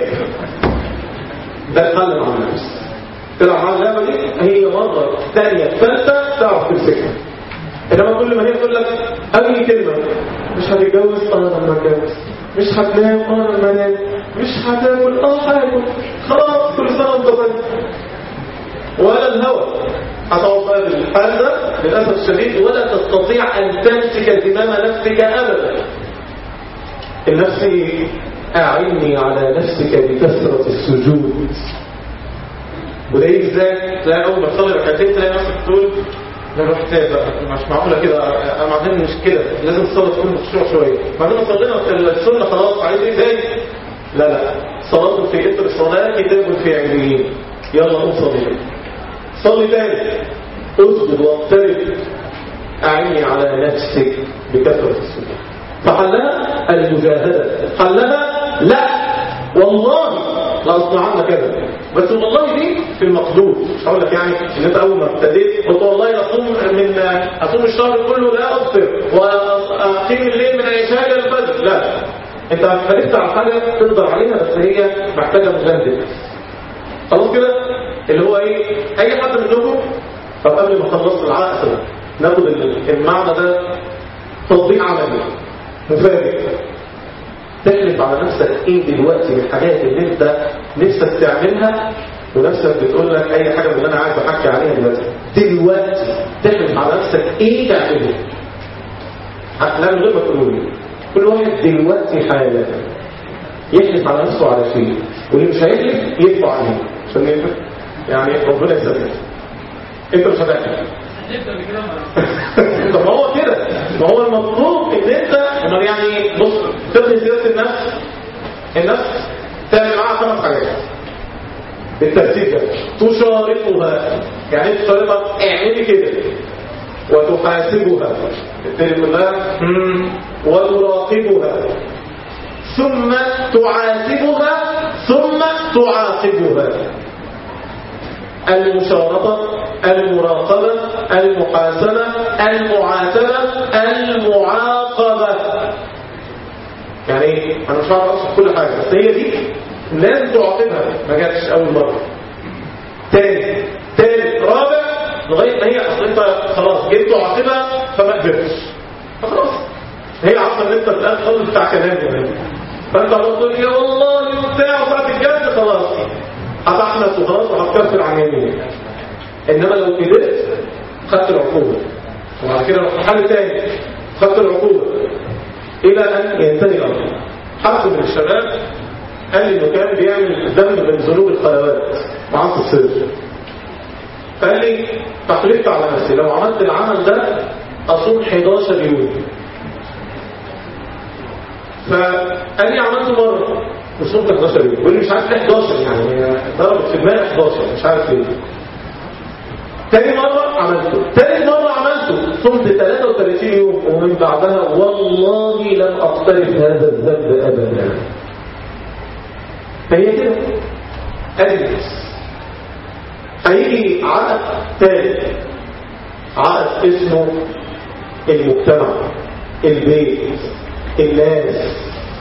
ده الحل مع النفس تلعب مع اللعبه دي هي مره ثانيه ثالثه تعرف تمسكها انما كل ما هي تقول لك اي كلمه مش هتتجوز اه لما اتجوز مش هتنام اه لما انام مش هتاكل اه هاكل خلاص كل سنه وانت طيب ولا الهوى هتقعد بقى بالحال ده للاسف الشديد ولا تستطيع ان تمسك زمام نفسك ابدا النفس اعني على نفسك بكثره السجود وده يجي ازاي تلاقي اول ما تصلي ركعتين تلاقي نفسك تقول لا رحت بقى مش معقوله كده انا بعدين مش كده لازم الصلاه تكون مخشوع شويه بعدين ما صلينا السنه خلاص عايز ايه تاني لا لا صلاه في اثر الصلاه كتاب في علميين يلا قوم صلي صلي تاني اسجد واقترب اعني على نفسك بكثره السجود فحلها المجاهده حلها لا والله لا اصنع عنك كذا بس والله دي في المقدور مش هقول لك يعني ان انت اول ما ابتديت قلت والله لا اصوم من اصوم الشهر كله لا افطر واقيم الليل من العشاء الى الفجر لا انت هتخليك على حاجه تقدر عليها بس هي محتاجه مجاهده خلاص كده اللي هو ايه اي حد منكم طب قبل ما خلصت العقد ناخد المعنى ده تطبيق عملي مفاجئ تحلف على نفسك ايه دلوقتي من الحاجات اللي انت نفسك تعملها ونفسك بتقول لك اي حاجه من اللي انا عايز احكي عليها دلوقتي دلوقتي تحلف على نفسك ايه تعمله لا من غير ما تقولوا لي كل واحد دلوقتي حالا يحلف على نفسه على شيء واللي مش هيحلف يدفع عليه عشان يفهم يعني ربنا يسلمك انت مش هتحلف طب ما هو كده ما هو المطلوب ان انت امال يعني بص تبني سياسه النفس النفس تعمل معاها خمس حاجات بالترتيب ده تشاركها يعني انت تشاركها اعملي كده وتحاسبها تبتدي تقول لها وتراقبها ثم تعاتبها ثم تعاقبها المشارطة المراقبة المحاسبة المعاتبة المعاقبة يعني يعني ايه انا مش هعرف اوصف كل حاجه بس هي دي لازم تعاقبها ما جاتش اول مره تاني تالت رابع لغايه ما هي اصل انت خلاص جيت تعاقبها فما قدرتش فخلاص هي عارفه ان انت في الاخر خالص بتاع كلام يعني فانت خلاص تقول يا والله وبتاع وساعه الجد خلاص هتحنس وخلاص وهتكفر عن يمين انما لو قدرت خدت العقوبه وبعد كده رحت حل تاني خدت العقوبه الى ان ينتهي الامر حد من الشباب قال لي انه كان بيعمل ذنب من ذنوب الخلوات معاه السر فقال لي فحلفت على نفسي لو عملت العمل ده اصوم 11 يوم فقال لي عملته مره وصمت 11 يوم بيقول لي مش عارف ليه 11 يعني ضربت في دماغي 11 مش عارف ليه تاني مرة عملته تالت مرة عملته صمت 33 يوم ومن بعدها والله لم أقترف هذا الذنب أبدا فهي كده أجلس هيجي عقد تالت عقد اسمه المجتمع البيت الناس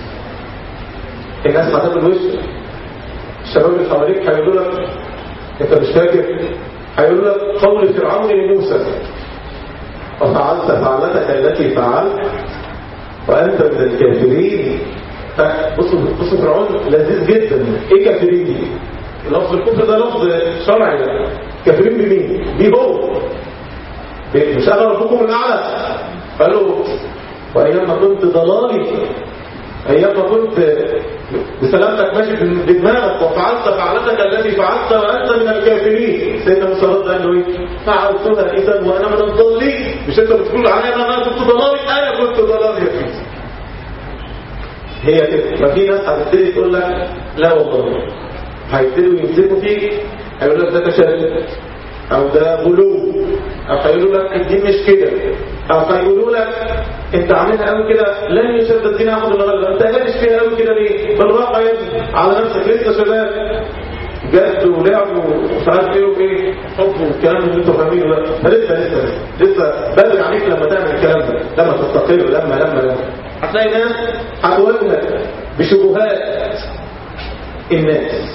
الناس هتاكل وشك الشباب اللي حواليك هيقولوا لك انت مش فاكر هيقولوا لك قول فرعون لموسى وفعلت فعلتك التي فعلت وانت من الكافرين بصوا بصوا فرعون لذيذ جدا ايه كافرين دي لفظ الكفر ده لفظ شرعي ده كافرين بمين بيه هو مش انا ربكم الاعلى قالوا وايام ما كنت ضلالي ايام ما كنت بسلامتك ماشي بدماغك وفعلت فعلتك التي فعلت وانت من الكافرين سيدنا موسى رد قال له ايه فعلتها اذا وانا من الضالين مش انت بتقول عليا انا كنت ضلالي انا كنت ضلالي يا سيدي هي كده ففي ناس هتبتدي تقول لك لا والله هيبتدوا يمسكوا فيك هيقول لك ده تشدد او ده غلو او هيقولوا لك الدين مش كده او هيقولوا لك انت عاملها قوي كده لن يشد الدين احد النهارده انت قلقش فيها قوي كده ليه بالراحه يا ابني على نفسك لسه شباب جد ولعب ومش عارف ايه وايه حب والكلام اللي انتوا فاهمينه ده لسه لسه لسه بدري عليك لما تعمل الكلام ده لما تستقر لما لما لما هتلاقي ناس هتواجهك بشبهات الناس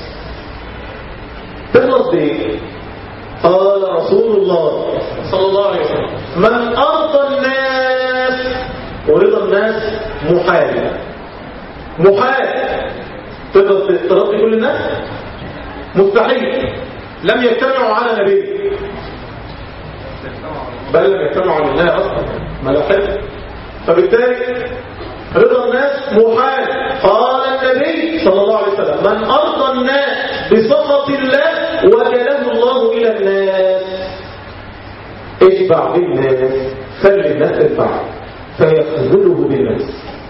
تخلص بايه قال رسول الله صلى الله عليه وسلم من ارضى الناس ورضا الناس محال محال تقدر ترضي كل الناس مستحيل لم يجتمعوا على نبي بل لم يجتمعوا على الله اصلا ملاحظه فبالتالي رضا الناس محال قال النبي صلى الله عليه وسلم من ارضى الناس بسخط الله وكله الله الى الناس اشبع بالناس خلي الناس تدفع فيخذله بالناس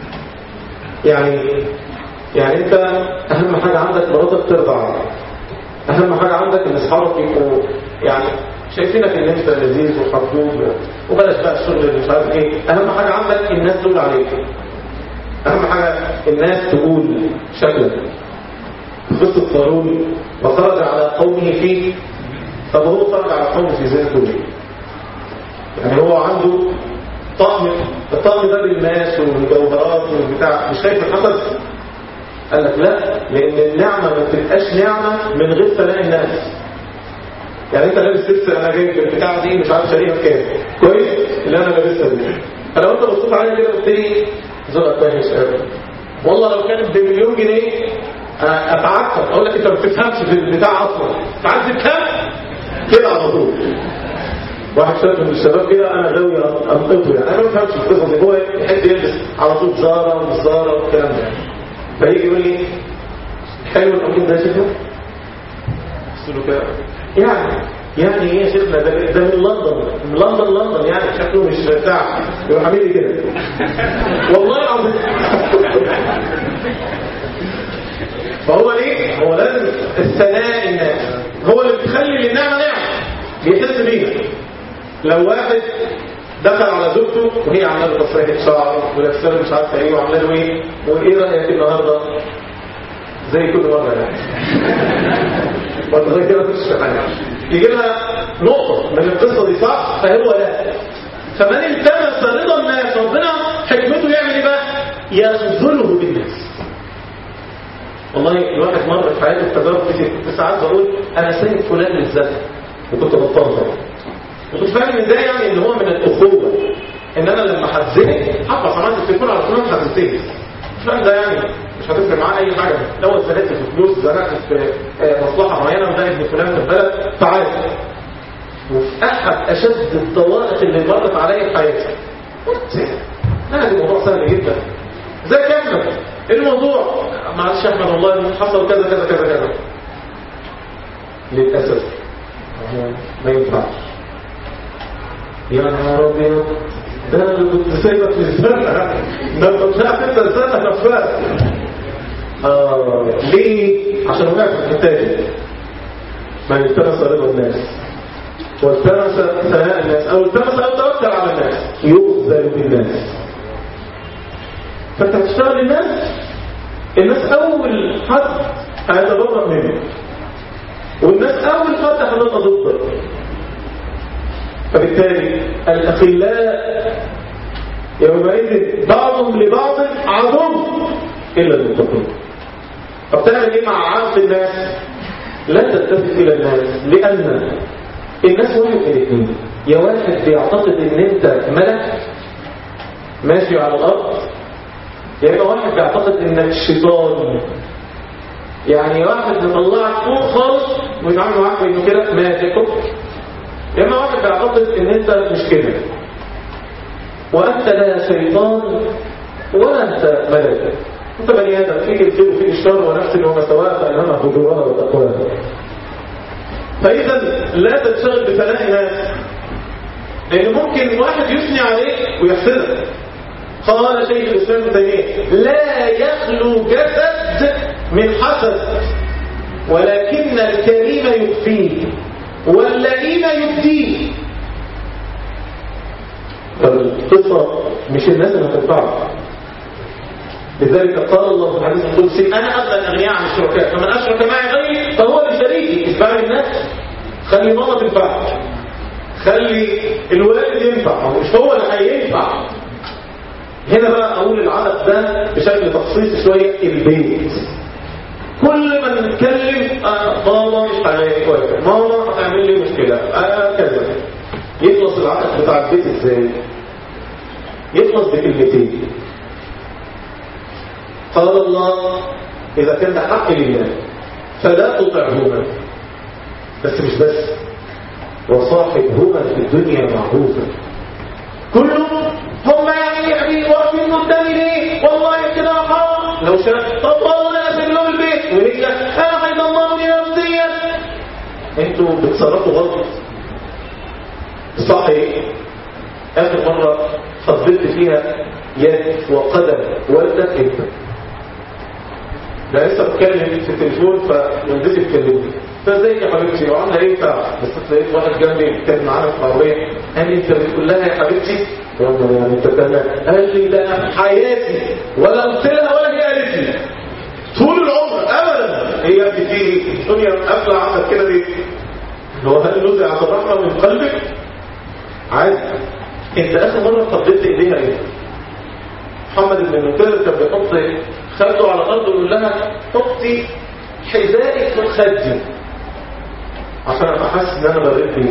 يعني يعني انت اهم حاجه عندك مراتك ترضى اهم حاجه عندك ان اصحابك يبقوا يعني شايفينك ان انت لذيذ وحبوب وبلاش بقى الشغل اللي مش عارف ايه اهم حاجه عندك الناس تقول عليك اهم حاجه الناس تقول شكلك قصه قارون وخرج على قومه فيه طب هو خرج على قومه في زينته ليه؟ يعني هو عنده طقم الطقم ده بالماس والمجوهرات والبتاع مش خايف الحسد قال لك لا لان النعمه ما بتبقاش نعمه من غير ثناء الناس يعني انت لابس لبس انا جايب البتاعه دي مش عارف شاريها بكام كويس اللي انا لابسها دي فلو انت بصيت عليا كده قلت لي ذوقك وحش قوي والله لو كانت بمليون جنيه اتعكر اقول لك انت ما بتفهمش في البتاع اصلا تعرف بكام كده على طول واحد شاب من الشباب كده انا غاوي انقذه يعني انا ما بفهمش في القصص دي هو يحب يلبس على طول زاره ومش زاره والكلام ده فيجي يقول لي حلو الامين ده يا شيخنا قلت له كده يعني يعني ايه يا شيخنا ده ده من لندن من لندن لندن يعني شكله مش بتاع يروح عامل لي كده والله العظيم فهو ليه هو لازم الثناء الناس هو اللي بيخلي النعمه نعمه بيحس بيها لو واحد دخل على زوجته وهي عامله له تصريح شعر ولابسه له مش عارفه ايه وعامله له ايه وايه رايك النهارده زي كل مره يعني برضه زي كده مش حاجه يجي لها نقطه من القصه دي صح فهو لا فمن التمس رضا الناس ربنا حكمته يعمل ايه بقى يخذله بالناس والله الواحد مر في حياته التجارب كتير كنت ساعات بقول انا سايب فلان للزمن وكنت بطلع وكنت فاهم ان ده يعني ان هو من الاخوه ان انا لما حزنت حتى سمعت التليفون على فلان حزنتني فلان ده يعني مش هتفرق معاه اي حاجه لو اتزنقت في فلوس زنقت في آه، مصلحه معينه وده ابن فلان في البلد تعال وفي احد اشد الطوارئ اللي مرت عليا في حياتي قلت لا ده موضوع سهل جدا زي احمد الموضوع معلش يا احمد والله حصل كذا كذا كذا كذا للاسف ما ينفعش يا نهار ابيض ده انا اللي كنت سايبك في السنه ده انت طلعت انت السنه نفسها اه ليه؟ عشان وقعت في الحته ما التمس رضا الناس والتمس ثناء الناس او التمس او توكل على الناس يؤذل بالناس فانت هتشتغل الناس الناس اول حد هيتضرر منك والناس اول حد هتبقى ضدك فبالتالي الاخلاء يومئذ بعضهم لبعض عدو الا المتقين طب تعمل ايه مع عامة الناس لا تلتفت الى الناس لان الناس واحد من الاثنين يا واحد بيعتقد ان انت ملك ماشي على الارض يا اما واحد بيعتقد انك شيطان يعني واحد مطلعك فوق خالص ويتعامل معاك بانه كده ماسكك يا اما واحد بيعتقد ان انت مش كده وانت لا شيطان ولا انت ملك انت بني ادم فيك الخير وفيك الشر ونفس وما سواء فالهمها فجورها وتقواها فاذا لا تنشغل بثناء ناس لان ممكن واحد يثني عليك ويحسدك قال شيخ الاسلام ابن تيميه لا يخلو جسد من حسد ولكن الكريم يخفيه واللئيم يبديه فالقصة مش الناس اللي هتنفعك لذلك قال الله في الحديث القدسي انا اغنى الاغنياء عن الشركاء فمن اشرك معي غيري فهو لشريكي اتباع الناس خلي ماما تنفعك خلي الوالد ينفع هو مش هو اللي هينفع هنا بقى اقول العدد ده بشكل تخصيصي شويه البيت كل ما نتكلم آه ماما مش هتوافق ماما هتعمل لي مشكله آه كذا يخلص العدد بتاع البيت ازاي يخلص بكلمتين قال الله اذا كان ده حق لله فلا تطعهما بس مش بس وصاحبهما في الدنيا معروفا كلهم هم يعني يعني واقفين قدامي ليه والله كده حرام لو شاف طب والله انا اسيب لهم البيت وهي انا هيدمرني نفسيا انتوا بتصرفوا غلط صح ايه اخر مره فضلت فيها يد وقدم والدك انت ده لسه بتكلم في التليفون فوالدتي بتكلمني فازيك يا حبيبتي وعامله ايه بتاع بس لقيت واحد جنبي كان معانا في العربيه قال لي انت بتقول لها يا حبيبتي والله يعني انت تمام قال لي ده انا في حياتي ولا قلت لها ولا هي قالت لي طول العمر ابدا هي يا ابني في ايه؟ الدنيا قافله عندك كده ليه؟ هو هل نزعت الرحمه من قلبك؟ عادي انت اخر مره قبلت ايديها ايه؟ محمد بن نوفل كان بيحط خده على الارض ويقول لها حطي حذائك في خدي عشان ابقى حاسس ان انا بريت بيه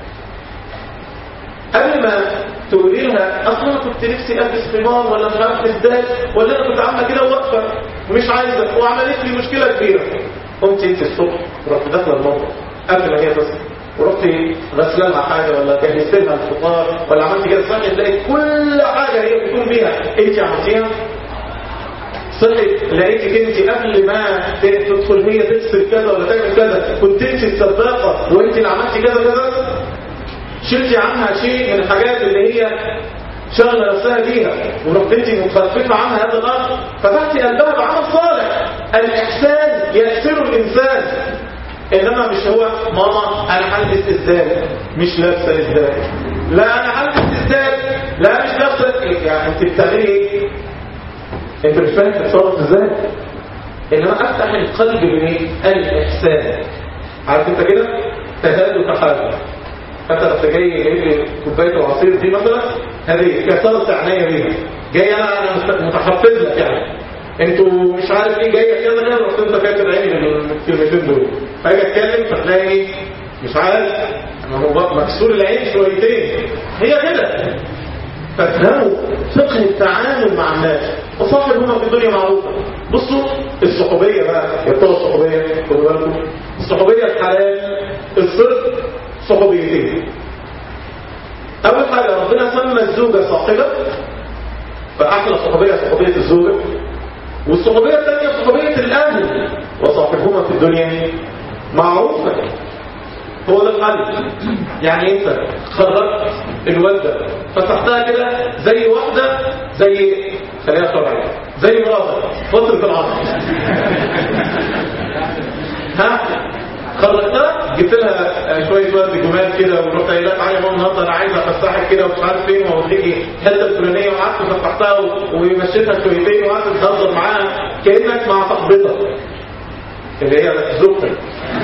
قبل ما تقولي لها اصلا انا كنت نفسي البس خمار ولا مش عارف ازاي ولا انا كنت عامله كده وواقفه ومش عايزه وعملت لي مشكله كبيره قمت انت الصبح رحت داخله المطبخ قبل ما هي تصحى ورحت غسله لها حاجه ولا جهزت لها الفطار ولا عملت كده صحي تلاقي كل حاجه هي بتكون بيها انت عملتيها صحيت لقيتك انت قبل ما تدخل هي تغسل كذا ولا تعمل كذا كنت انت السباقه وانت اللي عملتي كذا كذا شلتي عنها شيء من الحاجات اللي هي شغله نفسها بيها ورحت انت مخففه عنها هذا الامر فتحتي قلبها بعمل صالح الاحسان يأسر الانسان انما مش هو ماما انا هلبس ازاي مش لابسه ازاي لا انا هلبس ازاي لا مش لابسه يعني انت بتعملي ايه انت مش فاهم تتصرف ازاي انما افتح القلب بايه الاحسان عارف انت كده تهاد وتحاد انت رحت جاي جايب لي كوبايه العصير دي مثلا هذه كسرت عينيا بيها جاي انا انا مست- متحفز لك يعني انتوا مش عارف ايه جايه كذا كذا رحت انت فاكر عيني بالكلمتين دول فاجي اتكلم فتلاقي ايه مش عارف ما هو بقى مكسور العين شويتين هي كده فافهموا فقه التعامل مع الناس وصاحب هما في الدنيا معروفة بصوا الصحوبية بقى يا بتوع الصحوبية خدوا بالكم الصحوبية الحلال الصدق صحوبيتين أول حاجة ربنا سمى الزوجة صاحبة فأحلى صحوبية صحوبية الزوجة والصحوبية الثانية صحوبية الأهل وصاحبهما في الدنيا معروفة هو ده الحل يعني انت خرجت الوالده فتحتها كده زي واحده زي خليها شرعيه زي مراتك فتره العصر ها خرجتها جبت لها شويه ورد جمال كده ورحت قايل لها تعالى يا ماما النهارده انا عايز افسحك كده ومش عارف فين واوديكي الحته الفلانيه وقعدت فتحتها ومشيتها شويتين وقعدت تهزر معاها كانك مع صاحبتك اللي هي زوجتك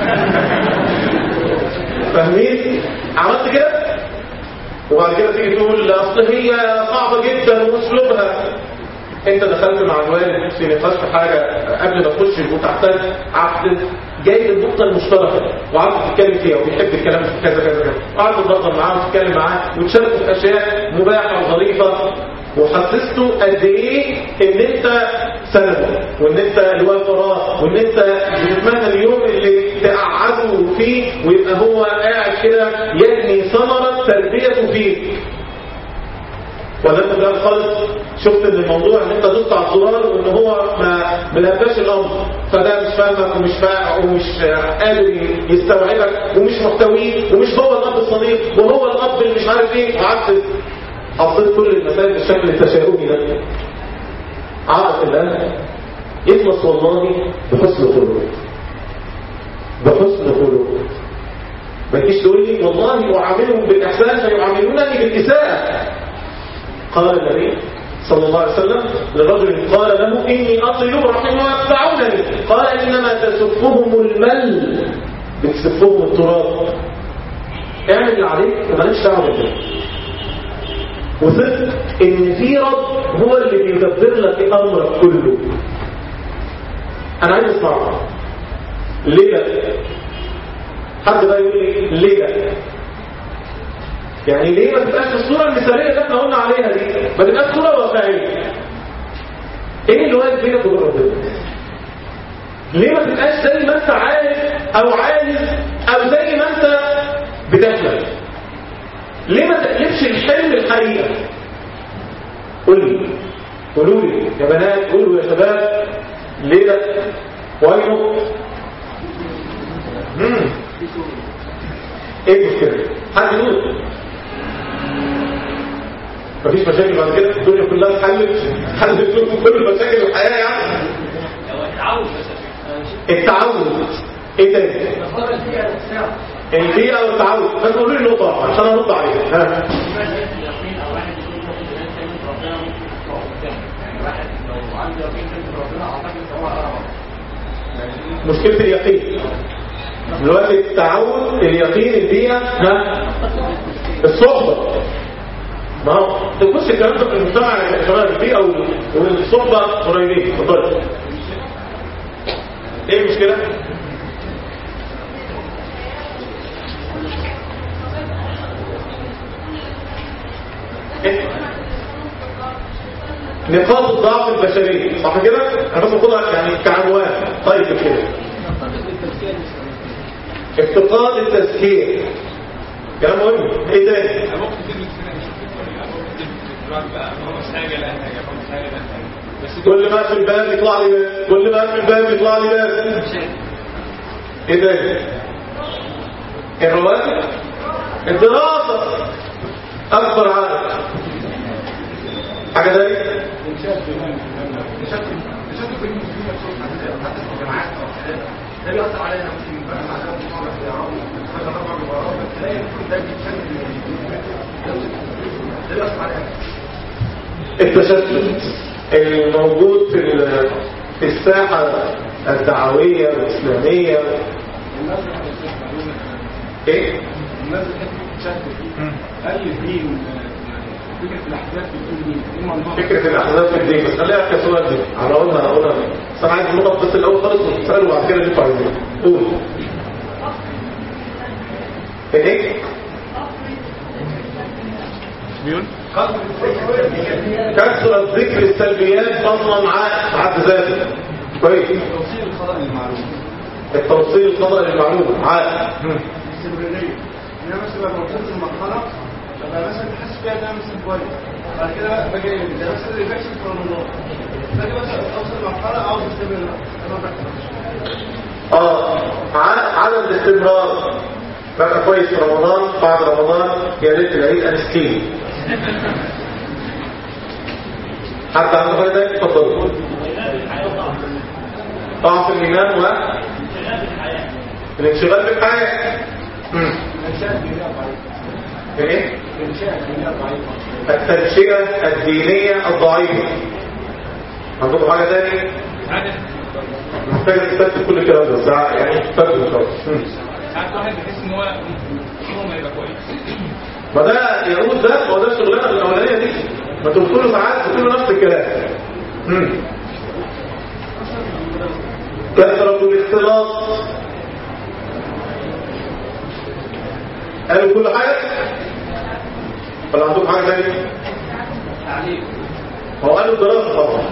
فاهمين عملت كده وبعد كده تيجي تقول اصل هي صعبه جدا واسلوبها انت دخلت مع الوالد في نقاش في حاجه قبل ما تخش وتحتاج عقد جايب النقطه المشتركه وقعدت تتكلم فيها وبيحب الكلام في كذا كذا كذا وقعدت تتنظر معاه وتتكلم معاه وتشاركه في اشياء مباحه وظريفه وحسسته قد ايه ان انت سنده وان انت لواء وراه وان انت بتتمنى اليوم اللي تقعده فيه ويبقى هو قاعد كده يجني ثمره تربيته فيك ولا انت بقى خالص شفت ان الموضوع ان انت دوست على الزرار وان هو ما ملباش الامر فده مش فاهمك ومش فاهم ومش قادر يستوعبك ومش محتويه ومش هو الاب الصديق وهو الاب اللي مش عارف ايه وقعدت حطيت كل المسائل بالشكل التشاؤمي ده عرف الله يخلص والله بحسن خلق بحسن خلق ما تجيش تقول لي والله أعاملهم بالإحسان فيعاملونني بالإساءة قال النبي صلى الله عليه وسلم لرجل قال له إني أطل رحم ويتبعونني قال إنما تسفهم المل بتسفهم التراب اعمل اللي عليك ومالكش دعوه بالله وثق ان في رب هو اللي بيدبر لك امرك كله انا عايز اسمعها ليه ده حد بقى يقول لي ليه ده يعني ليه ما تبقاش الصوره المثاليه اللي احنا قلنا عليها دي ما تبقاش صوره واقعيه ايه اللي واقف بينك وبين ربنا ليه ما تبقاش زي ما انت عارف او عايز او زي ما انت بتحلم ليه ما تقلبش الحلم الحقيقه قول لي قولوا لي يا بنات قولوا يا شباب ليه ده واينه امم ايه المشكله حد يقول مفيش مشاكل بعد كده الدنيا كلها اتحلت حلت لكم كل مشاكل الحياه يعني التعود ايه تاني البيئه والتعود بس قولوا لي النقطه عشان ارد عليها ها مشكله اليقين دلوقتي التعود اليقين البيئه ها الصحبه ما هو تخش الكلام ده في المجتمع يا شباب البيئه والصحبه قريبين اتفضل ايه المشكله؟ إيه؟ نقاط الضعف البشريه صح كده؟ انا بس باخدها يعني كعنوان طيب كده افتقاد التذكير كلام مهم ايه تاني؟ كل ما في الباب يطلع لي باب كل ما في الباب يطلع لي باب ايه ده الرواتب الدراسة اكبر عدد حاجة ذلك ده بيأثر علينا ممكن بقى مع ده مش عارف يعرفوا حاجه ربع مباراه تلاقي كل ده بيتشكل ده بيأثر علينا التشتت الموجود في ال- في الساحة الدعوية والإسلامية الناس اللي بتستخدمون ايه؟ الناس اللي بتشتت هل الدين يعني فكره الاحداث في الدين دي ايه منظور فكرة الأحزاب في الدين بس خليها كسؤال دي على قولنا على قولنا بس أنا عايز النقط بس الأول خالص وتسألوا بعد كده اللي انتوا عايزينه قول إيه؟ بيقول كثرة ذكر السلبيات فضلا عن حد ذاته كويس توصيل الخطا للمعلومه التوصيل الخطأ للمعلومة عاد استمرارية إنما مثلا لو وصلت لمرحلة تبقى مثلا تحس فيها إنها مثلا كويس بعد كده بقى باجي ده مثلا اللي بيحصل في رمضان باجي مثلا أوصل لمرحلة عاوز أستمر أنا ما بحصلش اه ع- عدم الاستمرار بقى كويس في رمضان بعد رمضان يا ريت العيد انستين حتى عنده حاجه تانية اتفضل ضعف الايمان و الانشغال بالحياه مم. ايه التنشئه الدينيه الضعيفه عندكم حاجه تانية محتاج تستكتب كل الكلام ده ساعة يعني تستكتب خلاص مم. ساعات واحد بيحس ان هو شغله ما يبقى كويس ما ده يعود ده ما هو ده الشغلانه الاولانيه دي ما تقول له ساعات تقول له نفس الكلام مم. كثرة الاختلاط قالوا كل حاجة ولا عندكم حاجة تانية؟ هو قالوا الدراسة طبعا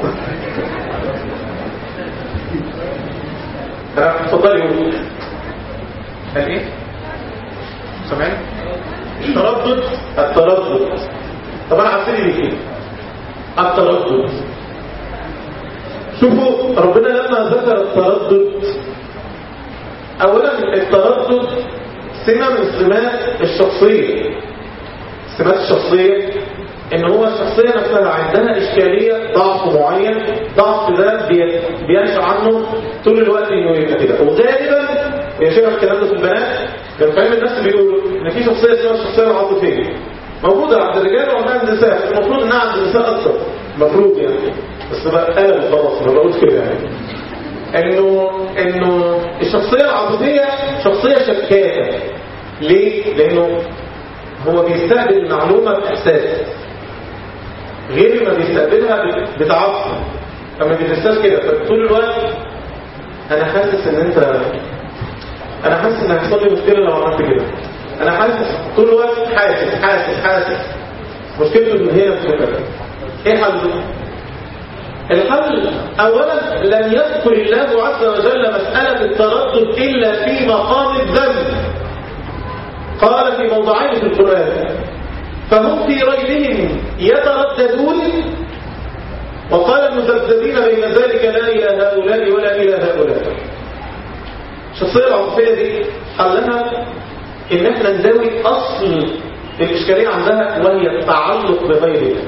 أنا اتفضلي قول قال ايه؟ سامعني؟ التردد التردد طب انا هبتدي بيه ايه؟ التردد شوفوا ربنا لما ذكر التردد اولا التردد سمة من سمات الشخصية السمات الشخصية ان هو الشخصية نفسها عندها اشكالية ضعف معين ضعف ده بي- بينشأ عنه طول الوقت انه يبقى كده وغالبا يا شباب الكلام ده في البنات كان فاهم الناس بيقولوا ان في شخصية اسمها الشخصية العاطفية موجودة عند الرجال وعند النساء المفروض انها عند النساء اكتر المفروض يعني بس بقى قالوا خلاص ما بقولش كده يعني انه انه الشخصية العاطفية شخصية شكاكة ليه؟ لانه هو بيستقبل المعلومة بإحساس غير ما بيستقبلها ب- بتعصب اما بيحساش كده فطول الوقت انا حاسس ان انت انا حاسس ان هيحصل لي مشكله لو عملت كده انا حاسس طول الوقت حاسس حاسس حاسس مشكلته ان هي مشكله ايه حله الحل اولا لن يذكر الله عز وجل مساله التردد الا في مقام الذنب قال في موضعين في القران فهم في ريبهم يترددون وقال المذبذبين بين ذلك لا إلى هؤلاء ولا إلى هؤلاء الشخصية العاطفية دي حلها إن احنا نداوي أصل الإشكالية عندها وهي التعلق بغير الله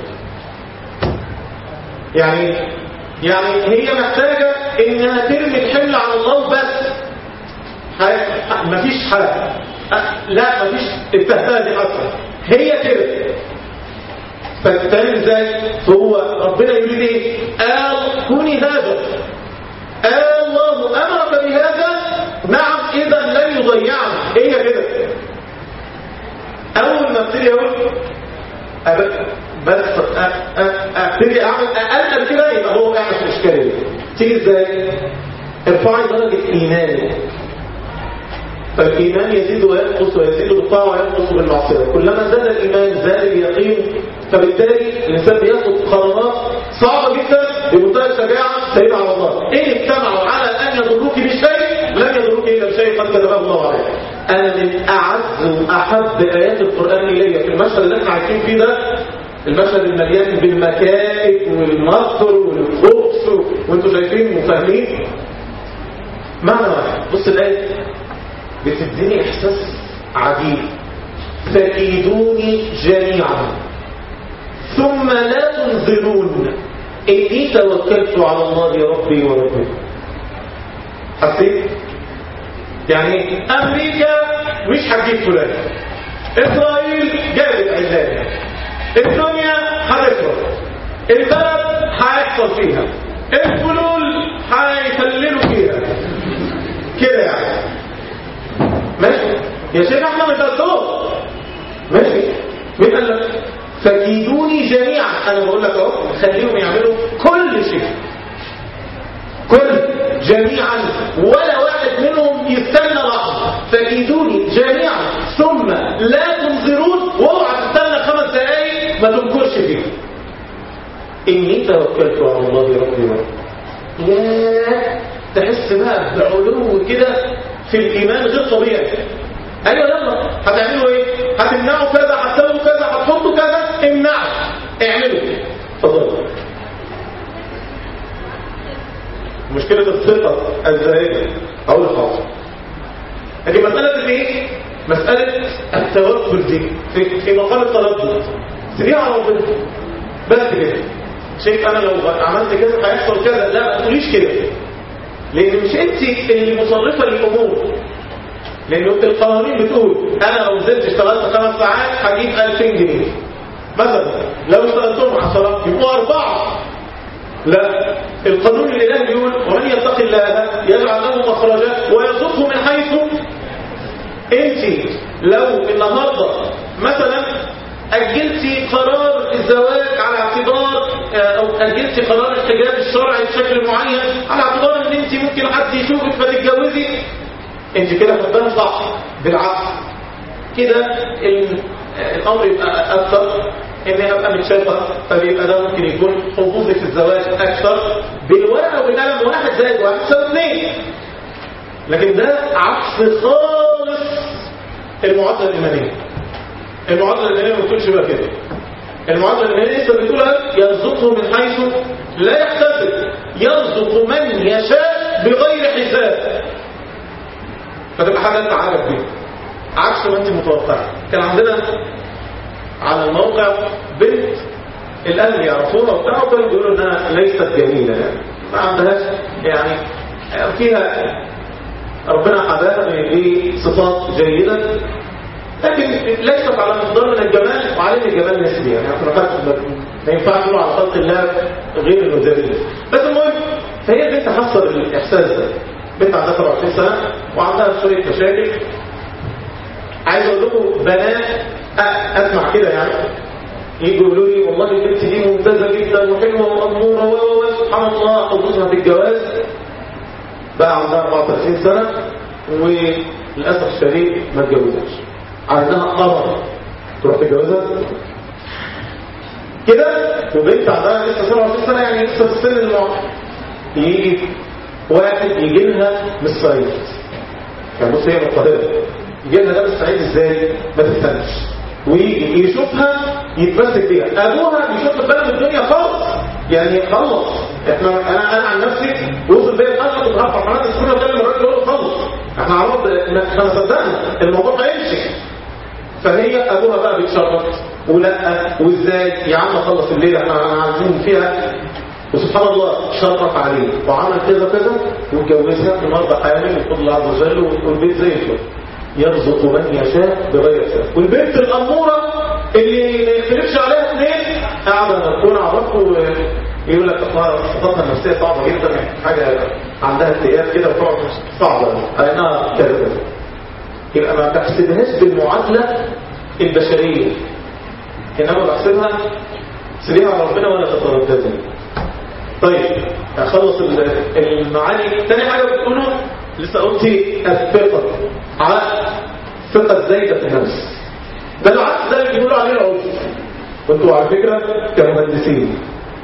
يعني يعني هي محتاجة إنها ترمي الحمل على الله بس ح- مفيش حاجة أه، لا مفيش التهتها دي حتى هي كده فتتعمل ازاي فهو ربنا يقول ايه قال كوني هذا قال الله امرك بهذا نعم اذا لن يضيعنا هي كده اول ما ابتدي اقول أب- بس أ- أ- ابتدي اعمل اقل كده يبقى هو قاعد في الاشكاليه دي تيجي ازاي ارفعي درجه ايمانك فالإيمان يزيد وينقص ويزيد بالطاعة وينقص بالمعصية كلما زاد الإيمان زاد اليقين فبالتالي الإنسان بياخد قرارات صعبة جدا بمنتهى الشجاعة سيد على الله إن اجتمعوا على أن يضروك بشيء لم يضروك إلا بشيء قد كتبه الله عليك أنا من أعز وأحب آيات القرآن إلي في المشهد اللي احنا عايشين فيه ده المشهد المليان بالمكائد والمكر والخبث وانتوا شايفين وفاهمين معنى واحد بص الآية بتديني إحساس عجيب فكيدوني جميعا ثم لا تنظرون إني توكلت على الله ربي وربكم حسيت؟ يعني أمريكا مش هتجيب فلان إسرائيل جابت علان الدنيا هتكبر البلد هيحصل فيها الفلول هيفللوا فيها كده يعني ماشي يا شيخ احنا مش دكتور ماشي مين قال لك فكيدوني انا بقول لك اهو خليهم يعملوا كل شيء كل جميعا ولا واحد منهم يستنى لحظه فكيدوني جميعا ثم لا تنظرون واوعى تستنى خمس دقايق ما تنكرش فيه اني توكلت على الله ربي وربكم يا تحس بقى بعلو كده في الايمان غير طبيعي ايوه يلا هتعملوا ايه هتمنعوا كذا هتسووا كذا هتحطوا كذا امنعوا اعملوا اتفضلوا مشكلة الثقة الزائدة أو الخاصة لكن مسألة الايه؟ مسألة التوكل دي في, في مقام التردد سيبيها على ربنا بس كده شايف انا لو عملت كذا هيحصل كذا لا ما تقوليش كده لان مش انت اللي مصرفه للامور لان القوانين بتقول انا لو نزلت اشتغلت خمس ساعات هجيب 2000 جنيه مثلا لو اشتغلتهم 10 يبقوا اربعه لا القانون الالهي بيقول ومن يتق الله يجعل له مخرجا ويرزقه من حيث انت لو النهارده مثلا اجلتي قرار الزواج على اعتبار او اجلتي قرار الحجاب الشرعي بشكل معين على اعتبار ان انت ممكن حد يشوفك فتتجوزي انت كده فاهمها صح بالعكس كده الامر يبقى اكثر ان ابقى متشافه فبيبقى ده ممكن يكون حظوظي في الزواج اكثر بالورقه وبالقلم واحد زائد واحد يساوي اثنين لكن ده عكس خالص المعادله الايمانيه المعادله الايمانيه ما بتقولش بقى كده المعادله الايمانيه لسه بتقولها يرزقه من حيث لا يحتسب يرزق من يشاء بغير حساب فتبقى حاجه انت عارف بيها عكس ما انت متوقع كان عندنا على الموقع بنت الاهل يعرفوها وبتاع وكانوا بيقولوا انها ليست جميله يعني ما عندهاش يعني فيها ربنا حباها بصفات جيده لكن ليست على مقدار من الجمال وعليه الجمال نسبي يعني ما ينفعش نقول على خلق الله غير انه جميل بس المهم فهي البنت حصل الاحساس ده بنت عندها 27 سنه وعندها شويه مشاكل عايز اقول لكم بنات اسمع كده يعني يجوا يقولوا لي والله البنت دي ممتازه جدا وحلوه واموره و سبحان الله حظوظها في الجواز بقى عندها 34 سنه وللاسف الشديد ما اتجوزتش عندها قمر تروح تتجوزها كده وبنت عندها لسه 27 سنه يعني لسه في السن المعقد يجي واحد يجي لها من الصعيد كان بص هي من القاهره يجي لها ده من الصعيد ازاي ما تستنش ويجي يشوفها يتمسك بيها ابوها بيشوف بالها من الدنيا خالص يعني خلص احنا انا انا عن نفسي وصل بيا الحلقه كنت هرفع قناه السنه وكلم الراجل يقول له خلص احنا عرض احنا صدقنا الموضوع هيمشي فهي ابوها بقى بيتشرط ولا وازاي يا عم خلص الليله احنا عايزين فيها وسبحان الله شرف عليه وعمل كذا كذا واتجوزها النهارده حامل بفضل الله عز وجل والبيت زي الفل يرزق من يشاء بغير حساب والبنت الاموره اللي ما يختلفش عليها اثنين قاعده تكون اعرفه يقول لك صفاتها النفسيه صعبه جدا حاجه عندها اكتئاب كده وتقعد صعبه لانها كذا كذا يبقى ما بحسبهاش بالمعادله البشريه انما بحسبها سريع على ربنا ولا تترددي طيب اخلص المعاني تاني حاجه بتقوله لسه قلتي الثقه على ثقه الزايده في النفس ده العكس ده اللي بيقولوا عليه العجز وانتوا على فكره كمهندسين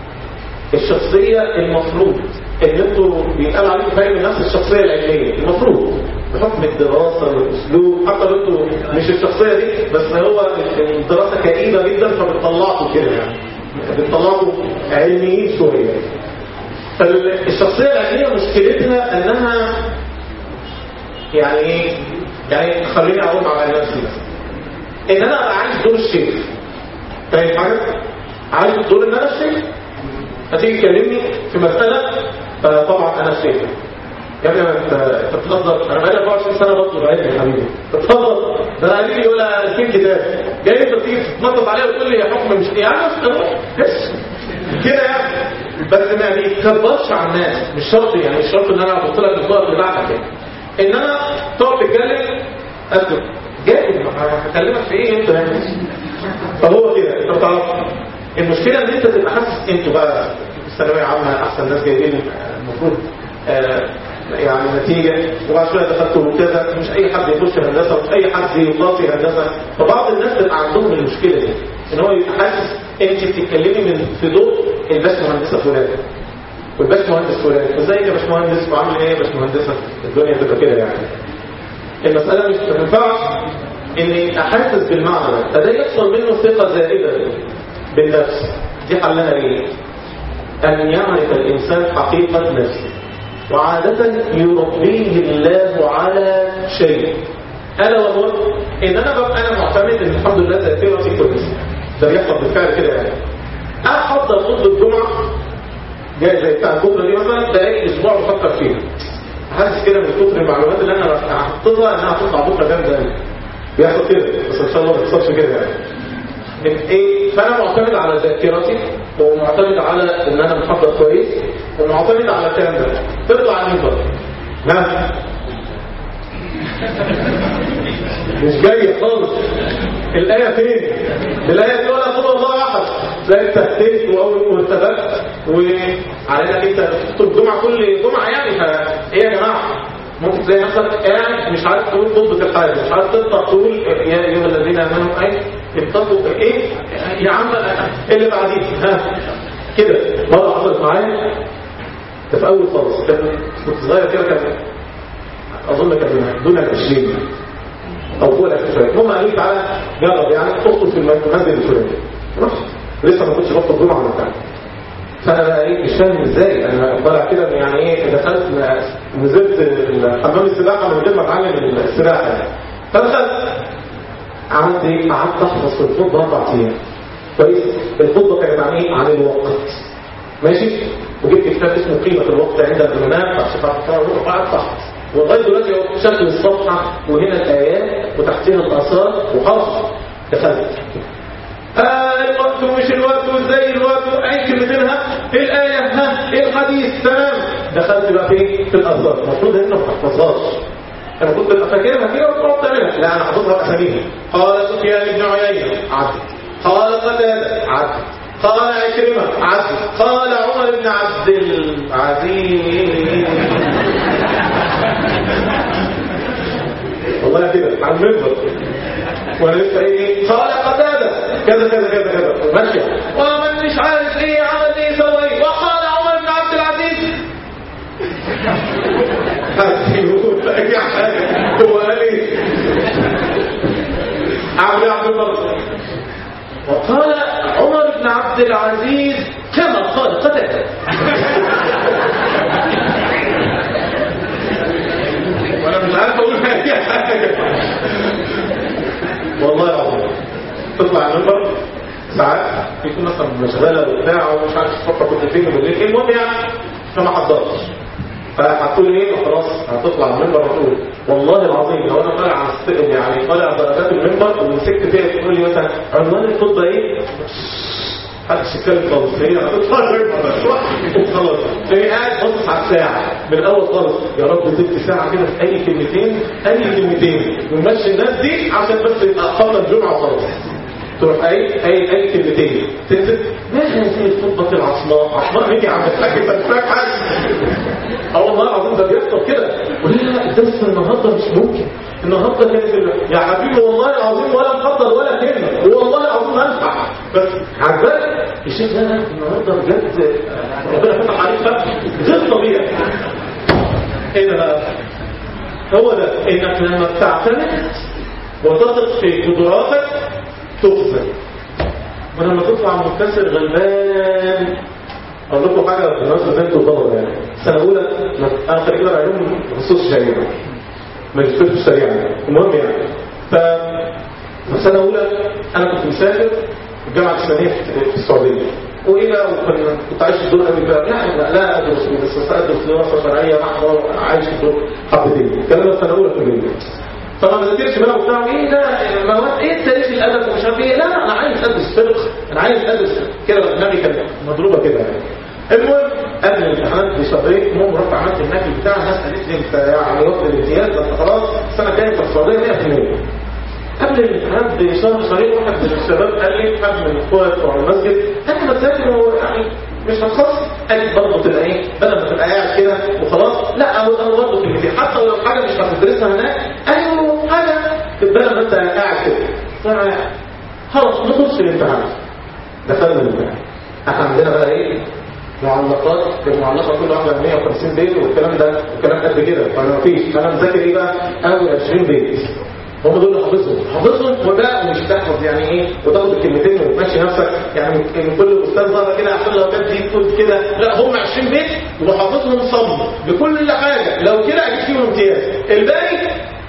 الشخصيه المفروض ان انتوا بيتقال عليكم في علم النفس الشخصيه العلميه المفروض بحكم الدراسه والاسلوب حتى لو انتوا مش الشخصيه دي بس هو الدراسه كئيبه جدا فبتطلعكم كده يعني بتطلعكم علميين شويه فالشخصيه العلميه مشكلتها انها يعني ايه يعني خليني اقول على نفسي بس ان انا ابقى عايز دور الشيخ فاهم حاجه عايز دور ان انا الشيخ هتيجي تكلمني في مساله فطبعا انا الشيخ يا ابني انت انت بتتفضل انا بقالي 24 سنه بطلب علم يا حبيبي تتفضل ده انا قال يقول 2000 كتاب جاي انت تيجي تتنطط عليا وتقول لي يا حكم مش يا عم بس كده يعني بس ما بيتكبرش على الناس مش شرط يعني مش شرط ان انا ابص لك الصور اللي بعدك يعني انما تقعد تتكلم اسكت جاهز هكلمك في ايه انت يعني فهو كده انت بتعرف المشكله ان انت تبقى حاسس انتوا بقى الثانويه عامه احسن ناس جايبين المفروض آه يعني نتيجة وبعد شوية دخلت كذا مش أي حد يخش هندسة مش أي حد يطلع هندسة فبعض الناس بيبقى عندهم المشكلة دي إن هو يبقى حاسس أنت بتتكلمي من في ضوء الباش مهندسة فلان والباش مهندس فلان ازيك يا باش مهندس وعامل ايه يا باش مهندسة الدنيا تبقى كده يعني المسألة مش ما ينفعش إني أحسس بالمعنى ده فده يحصل منه ثقة زائدة بالنفس دي حلها إيه؟ أن يعرف الإنسان حقيقة نفسه وعادة يربيه الله على شيء ألا وهو إن أنا ببقى أنا معتمد إن الحمد لله ذاكرتي كويسة ده بيحصل بالفعل كده يعني أحضر خطبة الجمعة جاي زي بتاع الكفر دي مثلا بقالي أسبوع بفكر فيها حاسس كده من كتر المعلومات اللي أنا هحطها إنها هتطلع بكرة جامدة قوي بيحصل كده بس إن شاء الله ما يحصلش كده يعني ايه فانا معتمد على ذاكرتي ومعتمد على ان انا محضر كويس ومعتمد على الكلام ده تطلع المنبر نعم مش جاي خالص الآية فين؟ الآية دي ولا قول الله أحد لا أنت اهتدت وارتبت وعلينا أنت تخطب جمعة كل جمعة يعني فإيه يا جماعة؟ ممكن تلاقي نفسك قاعد مش عارف تقول خطبة الحاجة مش عارف تطلع تقول يا أيها الذين آمنوا أي اتقوا إيه يا عم اللي بعديه ها كده مرة حصلت معايا ده في أول خالص كان كنت صغير كده كان أظن كان دون العشرين أو فوق العشرين شوية المهم قالوا لي تعالى جرب يعني تخطب في المنزل الفلاني رحت لسه ما كنتش بخطب جمعة من بتاعي فانا بقى ايه مش فاهم ازاي انا طالع كده يعني ايه دخلت نزلت حمام السباحه من غير ما اتعلم السباحه يعني فدخلت عملت ايه قعدت احفظ في الخطبه اربع ايام كويس الخطبه كانت عن ايه عن الوقت ماشي وجبت كتاب اسمه قيمه الوقت عند العلماء بتاع الشيخ عبد الفتاح وقعدت احفظ ولغايه دلوقتي اهو شكل الصفحه وهنا الايات وتحتها الاثار وحافظ دخلت آه الوقت ومش الوقت وازاي الوقت اي كلمتين ها ايه الايه ها ايه الحديث تمام دخلت بقى في في الاثار المفروض ان ما تحفظهاش انا كنت ببقى فاكرها كده وتقعد تعملها لا انا حافظها اساميها قال سفيان بن عيينه عدل قال قتاده عدل قال عكرمه عدل قال عمر بن عبد العزيز والله كده على المنبر وانا لسه ايه قال قتاده كذا كذا كذا كذا وماشيه ومن مش عارف ايه عمل ايه سوى ايه وقال عمر بن عبد العزيز هتقول اي حاجه هو قال ايه عبد عبد الله وقال عمر بن عبد العزيز كما قال قتاده وانا مش عارف اقول اي حاجه والله العظيم تطلع المنبر ساعات يكون مثلا مشغله وبتاع ومش عارف تفكر كنت فين بالليل المهم يعني فما حضرتش فهتقول ايه خلاص هتطلع المنبر وتقول والله العظيم لو انا طالع على السقف يعني طالع درجات المنبر ومسكت فيها تقول لي مثلا عنوان الخطبه ايه محدش يتكلم خالص هي هتطلع المنبر خلاص تلاقي قاعد باصص على الساعه من الاول خالص يا رب ست ساعه كده في اي كلمتين اي كلمتين ونمشي الناس دي عشان بس يبقى قبل الجمعه وخلاص تروح اي اي اي كلمتين تنزل ما هذه الخطبه العصماء عصماء مين يا عم الحاج انت مش فاهم حاجه اه والله العظيم ده بيحصل كده ولا الدرس النهارده مش ممكن النهارده كانت يا حبيبي والله العظيم ولا مقدر ولا كلمه والله العظيم هنفع بس عجبك الشيخ ده النهارده بجد ربنا فتح عليك فتح غير طبيعي ايه ده بقى هو ده انك لما تعتمد وتثق في قدراتك تخسر ولما تطلع مكسر غلبان اقول لكم حاجه بالنسبه زي انتوا طلبه يعني سنه اولى انا خريج دار علوم خصوص الشريعه ماجستير في الشريعه المهم يعني ف في سنه اولى انا كنت مسافر الجامعه الاسلاميه في السعوديه وايه بقى وكان كنت عايش في الدور قوي بقى لا لا, لا ادرس بس ادرس دراسه شرعيه محضر عايش في الدور حبتين الكلام ده في سنه اولى كليه فما بذاكرش بقى وبتاع ايه ده مواد ايه تاريخ الادب ومش عارف ايه لا لا انا عايز ادرس فقه انا عايز ادرس كده دماغي كانت مضروبه كده يعني المهم قبل الامتحانات بشهرين المهم رحت عملت النقل بتاع الناس قالت لي انت يعني واخد الامتياز ده انت خلاص السنه الجايه في السعوديه 100% قبل الامتحانات بشهر شهرين واحد من الشباب قال لي حد من اخوات بتوع المسجد انت ما تذاكر و- يعني مش هتخص قال برضه تبقى ايه بدل ما تبقى قاعد كده وخلاص لا او او برضه كلمتين حتى لو حاجه مش هتدرسها هناك ايوه حاجه بدل ما انت قاعد كده ف- خلاص نخش الامتحان دخلنا الامتحان احنا عندنا بقى ايه معلقات المعلقه كل واحده 150 بيت والكلام ده الكلام قد كده فما فيش انا مذاكر ايه بقى اول 20 بيت هم دول اللي حافظهم حافظهم وده مش تحفظ يعني ايه وتاخد الكلمتين وتمشي نفسك يعني من كل استاذ ظهر كده عشان لو كانت دي تقول كده لا هم 20 بيت وحافظهم صم بكل حاجه لو كده اجيب فيهم امتياز الباقي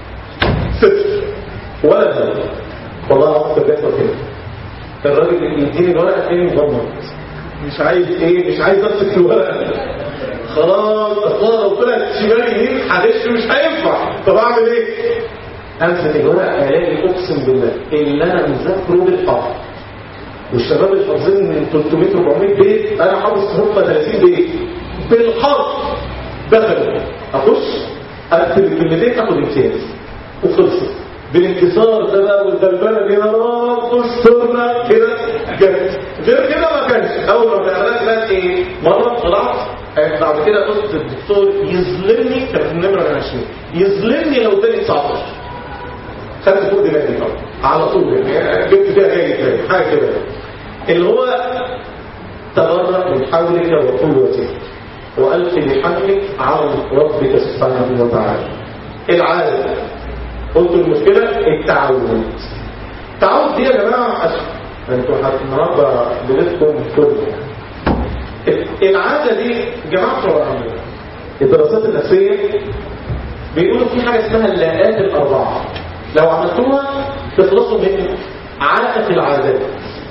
صفر ولا ده والله العظيم كان بيحصل كده الراجل اللي يديني الورقه تلاقيني مغمض مش عايز ايه مش عايز امسك الورقه خلاص اصلا لو طلعت شمال يمين هغش مش هينفع طب اعمل ايه امسك الورقه الاقي اقسم بالله اللي انا مذاكره بالحرف والشباب اللي حافظين من 300 400 بيت انا حافظ هم 30 بيت بالحرف دخلوا اخش اكتب الكلمتين اخد امتياز وخلصت بالانكسار ده بقى والغلبانه دي يا رب استرنا كده جت غير كده ما كانش اول ما بقى بقى ايه مره طلعت آه، بعد كده قلت الدكتور يظلمني كانت النمره 20 يظلمني لو اداني 19 خدت فوق دماغي طبعا على طول يعني جبت فيها جاي تاني حاجه كده اللي هو تبرأ من حولك وقوتك وألف بحملك على ربك سبحانه وتعالى العادة قلت المشكلة التعود التعود دي يا جماعة أسف انتوا حت- النهارده ليلتكم كله العادة دي جماعة بتوع الدراسات النفسية بيقولوا في حاجة اسمها اللاءات الأربعة لو عملتوها تخلصوا من علقة العادات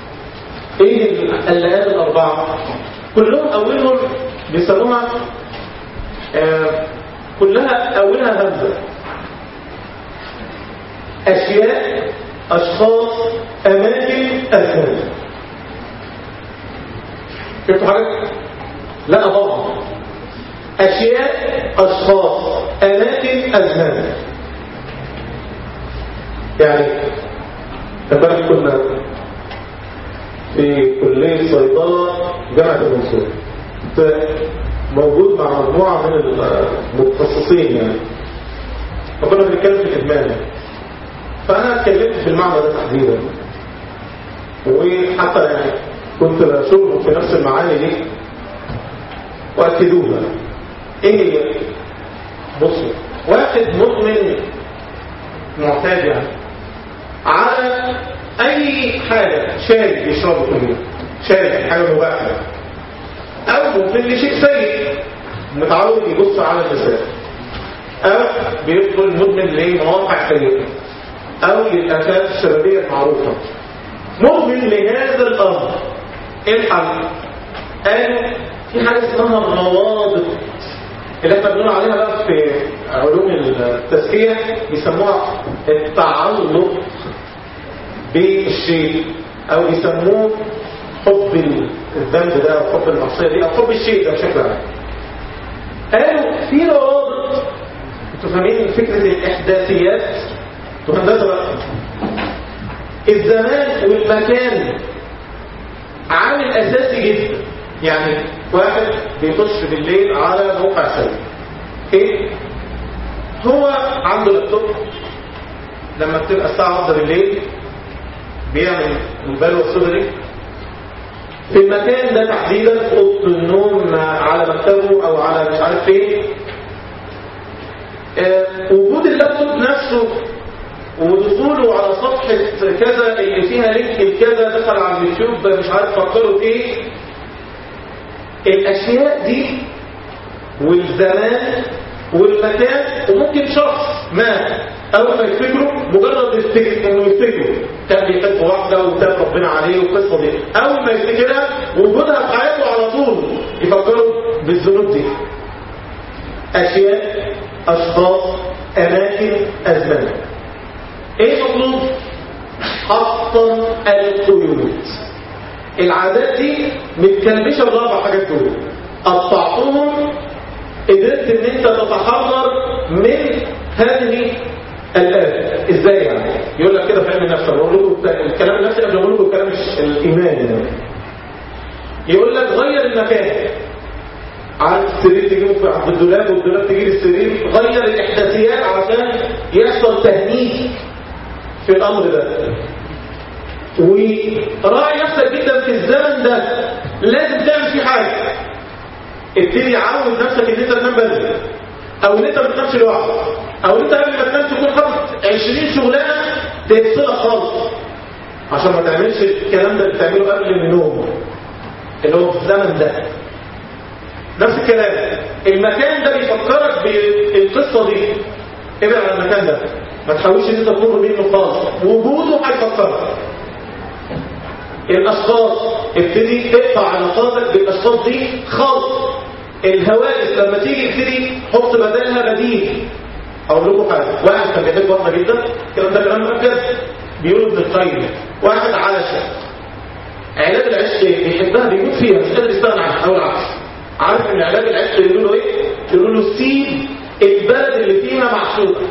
ايه اللاءات الأربعة كلهم أولهم بيسموها آه كلها أولها همزة أشياء أشخاص أماكن أزمان شفتوا حاجة؟ لا طبعا أشياء أشخاص أماكن أزمان يعني امبارح كنا في كلية صيدلة جامعة المنصورة كنت موجود مع مجموعة من المتخصصين يعني فكنا بنتكلم في الإدمان فأنا اتكلمت في المعنى ده تحديدا وحتى يعني كنت بشوفهم في نفس المعاني دي وأكدوها إيه هي؟ بصوا واحد مؤمن معتاد يعني على أي حاجة شارب يشربه كل يوم شارب حاجة مباحة أو ممكن لشيء سيء متعود يبص على النساء أو بيدخل مدمن لمواقع سيئة أو للأكلات الشبابية المعروفة مؤمن لهذا الأمر إيه الحل؟ قالوا في حاجة اسمها الروابط اللي احنا بنقول عليها بقى في علوم التزكية بيسموها التعلق بالشيء أو يسموه حب الذنب ده أو حب المعصية دي أو حب الشيء ده بشكل عام قالوا في روابط انتوا فاهمين فكرة الإحداثيات انتوا هندسة بقى الزمان والمكان عامل أساسي جدا يعني واحد بيخش بالليل على موقع سيء ايه هو عنده لابتوب لما بتبقى الساعة 10 بالليل بيعمل البلوى السوداء دي في المكان ده تحديدا في اوضه النوم على مكتبه او على مش عارف فين آه، وجود اللابتوب نفسه ودخوله على صفحة كذا اللي فيها لينك لكذا دخل على اليوتيوب مش عارف فكروا ايه الاشياء دي والزمان والمكان وممكن شخص ما اول ما يفتكره مجرد يفتكر انه يفتكره كان بيحب واحده وتاب ربنا عليه والقصه دي اول ما يفتكرها وجودها في حياته على طول يفكروا بالذنوب دي اشياء اشخاص اماكن ازمان ايه مطلوب حطم القيود العادات دي متكلبشه بالاربع حاجات دول قطعتهم قدرت ان انت تتحرر من هذه الآن ازاي يعني يقول لك كده في علم النفس بقول لكم الكلام النفسي قبل ما اقول لكم الكلام الش- الايماني ده يقول لك غير المكان عارف السرير تجيبه في عند الدولاب والدولاب تجيب السرير غير الاحداثيات علشان يحصل تهنيج في الامر ده وراعي نفسك جدا في الزمن ده لازم تعمل فيه حاجه ابتدي عود نفسك ان انت تنام بدري او ان انت ما تنامش لوحدك او ان انت قبل ما تنام تكون حاطط 20 شغلانه تفصلك خالص عشان ما تعملش الكلام ده اللي بتعمله قبل النوم اللي هو في الزمن ده نفس الكلام المكان ده بيفكرك بالقصه دي ابعد عن المكان ده ما تحاولش ان انت تمر منه خالص وجوده هيفكرك الاشخاص ابتدي تقطع علاقاتك بالاشخاص دي خالص الهواجس لما تيجي ابتدي حط بدلها بديل اقول لكم حاجه واحد كان بيحب واحده جدا الكلام ده كلام مؤكد بيقولوا ابن القيم واحد عاشق علاج العشق بيحبها بيموت فيها مش قادر يستغنى عنها او العكس عارف ان علاج العشق يقولوا له ايه يقولوا له سيب البلد اللي فيها معشوقه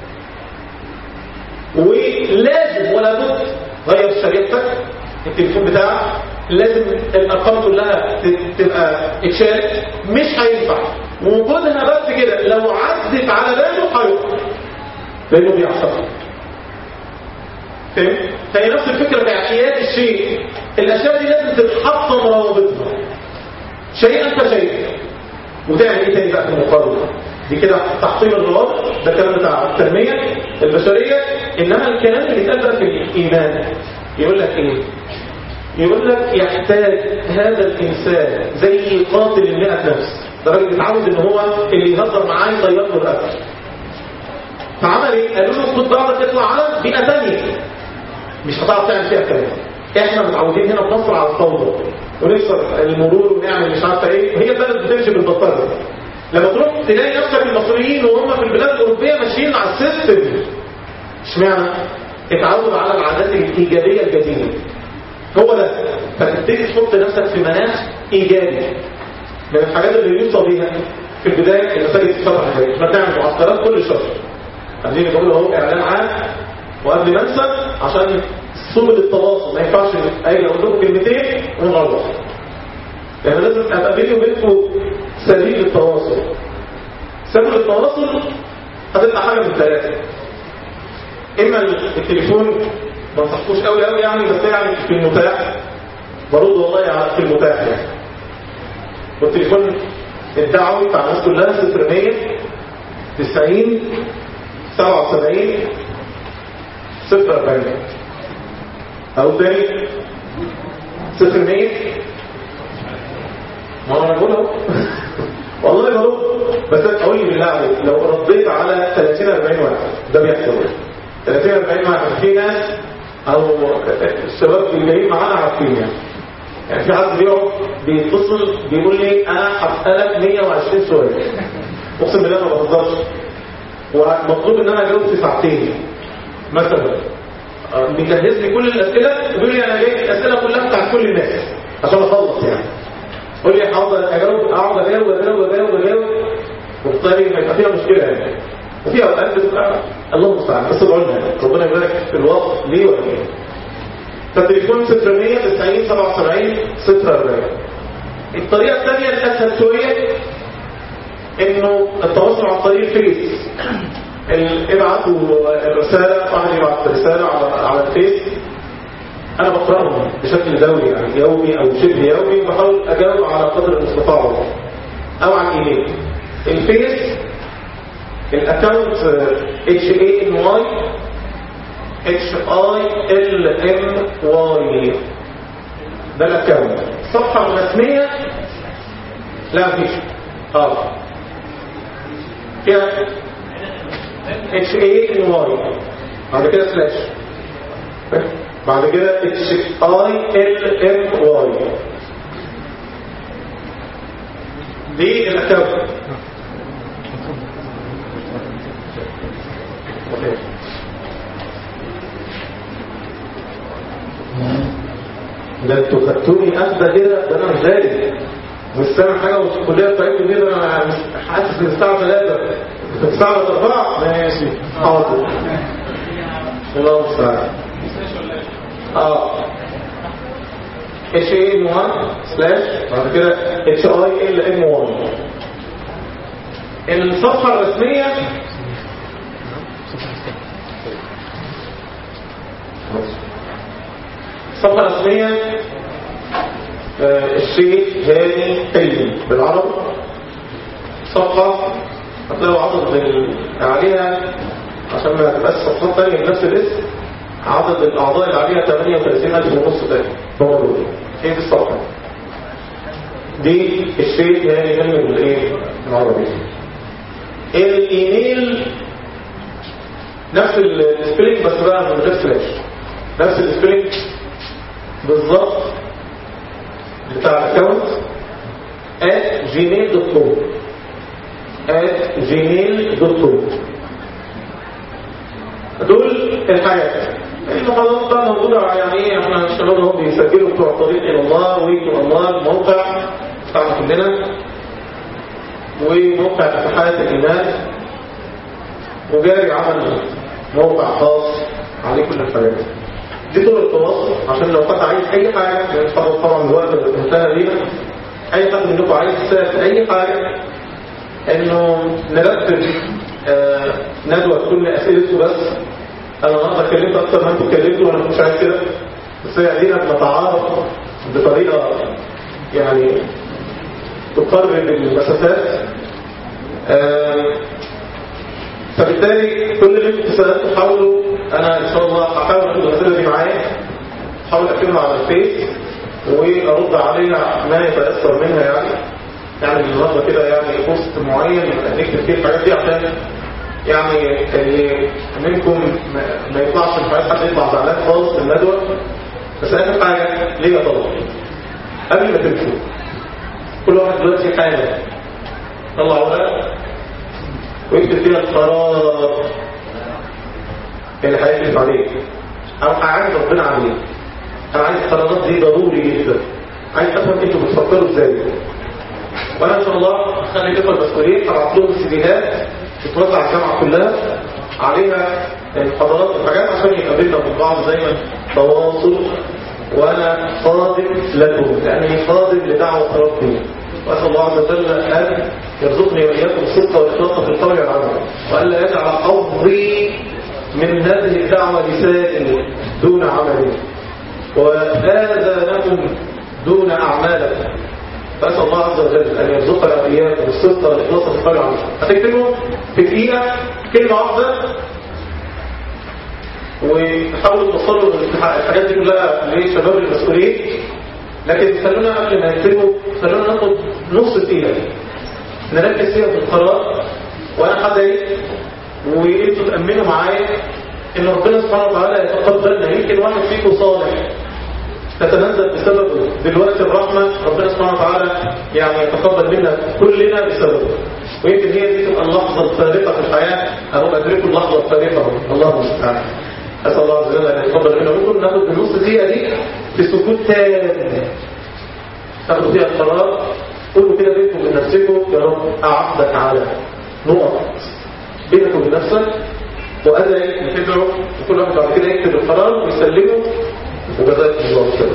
ولازم ولا بد غير شريحتك التليفون بتاعك لازم الارقام كلها تبقى اتشالت مش هينفع وجودها بس كده لو عدت على باله هيقع لانه بيحصل فاهم؟ فهي نفس الفكره في اعتياد الشيء الاشياء دي لازم تتحطم روابطها شيئا فشيئا وتعمل ايه تاني بقى في المقارنه دي كده تحطيم الروابط ده الكلام بتاع التنميه البشريه انما الكلام اللي بيتقال بقى في الايمان يقول لك ايه يقول لك يحتاج هذا الانسان زي قاتل المئة نفس ده راجل متعود ان هو اللي يهزر معاه يطير له الرقبه فعمل ايه؟ قالوا له خد بعضك اطلع على بيئه ثانيه مش هتعرف تعمل فيها كلام احنا متعودين هنا في مصر على الفوضى ونكسر المرور ونعمل مش عارفه ايه هي البلد بتمشي بالبطاريه لما تروح تلاقي نفسك المصريين وهم في البلاد الاوروبيه ماشيين على السيستم اشمعنى؟ اتعودوا على العادات الايجابيه الجديده هو ده فتبتدي تحط نفسك في مناخ ايجابي من الحاجات اللي يوصى بيها في البدايه المساجد تتفتح عليك ما تعمل معسكرات كل شهر عايزين نقول اهو اعلان عام وقبل ما انسى عشان سبل التواصل ما ينفعش اجي اقول لكم كلمتين ونروح يعني لازم ابقى بيني وبينكم سبيل التواصل سبيل التواصل هتبقى حاجه من ثلاثه اما التليفون ما انصحكوش قوي قوي يعني بس يعني في المتاح برد والله يعني في المتاح يعني والتليفون الدعوي بتاع الناس كلها 600 90 77 46 او تاني 600 ما هو انا بقول اهو والله برد بس قول لي بالله عليك لو رديت على 30 40 واحد ده بيحصل 30 40 واحد في ناس او الشباب اللي جايين معانا عارفين يعني يعني في حد بيقعد بيتصل بيقول لي انا هسالك 120 سؤال اقسم بالله ما بهزرش ومطلوب ان انا اجاوب في ساعتين مثلا بيجهز لي كل الاسئله ويقول لي انا جايب الاسئله كلها بتاعت كل الناس عشان اخلص يعني قول لي حاضر اجاوب اقعد اجاوب اجاوب اجاوب اجاوب وبالتالي هيبقى فيها مشكله يعني وفي اوقات بتبقى الله المستعان بس ادعوا لنا ربنا يبارك في الوقت ليه ولا ايه فالتليفون 690 77 46 الطريقه الثانيه الاسهل شويه انه التواصل عن طريق الفيس ابعتوا الرساله واحد يبعت رساله على على الفيس انا بقراهم بشكل دوري يعني يومي او شبه يومي وبحاول اجاوب على قدر المستطاع او على الايميل الفيس الاكونت اتش اي ان واي اتش اي ال ام واي ده الاكونت الصفحه الرسميه لا مفيش اه فيها اتش اي ان واي بعد كده سلاش بعد كده اتش اي ال ام واي دي الاكونت ده انتوا خدتوني اخده كده ده انا مش داري مش سامع حاجه وفي الكليه بتاعتكم دي ده انا مش حاسس ان الساعه 3 الساعه 4 ماشي حاضر الله المستعان اه اتش اي ام 1 سلاش بعد كده اتش اي ال ام 1 الصفحه الرسميه الصفحه الرسميه آه، الشيخ هاني حلمي بالعربي صفحه هتلاقوا عدد ال- عليها عشان ما تبقاش صفحات تانية بنفس الاسم عدد الأعضاء اللي عليها 38000 ونص تاني هو دول ايه دي الصفحة دي الشيء يعني من الايه العربي الايميل نفس السبيلنج بس بقى من غير سلاش نفس السبيلنج بالظبط بتاع الاكونت at gmail.com at gmail.com دول الحياة المحاضرات بقى موجودة يعني ايه احنا الشباب اهو بيسجلوا بتوع طريق الى الله ويجوا الله الموقع بتاعنا كلنا وموقع اتحاد الايمان وجاري عمل موقع خاص عليه كل الحاجات دي طرق التواصل عشان لو حد عايز اي حاجه لان طبعا طبعا الوقت اللي انتهى بينا اي حد منكم عايز يسال اي حاجه انه نرتب آه ندوه تكون اسئلته بس انا النهارده اتكلمت اكتر ما انتوا اتكلمتوا وانا مش عايز كده بس هي دينا بنتعارف بطريقه يعني تقرب المسافات آه فبالتالي كل اللي انتوا سالتوا حاولوا انا ان شاء الله هحاول اخد الاسئله دي معايا احاول اكتبها على الفيس وارد عليها ما يتاثر منها يعني يعني النهارده كده يعني بوست معين نكتب فيه الحاجات دي عشان يعني اللي منكم ما- ما يطلعش مش عايز حد يطلع زعلان خالص في الندوه بس اخر حاجه ليا طلب قبل ما تمشوا كل واحد دلوقتي حاجه طلع ورقه ويكتب فيها القرار اللي هيكتب عليك او عايز ربنا عليك انا عايز القرارات دي ضروري جدا عايز افهم انتوا بتفكروا ازاي وانا ان شاء الله هخلي الاخوه المسؤولين هبعت لهم سيديهات تتوزع على الجامعه كلها عليها المحاضرات والحاجات عشان يقابلنا من بعض دايما تواصل وانا خادم لكم لاني خادم لدعوه ربي واسال الله عز وجل ان يرزقني واياكم الصدق والاخلاص في القول والعمل والا يجعل حظي من هذه الدعوه لساني دون عملي واذانكم دون اعمالكم فاسال الله عز وجل ان يرزقنا واياكم الصدق والاخلاص في القول والعمل هتكتبوا في دقيقه كلمه واحده وحاولوا توصلوا الحاجات دي كلها للشباب المسؤولين لكن خلونا قبل ما يكتبوا خلونا ناخد نص دقيقه نركز فيها في القرار وانا هدعي وانتوا تامنوا معايا ان ربنا سبحانه وتعالى يتقبلنا يمكن واحد فيكم صالح تتنزل بسببه دلوقتي الرحمة ربنا سبحانه وتعالى يعني يتقبل منا كلنا بسببه ويمكن هي دي تبقى اللحظة الفارقة في الحياة أهو أدركوا اللحظة الفارقة الله المستعان أسأل الله عز وجل أن يتقبل منا ممكن ناخد بنص دقيقة دي في سكوت تام تاخدوا فيها القرار قولوا كده بينكم وبين نفسكم يا رب أعبدك على نقط بينك وبين نفسك وأدعي إن تدعوا وكل واحد بعد كده يكتب القرار ويسلمه وجزاكم الله خيرا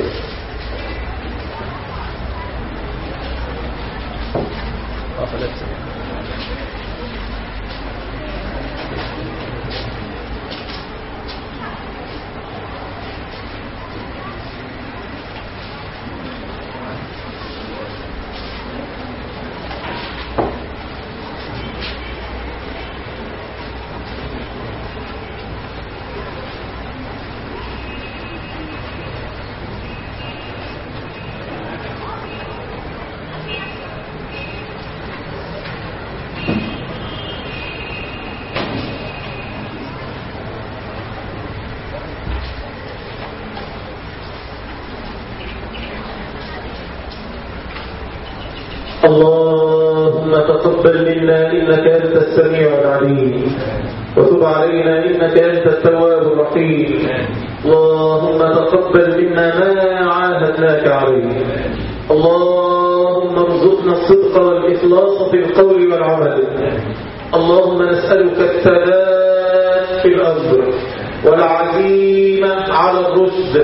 اللهم تقبل منا إنك أنت السميع العليم وتب علينا إنك أنت التواب الرحيم اللهم تقبل منا ما عاهدناك عليه اللهم ارزقنا الصدق والإخلاص في القول والعمل اللهم نسألك الثبات في الأمر والعزيمة على الرشد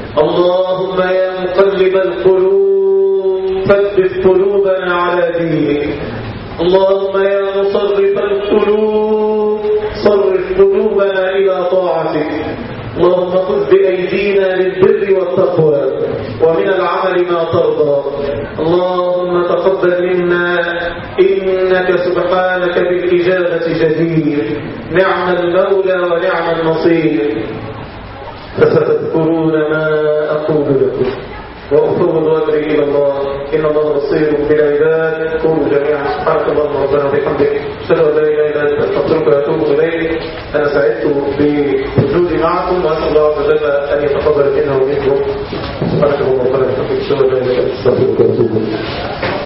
اللهم يا مقلب القلوب ثبت قلوبنا على دينك اللهم يا مصرف القلوب صرف قلوبنا إلى طاعتك اللهم خذ بأيدينا للبر والتقوى ومن العمل ما ترضى اللهم تقبل منا إنك سبحانك بالإجابة جدير نعم المولى ونعم النصير فستذكرون ما أقول لكم وأفوض أمري إلى الله إن الله بصير بالعباد قولوا جميعا سبحانك اللهم ربنا وبحمدك أشهد أن لا إله إلا أنت أستغفرك وأتوب إليك أنا سعدت بوجودي معكم وأسأل الله عز وجل أن يتقبل منا ومنكم سبحانك اللهم ربنا وبحمدك أشهد أن لا إله إلا أنت أستغفرك وأتوب إليك